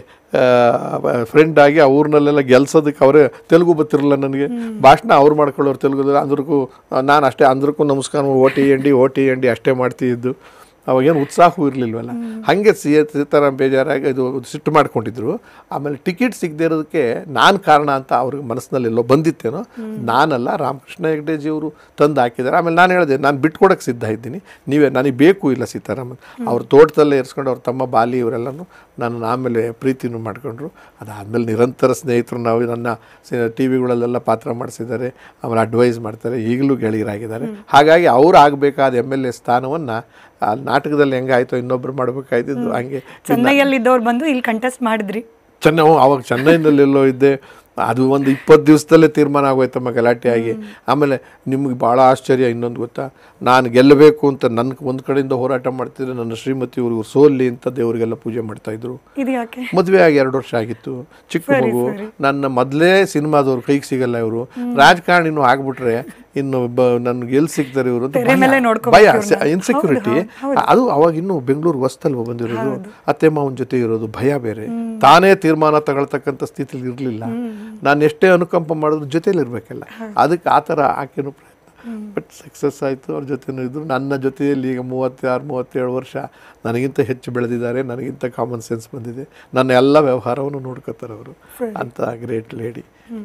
ಫ್ರೆಂಡ್ ಆಗಿ ಆ ಊರಿನಲ್ಲೆಲ್ಲ ಗೆಲ್ಸೋದಕ್ಕೆ ಅವರೇ ತೆಲುಗು ಗೊತ್ತಿರಲಿಲ್ಲ ನನಗೆ ಭಾಷಣ ಅವ್ರು ಮಾಡ್ಕೊಳ್ಳೋರು ತೆಲುಗು ಅಂದ್ರಕ್ಕೂ ನಾನು ಅಷ್ಟೇ ಅಂದ್ರಕ್ಕೂ ನಮಸ್ಕಾರ O T N D O T N D ಅಷ್ಟೇ ಮಾಡ್ತಿದ್ದು ಅವಾಗೇನು ಉತ್ಸಾಹವೂ ಇರಲಿಲ್ವಲ್ಲ ಹಾಗೆ ಸಿ ಸೀತಾರಾಮ್ ಬೇಜಾರಾಗಿ ಇದು ಸಿಟ್ಟು ಮಾಡ್ಕೊಂಡಿದ್ರು ಆಮೇಲೆ ಟಿಕೆಟ್ ಸಿಗದೇ ಇರೋದಕ್ಕೆ ನಾನು ಕಾರಣ ಅಂತ ಅವ್ರಿಗೆ ಮನಸ್ಸಿನಲ್ಲಿ ಎಲ್ಲೋ ಬಂದಿತ್ತೇನೋ ನಾನಲ್ಲ ರಾಮಕೃಷ್ಣ ಹೆಗ್ಡೆಜಿಯವರು ತಂದು ಹಾಕಿದ್ದಾರೆ ಆಮೇಲೆ ನಾನು ಹೇಳಿದೆ ನಾನು ಬಿಟ್ಕೊಡಕ್ಕೆ ಸಿದ್ಧ ಇದ್ದೀನಿ ನೀವೇ ನನಗೆ ಬೇಕು ಇಲ್ಲ ಸೀತಾರಾಮನ್ ಅವ್ರ ತೋಟದಲ್ಲೇ ಇರಿಸ್ಕೊಂಡು ಅವ್ರ ತಮ್ಮ ಬಾಲಿ ಇವರೆಲ್ಲನೂ ನನ್ನ ಆಮೇಲೆ ಪ್ರೀತಿನೂ ಮಾಡ್ಕೊಂಡ್ರು ಅದಾದಮೇಲೆ ನಿರಂತರ ಸ್ನೇಹಿತರು ನಾವು ನನ್ನ ಟಿ ವಿಗಳಲ್ಲೆಲ್ಲ ಪಾತ್ರ ಮಾಡಿಸಿದ್ದಾರೆ ಆಮೇಲೆ ಅಡ್ವೈಸ್ ಮಾಡ್ತಾರೆ ಈಗಲೂ ಗೆಳೆಯರಾಗಿದ್ದಾರೆ ಹಾಗಾಗಿ ಅವ್ರು ಆಗಬೇಕಾದ ಎಮ್ ಎಲ್ ಎ ಸ್ಥಾನವನ್ನು ಆ ನಾಟಕದಲ್ಲಿ ಹೆಂಗಾಯ್ತೋ ಇನ್ನೊಬ್ರು ಮಾಡಬೇಕಾಯ್ತಿದ್ದು ಹಂಗೆ ಚೆನ್ನೈಯಲ್ಲಿದ್ದವ್ರು ಬಂದು ಇಲ್ಲಿ ಕಂಟೆಸ್ಟ್ ಮಾಡಿದ್ರಿ ಚೆನ್ನೈ ಅವಾಗ ಚೆನ್ನೈನಲ್ಲೆಲ್ಲೋ ಇದ್ದೆ ಅದು ಒಂದು ಇಪ್ಪತ್ತು ದಿವಸದಲ್ಲೇ ತೀರ್ಮಾನ ಆಗೋಯ್ತಮ್ಮ ಗಲಾಟೆ ಆಗಿ ಆಮೇಲೆ ನಿಮ್ಗೆ ಭಾಳ ಆಶ್ಚರ್ಯ ಇನ್ನೊಂದು ಗೊತ್ತಾ ನಾನು ಗೆಲ್ಲಬೇಕು ಅಂತ ನನ್ನ ಒಂದು ಕಡೆಯಿಂದ ಹೋರಾಟ ಮಾಡ್ತಿದ್ರೆ ನನ್ನ ಶ್ರೀಮತಿ ಇವ್ರಿಗೆ ಸೋಲ್ಲಿ ಅಂತ ದೇವರಿಗೆಲ್ಲ ಪೂಜೆ ಮಾಡ್ತಾಯಿದ್ರು ಇದು ಯಾಕೆ ಮದುವೆ ಆಗಿ ಎರಡು ವರ್ಷ ಆಗಿತ್ತು ಚಿಕ್ಕ ಮಗು ನನ್ನ ಮೊದಲೇ ಸಿನಿಮಾದವ್ರು ಕೈಗೆ ಸಿಗಲ್ಲ ಇವರು ರಾಜಕಾರಣಿನೂ ಆಗ್ಬಿಟ್ರೆ ಇನ್ನು ಬ ನನ್ಗೆ ಎಲ್ಲಿ ಸಿಗ್ತಾರೆ ಇವರು ಅಂತ ತೆರೆ ಮೇಲೆ ಭಯ. ನೋಡ್ಕೊಬೇಕು ಭಯ ಇನ್ಸೆಕ್ಯೂರಿಟಿ ಅದು ಅವಾಗ ಇನ್ನು ಬೆಂಗಳೂರು ಹೊಸ್ತಲ್ವ ಬಂದಿರೋದು ಅತ್ತೆ ಮಾವನ ಜೊತೆ ಇರೋದು ಭಯ ಬೇರೆ ತಾನೇ ತೀರ್ಮಾನ ತಗೊಳ್ತಕ್ಕಂಥ ಸ್ಥಿತಿಲಿ ಇರಲಿಲ್ಲ ನಾನು ಎಷ್ಟೇ ಅನುಕಂಪ ಮಾಡಿದ್ರು ಜೊತೆಲಿ ಇರಬೇಕಲ್ಲ ಅದಕ್ಕೆ ಆ ಥರ ಆಕೆನೂ ಪ್ರಯತ್ನ ಬಟ್ ಸಕ್ಸಸ್ ಆಯಿತು ಅವ್ರ ಜೊತೆನೂ ಇದ್ರು ನನ್ನ ಜೊತೆಯಲ್ಲಿ ಈಗ ಮೂವತ್ತಾರು ಮೂವತ್ತೇಳು ವರ್ಷ ನನಗಿಂತ ಹೆಚ್ಚು ಬೆಳೆದಿದ್ದಾರೆ ನನಗಿಂತ ಕಾಮನ್ ಸೆನ್ಸ್ ಬಂದಿದೆ ನನ್ನ ಎಲ್ಲ ವ್ಯವಹಾರವನ್ನು ನೋಡ್ಕೋತಾರೆ ಅವರು ಅಂತ ಗ್ರೇಟ್ ಲೇಡಿ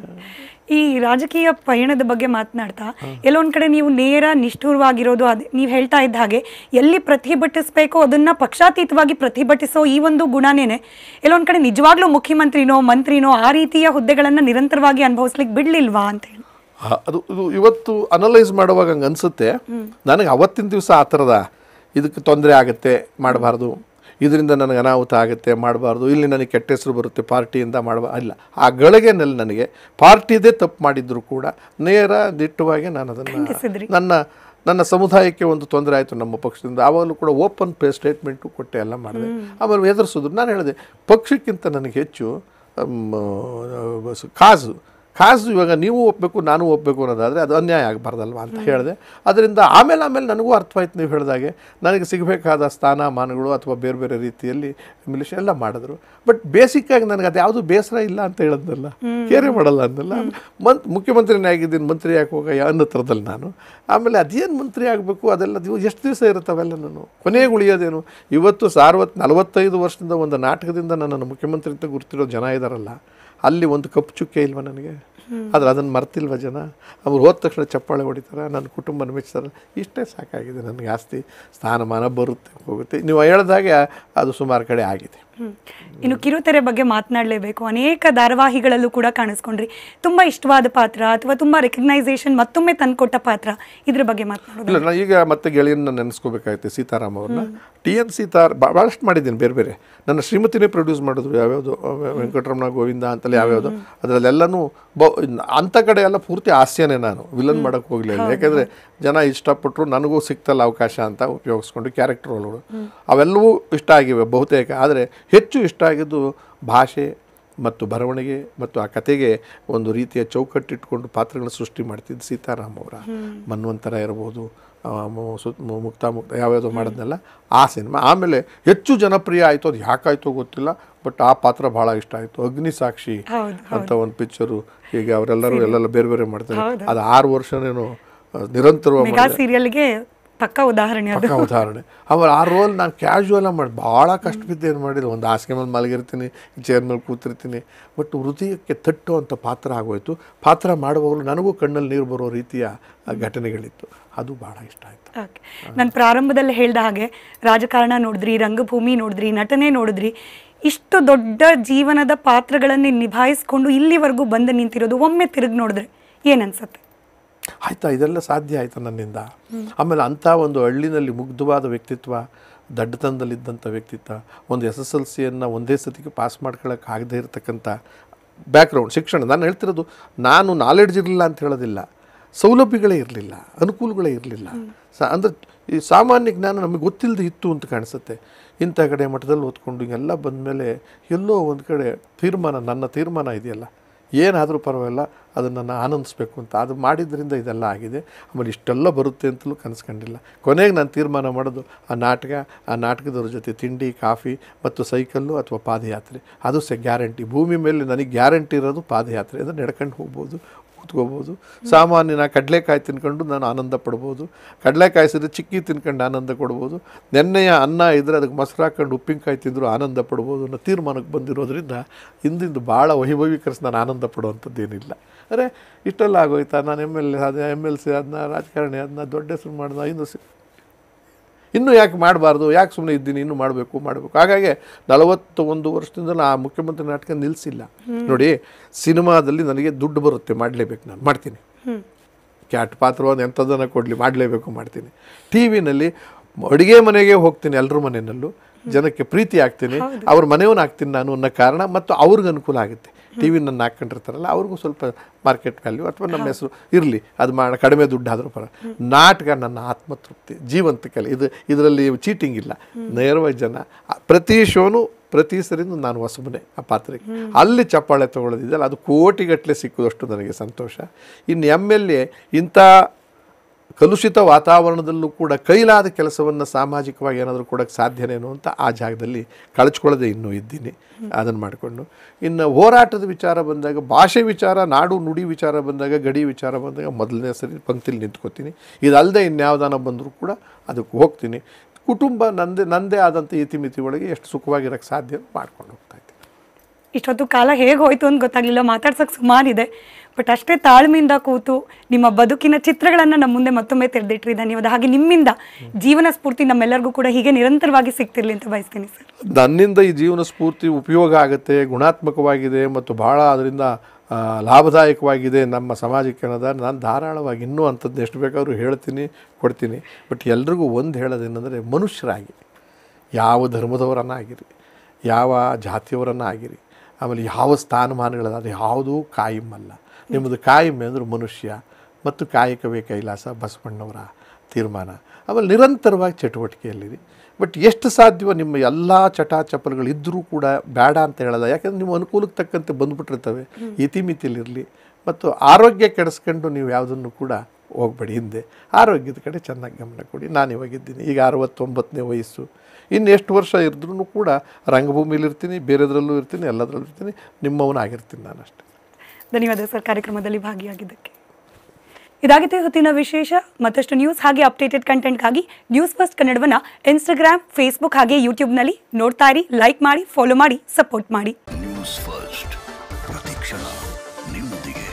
ಈ ರಾಜಕೀಯ ಪಯಣದ ಬಗ್ಗೆ ಮಾತನಾಡ್ತಾ ಎಲ್ಲೊಂದ್ ಕಡೆ ನೀವು ನೇರ ನಿಷ್ಠುರವಾಗಿರೋದು ಅದೇ ನೀವು ಹೇಳ್ತಾ ಇದ್ದ ಹಾಗೆ ಎಲ್ಲಿ ಪ್ರತಿಭಟಿಸಬೇಕೋ ಅದನ್ನ ಪಕ್ಷಾತೀತವಾಗಿ ಪ್ರತಿಭಟಿಸೋ ಈ ಒಂದು ಗುಣನೇನೆ ಎಲ್ಲೊಂದ್ ಕಡೆ ನಿಜವಾಗ್ಲೂ ಮುಖ್ಯಮಂತ್ರಿನೋ ಮಂತ್ರಿನೋ ಆ ರೀತಿಯ ಹುದ್ದೆಗಳನ್ನ ನಿರಂತರವಾಗಿ ಅನುಭವಿಸ್ಲಿಕ್ಕೆ ಬಿಡ್ಲಿಲ್ವಾ ಅಂತ ಹೇಳಿ ಹ, ಅದು ಇದು ಇವತ್ತು ಅನಲೈಸ್ ಮಾಡುವಾಗ ಹಂಗೆ ಅನಿಸುತ್ತೆ ನನಗೆ ಅವತ್ತಿನ ದಿವಸ ಆ ಥರದ ಇದಕ್ಕೆ ತೊಂದರೆ ಆಗುತ್ತೆ ಮಾಡಬಾರ್ದು ಇದರಿಂದ ನನಗೆ ಅನಾಹುತ ಆಗುತ್ತೆ ಮಾಡಬಾರ್ದು ಇಲ್ಲಿ ನನಗೆ ಕೆಟ್ಟ ಹೆಸರು ಬರುತ್ತೆ ಪಾರ್ಟಿಯಿಂದ ಮಾಡಬಾರ್ದು ಇಲ್ಲ ಆ ಗಳಿಗೆನಲ್ಲಿ ನನಗೆ ಪಾರ್ಟಿದೇ ತಪ್ಪು ಮಾಡಿದ್ರು ಕೂಡ ನೇರ ದಿಟ್ಟವಾಗಿ ನಾನು ಅದನ್ನು ಖಂಡಿಸಿದ್ರಿ. ನನ್ನ ನನ್ನ ಸಮುದಾಯಕ್ಕೆ ಒಂದು ತೊಂದರೆ ಆಯಿತು ನಮ್ಮ ಪಕ್ಷದಿಂದ ಆವಾಗಲೂ ಕೂಡ ಓಪನ್ ಪೇ ಸ್ಟೇಟ್ಮೆಂಟು ಕೊಟ್ಟೆ ಎಲ್ಲ ಮಾಡಿದೆ ಆಮೇಲೆ ಎದುರಿಸಿದ್ರು ನಾನು ಹೇಳಿದೆ ಪಕ್ಷಕ್ಕಿಂತ ನನಗೆ ಹೆಚ್ಚು ಮ್, ಸ- ಕಾಸು ಕಾಸು ಇವಾಗ ನೀವು ಒಪ್ಪಬೇಕು ನಾನು ಒಪ್ಪಬೇಕು ಅನ್ನೋದಾದರೆ ಅದು ಅನ್ಯಾಯ ಆಗಬಾರ್ದಲ್ವ ಅಂತ ಹೇಳಿದೆ ಅದರಿಂದ ಆಮೇಲೆ ಆಮೇಲೆ ನನಗೂ ಅರ್ಥವಾಯ್ತು ನೀವು ಹೇಳಿದಾಗೆ ನನಗೆ ಸಿಗಬೇಕಾದ ಸ್ಥಾನಮಾನಗಳು ಅಥವಾ ಬೇರೆ ಬೇರೆ ರೀತಿಯಲ್ಲಿ ಮಿಲಿಷನ್ ಎಲ್ಲ ಮಾಡಿದ್ರು ಬಟ್ ಬೇಸಿಕ್ಕಾಗಿ ನನಗೆ ಅದು ಯಾವುದು ಬೇಸರ ಇಲ್ಲ ಅಂತ ಹೇಳದ್ನಲ್ಲ ಕೇರೆ ಮಾಡಲ್ಲ ಅಂದಲ್ಲ ಮಂತ್ ಮುಖ್ಯಮಂತ್ರಿನೇ ಆಗಿದ್ದೀನಿ ಮಂತ್ರಿ ಯಾಕೆ ಹೋಗಯ್ಯ ಅನ್ನೋ ಥರದಲ್ಲಿ ನಾನು ಆಮೇಲೆ ಅದೇನು ಮಂತ್ರಿ ಆಗಬೇಕು ಅದೆಲ್ಲ ದಿವ ಎಷ್ಟು ದಿವಸ ಇರುತ್ತೆ ಅವೆಲ್ಲ ನಾನು ಕೊನೆಗೆ ಉಳಿಯೋದೇನು ಇವತ್ತು ಸಾರ್ವತ್ ನಲವತ್ತೈದು ವರ್ಷದಿಂದ ಒಂದು ನಾಟಕದಿಂದ ನನ್ನನ್ನು ಮುಖ್ಯಮಂತ್ರಿ ಅಂತ ಗುರ್ತಿರೋ ಜನ ಇದ್ದಾರಲ್ಲ ಅಲ್ಲಿ ಒಂದು ಕಪ್ಪು ಚುಕ್ಕೆ ಇಲ್ವ ನನಗೆ ಆದ್ರೆ ಅದನ್ನು ಮರ್ತಿಲ್ವ ಜನ ಅವ್ರು ಹೋದ ತಕ್ಷಣ ಚಪ್ಪಾಳೆ ಹೊಡಿತಾರೆ ನನ್ನ ಕುಟುಂಬನ ಮೆಚ್ತಾರೆ ಇಷ್ಟೇ ಸಾಕಾಗಿದೆ ನನಗೆ ಆಸ್ತಿ ಸ್ಥಾನಮಾನ ಬರುತ್ತೆ ಹೋಗುತ್ತೆ ನೀವು ಹೇಳ್ದಾಗೆ ಅದು ಸುಮಾರು ಕಡೆ ಆಗಿದೆ ಹ್ಮ್. ಇನ್ನು ಕಿರುತೆರೆ ಬಗ್ಗೆ ಮಾತನಾಡಲೇಬೇಕು ಅನೇಕ ಧಾರಾವಾಹಿಗಳಲ್ಲೂ ಕೂಡ ಕಾಣಿಸ್ಕೊಂಡ್ರಿ ತುಂಬಾ ಇಷ್ಟವಾದ ಪಾತ್ರ ಅಥವಾ ತುಂಬಾ ರೆಕಗ್ನೈಸೇಷನ್ ಮತ್ತೊಮ್ಮೆ ತಂದ್ಕೊಟ್ಟ ಪಾತ್ರ ಇದ್ರ ಬಗ್ಗೆ ಮಾತನಾಡೋದು ಇಲ್ಲ ನಾನು ಈಗ ಮತ್ತೆ ಗೆಳೆಯನ್ನ ನೆನೆಸ್ಕೋಬೇಕಾಗುತ್ತೆ ಸೀತಾರಾಮ್ ಅವ್ರನ್ನ ಟಿ ಎನ್ ಸೀತಾರ್ ಭಾಳಷ್ಟು ಮಾಡಿದ್ದೀನಿ ಬೇರೆ ಬೇರೆ ನನ್ನ ಶ್ರೀಮತಿನೇ ಪ್ರೊಡ್ಯೂಸ್ ಮಾಡಿದ್ರು ಯಾವ್ಯಾವುದು ಅವ- ವೆಂಕಟರಮಣ ಗೋವಿಂದ ಅಂತಲೇ ಯಾವ್ಯಾವುದು ಅದರಲ್ಲೆಲ್ಲನೂ ಬ ಅಂಥ ಕಡೆ ಎಲ್ಲ ಪೂರ್ತಿ ಹಾಸ್ಯನೇ ನಾನು ವಿಲನ್ ಮಾಡೋಕ್ಕೆ ಹೋಗಲಿಲ್ಲ ಯಾಕೆಂದರೆ ಜನ ಇಷ್ಟಪಟ್ಟರು ನನಗೂ ಸಿಕ್ತಲ್ಲ ಅವಕಾಶ ಅಂತ ಉಪಯೋಗಿಸ್ಕೊಂಡು ಕ್ಯಾರೆಕ್ಟರ್ ರೋಲ್ಗಳು ಅವೆಲ್ಲವೂ ಇಷ್ಟ ಆಗಿವೆ ಬಹುತೇಕ ಆದರೆ ಹೆಚ್ಚು ಇಷ್ಟ ಆಗಿದ್ದು ಭಾಷೆ ಮತ್ತು ಬರವಣಿಗೆ ಮತ್ತು ಆ ಕತೆಗೆ ಒಂದು ರೀತಿಯ ಚೌಕಟ್ಟಿಟ್ಕೊಂಡು ಪಾತ್ರಗಳನ್ನ ಸೃಷ್ಟಿ ಮಾಡ್ತಿದ್ದು ಸೀತಾರಾಮ್ ಅವರ ಮನ್ವಂತರ ಇರ್ಬೋದು ಆ, ಮು- ಸುತ್ ಮು- ಮುಕ್ತ ಮುಕ್ತ ಯಾವ್ಯಾವುದೋ ಮಾಡಿದ್ನೆಲ್ಲ ಆ ಸಿನಿಮಾ ಆಮೇಲೆ ಹೆಚ್ಚು ಜನಪ್ರಿಯ ಆಯಿತು ಅದು ಯಾಕಾಯ್ತೋ ಗೊತ್ತಿಲ್ಲ ಬಟ್ ಆ ಪಾತ್ರ ಭಾಳ ಇಷ್ಟ ಆಯಿತು ಅಗ್ನಿ ಸಾಕ್ಷಿ ಹೌದು, ಅಂತ ಒಂದು ಪಿಕ್ಚರು ಈಗ ಅವರೆಲ್ಲರೂ ಎಲ್ಲೆಲ್ಲ ಬೇರೆ ಬೇರೆ ಮಾಡ್ತಾರೆ ಅದು ಆರು ವರ್ಷನೇನು ಆ, ನಿರಂತರವಾಗಿ ಮೆಗಾ ಸೀರಿಯಲ್ಗೆ ಪಕ್ಕ ಉದಾಹರಣೆ ಅದು ಪಕ್ಕ ಉದಾಹರಣೆ ಆಮೇಲೆ ಆ ರೋಲ್ ನಾನು ಕ್ಯಾಶುವಲ್ ಮಾಡಿ ಭಾಳ ಕಷ್ಟ ಬಿದ್ದು ಏನು ಮಾಡಿಲ್ಲ ಒಂದು ಹಾಸಿಗೆ ಮೇಲೆ ಮಲಗಿರ್ತೀನಿ ಚೇರ್ ಮೇಲೆ ಕೂತಿರ್ತೀನಿ ಬಟ್ ಹೃದಯಕ್ಕೆ ತಟ್ಟುವಂಥ ಪಾತ್ರ ಆಗೋಯ್ತು ಪಾತ್ರ ಮಾಡುವಾಗಲೂ ನನಗೂ ಕಣ್ಣಲ್ಲಿ ನೀರು ಬರೋ ರೀತಿಯ ಆ ಘಟನೆಗಳಿತ್ತು ಅದು ಭಾಳ ಇಷ್ಟ ಆಯಿತು ಓಕೆ ನಾನು ಪ್ರಾರಂಭದಲ್ಲಿ ಹೇಳ್ದ ಹಾಗೆ ರಾಜಕಾರಣ ನೋಡಿದ್ರಿ ರಂಗಭೂಮಿ ನೋಡಿದ್ರಿ ನಟನೆ ನೋಡಿದ್ರಿ ಇಷ್ಟು ದೊಡ್ಡ ಜೀವನದ ಪಾತ್ರಗಳನ್ನೇ ನಿಭಾಯಿಸ್ಕೊಂಡು ಇಲ್ಲಿವರೆಗೂ ಬಂದು ನಿಂತಿರೋದು ಒಮ್ಮೆ ತಿರುಗಿ ನೋಡಿದ್ರೆ ಏನನ್ಸತ್ತೆ ಆಯ್ತಾ ಇದೆಲ್ಲ ಸಾಧ್ಯ ಆಯ್ತಾ ನನ್ನಿಂದ ಆಮೇಲೆ ಅಂಥ ಒಂದು ಹಳ್ಳಿನಲ್ಲಿ ಮುಗ್ಧವಾದ ವ್ಯಕ್ತಿತ್ವ ದಡ್ಡತನದಲ್ಲಿದ್ದಂಥ ವ್ಯಕ್ತಿತ್ವ ಒಂದು ಎಸ್ ಎಸ್ ಎಲ್ ಸಿಯನ್ನು ಒಂದೇ ಸತಿಗೆ ಪಾಸ್ ಮಾಡ್ಕೊಳ್ಳೋಕೆ ಆಗದೇ ಇರತಕ್ಕಂಥ ಬ್ಯಾಕ್ಗ್ರೌಂಡ್ ಶಿಕ್ಷಣ ನಾನು ಹೇಳ್ತಿರೋದು ನಾನು ನಾಲೆಡ್ಜ್ ಇರಲಿಲ್ಲ ಅಂತ ಹೇಳೋದಿಲ್ಲ ಸೌಲಭ್ಯಗಳೇ ಇರಲಿಲ್ಲ ಅನುಕೂಲಗಳೇ ಇರಲಿಲ್ಲ ಸ ಅಂದರೆ ಈ ಸಾಮಾನ್ಯ ಜ್ಞಾನ ನಮಗೆ ಗೊತ್ತಿಲ್ಲದೆ ಇತ್ತು ಅಂತ ಕಾಣಿಸುತ್ತೆ ಇಂಥ ಕಡೆ ಮಠದಲ್ಲಿ ಓದ್ಕೊಂಡು ಹಿಂಗೆಲ್ಲ ಬಂದಮೇಲೆ ಎಲ್ಲೋ ಒಂದು ಕಡೆ ತೀರ್ಮಾನ ನನ್ನ ತೀರ್ಮಾನ ಇದೆಯಲ್ಲ ಏನಾದರೂ ಪರವಾಗಿಲ್ಲ ಅದನ್ನು ನಾನು ಆನಂದಿಸ್ಬೇಕು ಅಂತ ಅದು ಮಾಡಿದ್ರಿಂದ ಇದೆಲ್ಲ ಆಗಿದೆ ಆಮೇಲೆ ಇಷ್ಟೆಲ್ಲ ಬರುತ್ತೆ ಅಂತಲೂ ಕನಸ್ಕೊಂಡಿಲ್ಲ ಕೊನೆಗೆ ನಾನು ತೀರ್ಮಾನ ಮಾಡೋದು ಆ ನಾಟಕ ಆ ನಾಟಕದವ್ರ ಜೊತೆ ತಿಂಡಿ ಕಾಫಿ ಮತ್ತು ಸೈಕಲ್ಲು ಅಥವಾ ಪಾದಯಾತ್ರೆ ಅದು ಸಹ ಗ್ಯಾರಂಟಿ ಭೂಮಿ ಮೇಲೆ ನನಗೆ ಗ್ಯಾರಂಟಿ ಇರೋದು ಪಾದಯಾತ್ರೆ ಅಂದರೆ ನಡ್ಕೊಂಡು ಹೋಗ್ಬೋದು ಕೂತ್ಕೋಬೋದು ಸಾಮಾನ್ಯ ನಾ ಕಡಲೆಕಾಯಿ ತಿನ್ಕೊಂಡು ನಾನು ಆನಂದ ಪಡ್ಬೋದು ಕಡಲೆಕಾಯಿ ಸಿದ್ರೆ ಚಿಕ್ಕಿ ತಿನ್ಕೊಂಡು ಆನಂದ ಕೊಡ್ಬೋದು ನೆನ್ನೆಯ ಅನ್ನ ಇದ್ದರೆ ಅದಕ್ಕೆ ಮೊಸರು ಹಾಕೊಂಡು ಉಪ್ಪಿನಕಾಯಿ ತಿಂದರೂ ಆನಂದ ಪಡ್ಬೋದು ಅನ್ನೋ ತೀರ್ಮಾನಕ್ಕೆ ಬಂದಿರೋದ್ರಿಂದ ಹಿಂದಿಂದು ಭಾಳ ವೈಭವೀಕರಿಸಿ ನಾನು ಆನಂದ ಪಡುವಂಥದ್ದೇನಿಲ್ಲ ಅರೆ ಇಷ್ಟೆಲ್ಲ ಆಗೋಯ್ತಾ ನಾನು ಎಮ್ ಎಲ್ ಎ ಆದ ಎಮ್ ಎಲ್ ಸಿ ಅದನ್ನ ರಾಜಕಾರಣಿ ಅದನ್ನ ದೊಡ್ಡ ಹೆಸರು ಮಾಡ್ದ ಇನ್ನು ಸಿ ಇನ್ನೂ ಯಾಕೆ ಮಾಡಬಾರ್ದು ಯಾಕೆ ಸುಮ್ಮನೆ ಇದ್ದೀನಿ ಇನ್ನೂ ಮಾಡಬೇಕು ಮಾಡಬೇಕು ಹಾಗಾಗಿ ನಲವತ್ತು ಒಂದು ವರ್ಷದಿಂದ ನಾನು ಆ ಮುಖ್ಯಮಂತ್ರಿ ನಾಟಕ ನಿಲ್ಲಿಸಿಲ್ಲ ನೋಡಿ ಸಿನಿಮಾದಲ್ಲಿ ನನಗೆ ದುಡ್ಡು ಬರುತ್ತೆ ಮಾಡಲೇಬೇಕು ನಾನು ಮಾಡ್ತೀನಿ ಹ್ಮ್ ಕ್ಯಾಟ್ ಪಾತ್ರವನ್ನು ಎಂಥದ್ದನ್ನು ಕೊಡಲಿ ಮಾಡಲೇಬೇಕು ಮಾಡ್ತೀನಿ ಟಿ ವಿನಲ್ಲಿ ಅಡುಗೆ ಮನೆಗೆ ಹೋಗ್ತೀನಿ ಎಲ್ಲರ ಮನೆಯಲ್ಲೂ ಜನಕ್ಕೆ ಪ್ರೀತಿ ಆಗ್ತೀನಿ ಅವ್ರ ಮನೆಯವನ್ನ ಆಗ್ತೀನಿ ನಾನು ಅನ್ನೋ ಕಾರಣ ಮತ್ತು ಅವ್ರಿಗೆ ಅನುಕೂಲ ಆಗುತ್ತೆ ಟಿ ವಿ ನನ್ನ ಹಾಕ್ಕೊಂಡಿರ್ತಾರಲ್ಲ ಅವ್ರಿಗೂ ಸ್ವಲ್ಪ ಮಾರ್ಕೆಟ್ ವ್ಯಾಲ್ಯೂ ಅಥವಾ ನಮ್ಮ ಹೆಸರು ಇರಲಿ ಅದು ಮಾಡ ಕಡಿಮೆ ದುಡ್ಡು ಆದರೂ ಪರ ನಾಟಕ ನನ್ನ ಆತ್ಮತೃಪ್ತಿ ಜೀವಂತ ಕಲೆ ಇದು ಇದರಲ್ಲಿ ಚೀಟಿಂಗ್ ಇಲ್ಲ ನೇರವಾಗಿ ಜನ ಪ್ರತಿ ಶೋನು ಪ್ರತಿ ಸರಿನೂ ನಾನು ಹೊಸಬನೇ ಆ ಪಾತ್ರಕ್ಕೆ ಅಲ್ಲಿ ಚಪ್ಪಾಳೆ ತೊಗೊಳ್ಳೋದಿದೆಯಲ್ಲ ಅದು ಕೋಟಿಗಟ್ಟಲೆ ಸಿಕ್ಕುದಷ್ಟು ನನಗೆ ಸಂತೋಷ ಇನ್ನು ಎಮ್ ಎಲ್ ಎ ಇಂಥ ಕಲುಷಿತ ವಾತಾವರಣದಲ್ಲೂ ಕೂಡ ಕೈಲಾದ ಕೆಲಸವನ್ನು ಸಾಮಾಜಿಕವಾಗಿ ಏನಾದರೂ ಕೊಡೋಕ್ಕೆ ಸಾಧ್ಯನೇನೋ ಅಂತ ಆ ಜಾಗದಲ್ಲಿ ಕಳಚ್ಕೊಳ್ಳದೆ ಇನ್ನೂ ಇದ್ದೀನಿ ಅದನ್ನು ಮಾಡಿಕೊಂಡು ಇನ್ನು ಹೋರಾಟದ ವಿಚಾರ ಬಂದಾಗ ಭಾಷೆ ವಿಚಾರ ನಾಡು ನುಡಿ ವಿಚಾರ ಬಂದಾಗ ಗಡಿ ವಿಚಾರ ಬಂದಾಗ ಮೊದಲನೇ ಸರಿ ಪಂಕ್ತಿಲಿ ನಿಂತ್ಕೋತೀನಿ ಇದಲ್ಲದೆ ಇನ್ಯಾವುದಾನ ಬಂದರೂ ಕೂಡ ಅದಕ್ಕೆ ಹೋಗ್ತೀನಿ ಕುಟುಂಬ ನಂದೇ ನಂದೇ ಆದಂಥ ಇತಿಮಿತಿ ಒಳಗೆ ಎಷ್ಟು ಸುಖವಾಗಿರೋಕ್ಕೆ ಸಾಧ್ಯ ಮಾಡ್ಕೊಂಡು ಹೋಗ್ತಾ ಇದ್ದೀನಿ ಇಷ್ಟೊತ್ತು ಕಾಲ ಹೇಗೆ ಹೋಯ್ತು ಅಂತ ಗೊತ್ತಾಗ್ಲಿಲ್ಲ ಮಾತಾಡ್ಸಕ್ ಸುಮಾರಿದೆ ಬಟ್ ಅಷ್ಟೇ ತಾಳ್ಮೆಯಿಂದ ಕೂತು ನಿಮ್ಮ ಬದುಕಿನ ಚಿತ್ರಗಳನ್ನ ನಮ್ಮ ಮುಂದೆ ಮತ್ತೊಮ್ಮೆ ತೆರೆದಿಟ್ರಿ ಧನ್ಯವಾದ ಹಾಗೆ ನಿಮ್ಮಿಂದ ಜೀವನ ಸ್ಫೂರ್ತಿ ನಮ್ಮೆಲ್ಲರಿಗೂ ಕೂಡ ಹೀಗೆ ನಿರಂತರವಾಗಿ ಸಿಗ್ತಿರ್ಲಿ ಅಂತ ಬಯಸ್ತೀನಿ ಸರ್ ನನ್ನಿಂದ ಈ ಜೀವನ ಸ್ಫೂರ್ತಿ ಉಪಯೋಗ ಆಗುತ್ತೆ ಗುಣಾತ್ಮಕವಾಗಿದೆ ಮತ್ತು ಭಾಳ ಅದರಿಂದ ಆ, ಲಾಭದಾಯಕವಾಗಿದೆ ನಮ್ಮ ಸಮಾಜಕ್ಕೆ ಅನ್ನೋದ ನಾನು ಧಾರಾಳವಾಗಿ ಇನ್ನೂ ಅಂಥದ್ದು ಎಷ್ಟು ಬೇಕಾದ್ರೂ ಹೇಳ್ತೀನಿ ಕೊಡ್ತೀನಿ ಬಟ್ ಎಲ್ರಿಗೂ ಒಂದು ಹೇಳೋದೇನೆಂದರೆ ಮನುಷ್ಯರಾಗಿ ಯಾವ ಧರ್ಮದವರನ್ನಾಗಿರಿ ಯಾವ ಜಾತಿಯವರನ್ನ ಆಗಿರಿ ಆಮೇಲೆ ಯಾವ ಸ್ಥಾನಮಾನಗಳದ ಅದು ಯಾವುದೂ ಕಾಯಿಮಲ್ಲ ನಿಮ್ಮದು ಕಾಯಿಮೆ ಅಂದ್ರೆ ಮನುಷ್ಯ ಮತ್ತು ಕಾಯಕವೇ ಕೈಲಾಸ ಬಸವಣ್ಣವರ ತೀರ್ಮಾನ ಆಮೇಲೆ ನಿರಂತರವಾಗಿ ಚಟುವಟಿಕೆಯಲ್ಲಿರಿ ಬಟ್ ಎಷ್ಟು ಸಾಧ್ಯವೋ ನಿಮ್ಮ ಎಲ್ಲ ಚಟಾಚಪಲಗಳು ಇದ್ದರೂ ಕೂಡ ಬೇಡ ಅಂತ ಹೇಳಲ್ಲ ಯಾಕಂದ್ರೆ ನಿಮ್ಮ ಅನುಕೂಲಕ್ಕೆ ತಕ್ಕಂತೆ ಬಂದ್ಬಿಟ್ಟಿರ್ತವೆ ಇತಿಮಿತಿಲಿರಲಿ ಮತ್ತು ಆರೋಗ್ಯ ಕೆಡಿಸ್ಕೊಂಡು ನೀವು ಯಾವುದನ್ನು ಕೂಡ ಹೋಗ್ಬೇಡಿ ಹಿಂದೆ ಆರೋಗ್ಯದ ಕಡೆ ಚೆನ್ನಾಗಿ ಗಮನ ಕೊಡಿ ನಾನು ಇವಾಗಿದ್ದೀನಿ ಈಗ ಅರವತ್ತೊಂಬತ್ತನೇ ವಯಸ್ಸು ಇನ್ನು ಎಷ್ಟು ವರ್ಷ ಇದ್ರೂ ಕೂಡ ರಂಗಭೂಮಿಲಿ ಇರ್ತೀನಿ ಬೇರೆದ್ರಲ್ಲೂ ಇರ್ತೀನಿ ಎಲ್ಲದರಲ್ಲೂ ಇರ್ತೀನಿ ನಿಮ್ಮವನಾಗಿರ್ತೀನಿ ನಾನು ಅಷ್ಟೇ ಧನ್ಯವಾದ ಸರ್ ಕಾರ್ಯಕ್ರಮದಲ್ಲಿ ಭಾಗಿಯಾಗಿದ್ದಕ್ಕೆ ಇದಾಗಿತ್ತು ಹೊತ್ತಿನ ವಿಶೇಷ ಮತ್ತಷ್ಟು ನ್ಯೂಸ್ ಹಾಗೆ ಅಪ್ಡೇಟೆಡ್ ಕಂಟೆಂಟ್ಗಾಗಿ ನ್ಯೂಸ್ ಫಸ್ಟ್ ಕನ್ನಡವನ್ನ ಇನ್ಸ್ಟಾಗ್ರಾಮ್ ಫೇಸ್ಬುಕ್ ಹಾಗೆ ಯೂಟ್ಯೂಬ್ನಲ್ಲಿ ನೋಡ್ತಾ ಇರಿ ಲೈಕ್ ಮಾಡಿ ಫಾಲೋ ಮಾಡಿ ಸಪೋರ್ಟ್ ಮಾಡಿ ನ್ಯೂಸ್ ಫಸ್ಟ್ ಪ್ರತಿಕ್ಷಣ ನಿಮ್ಮೊಂದಿಗೆ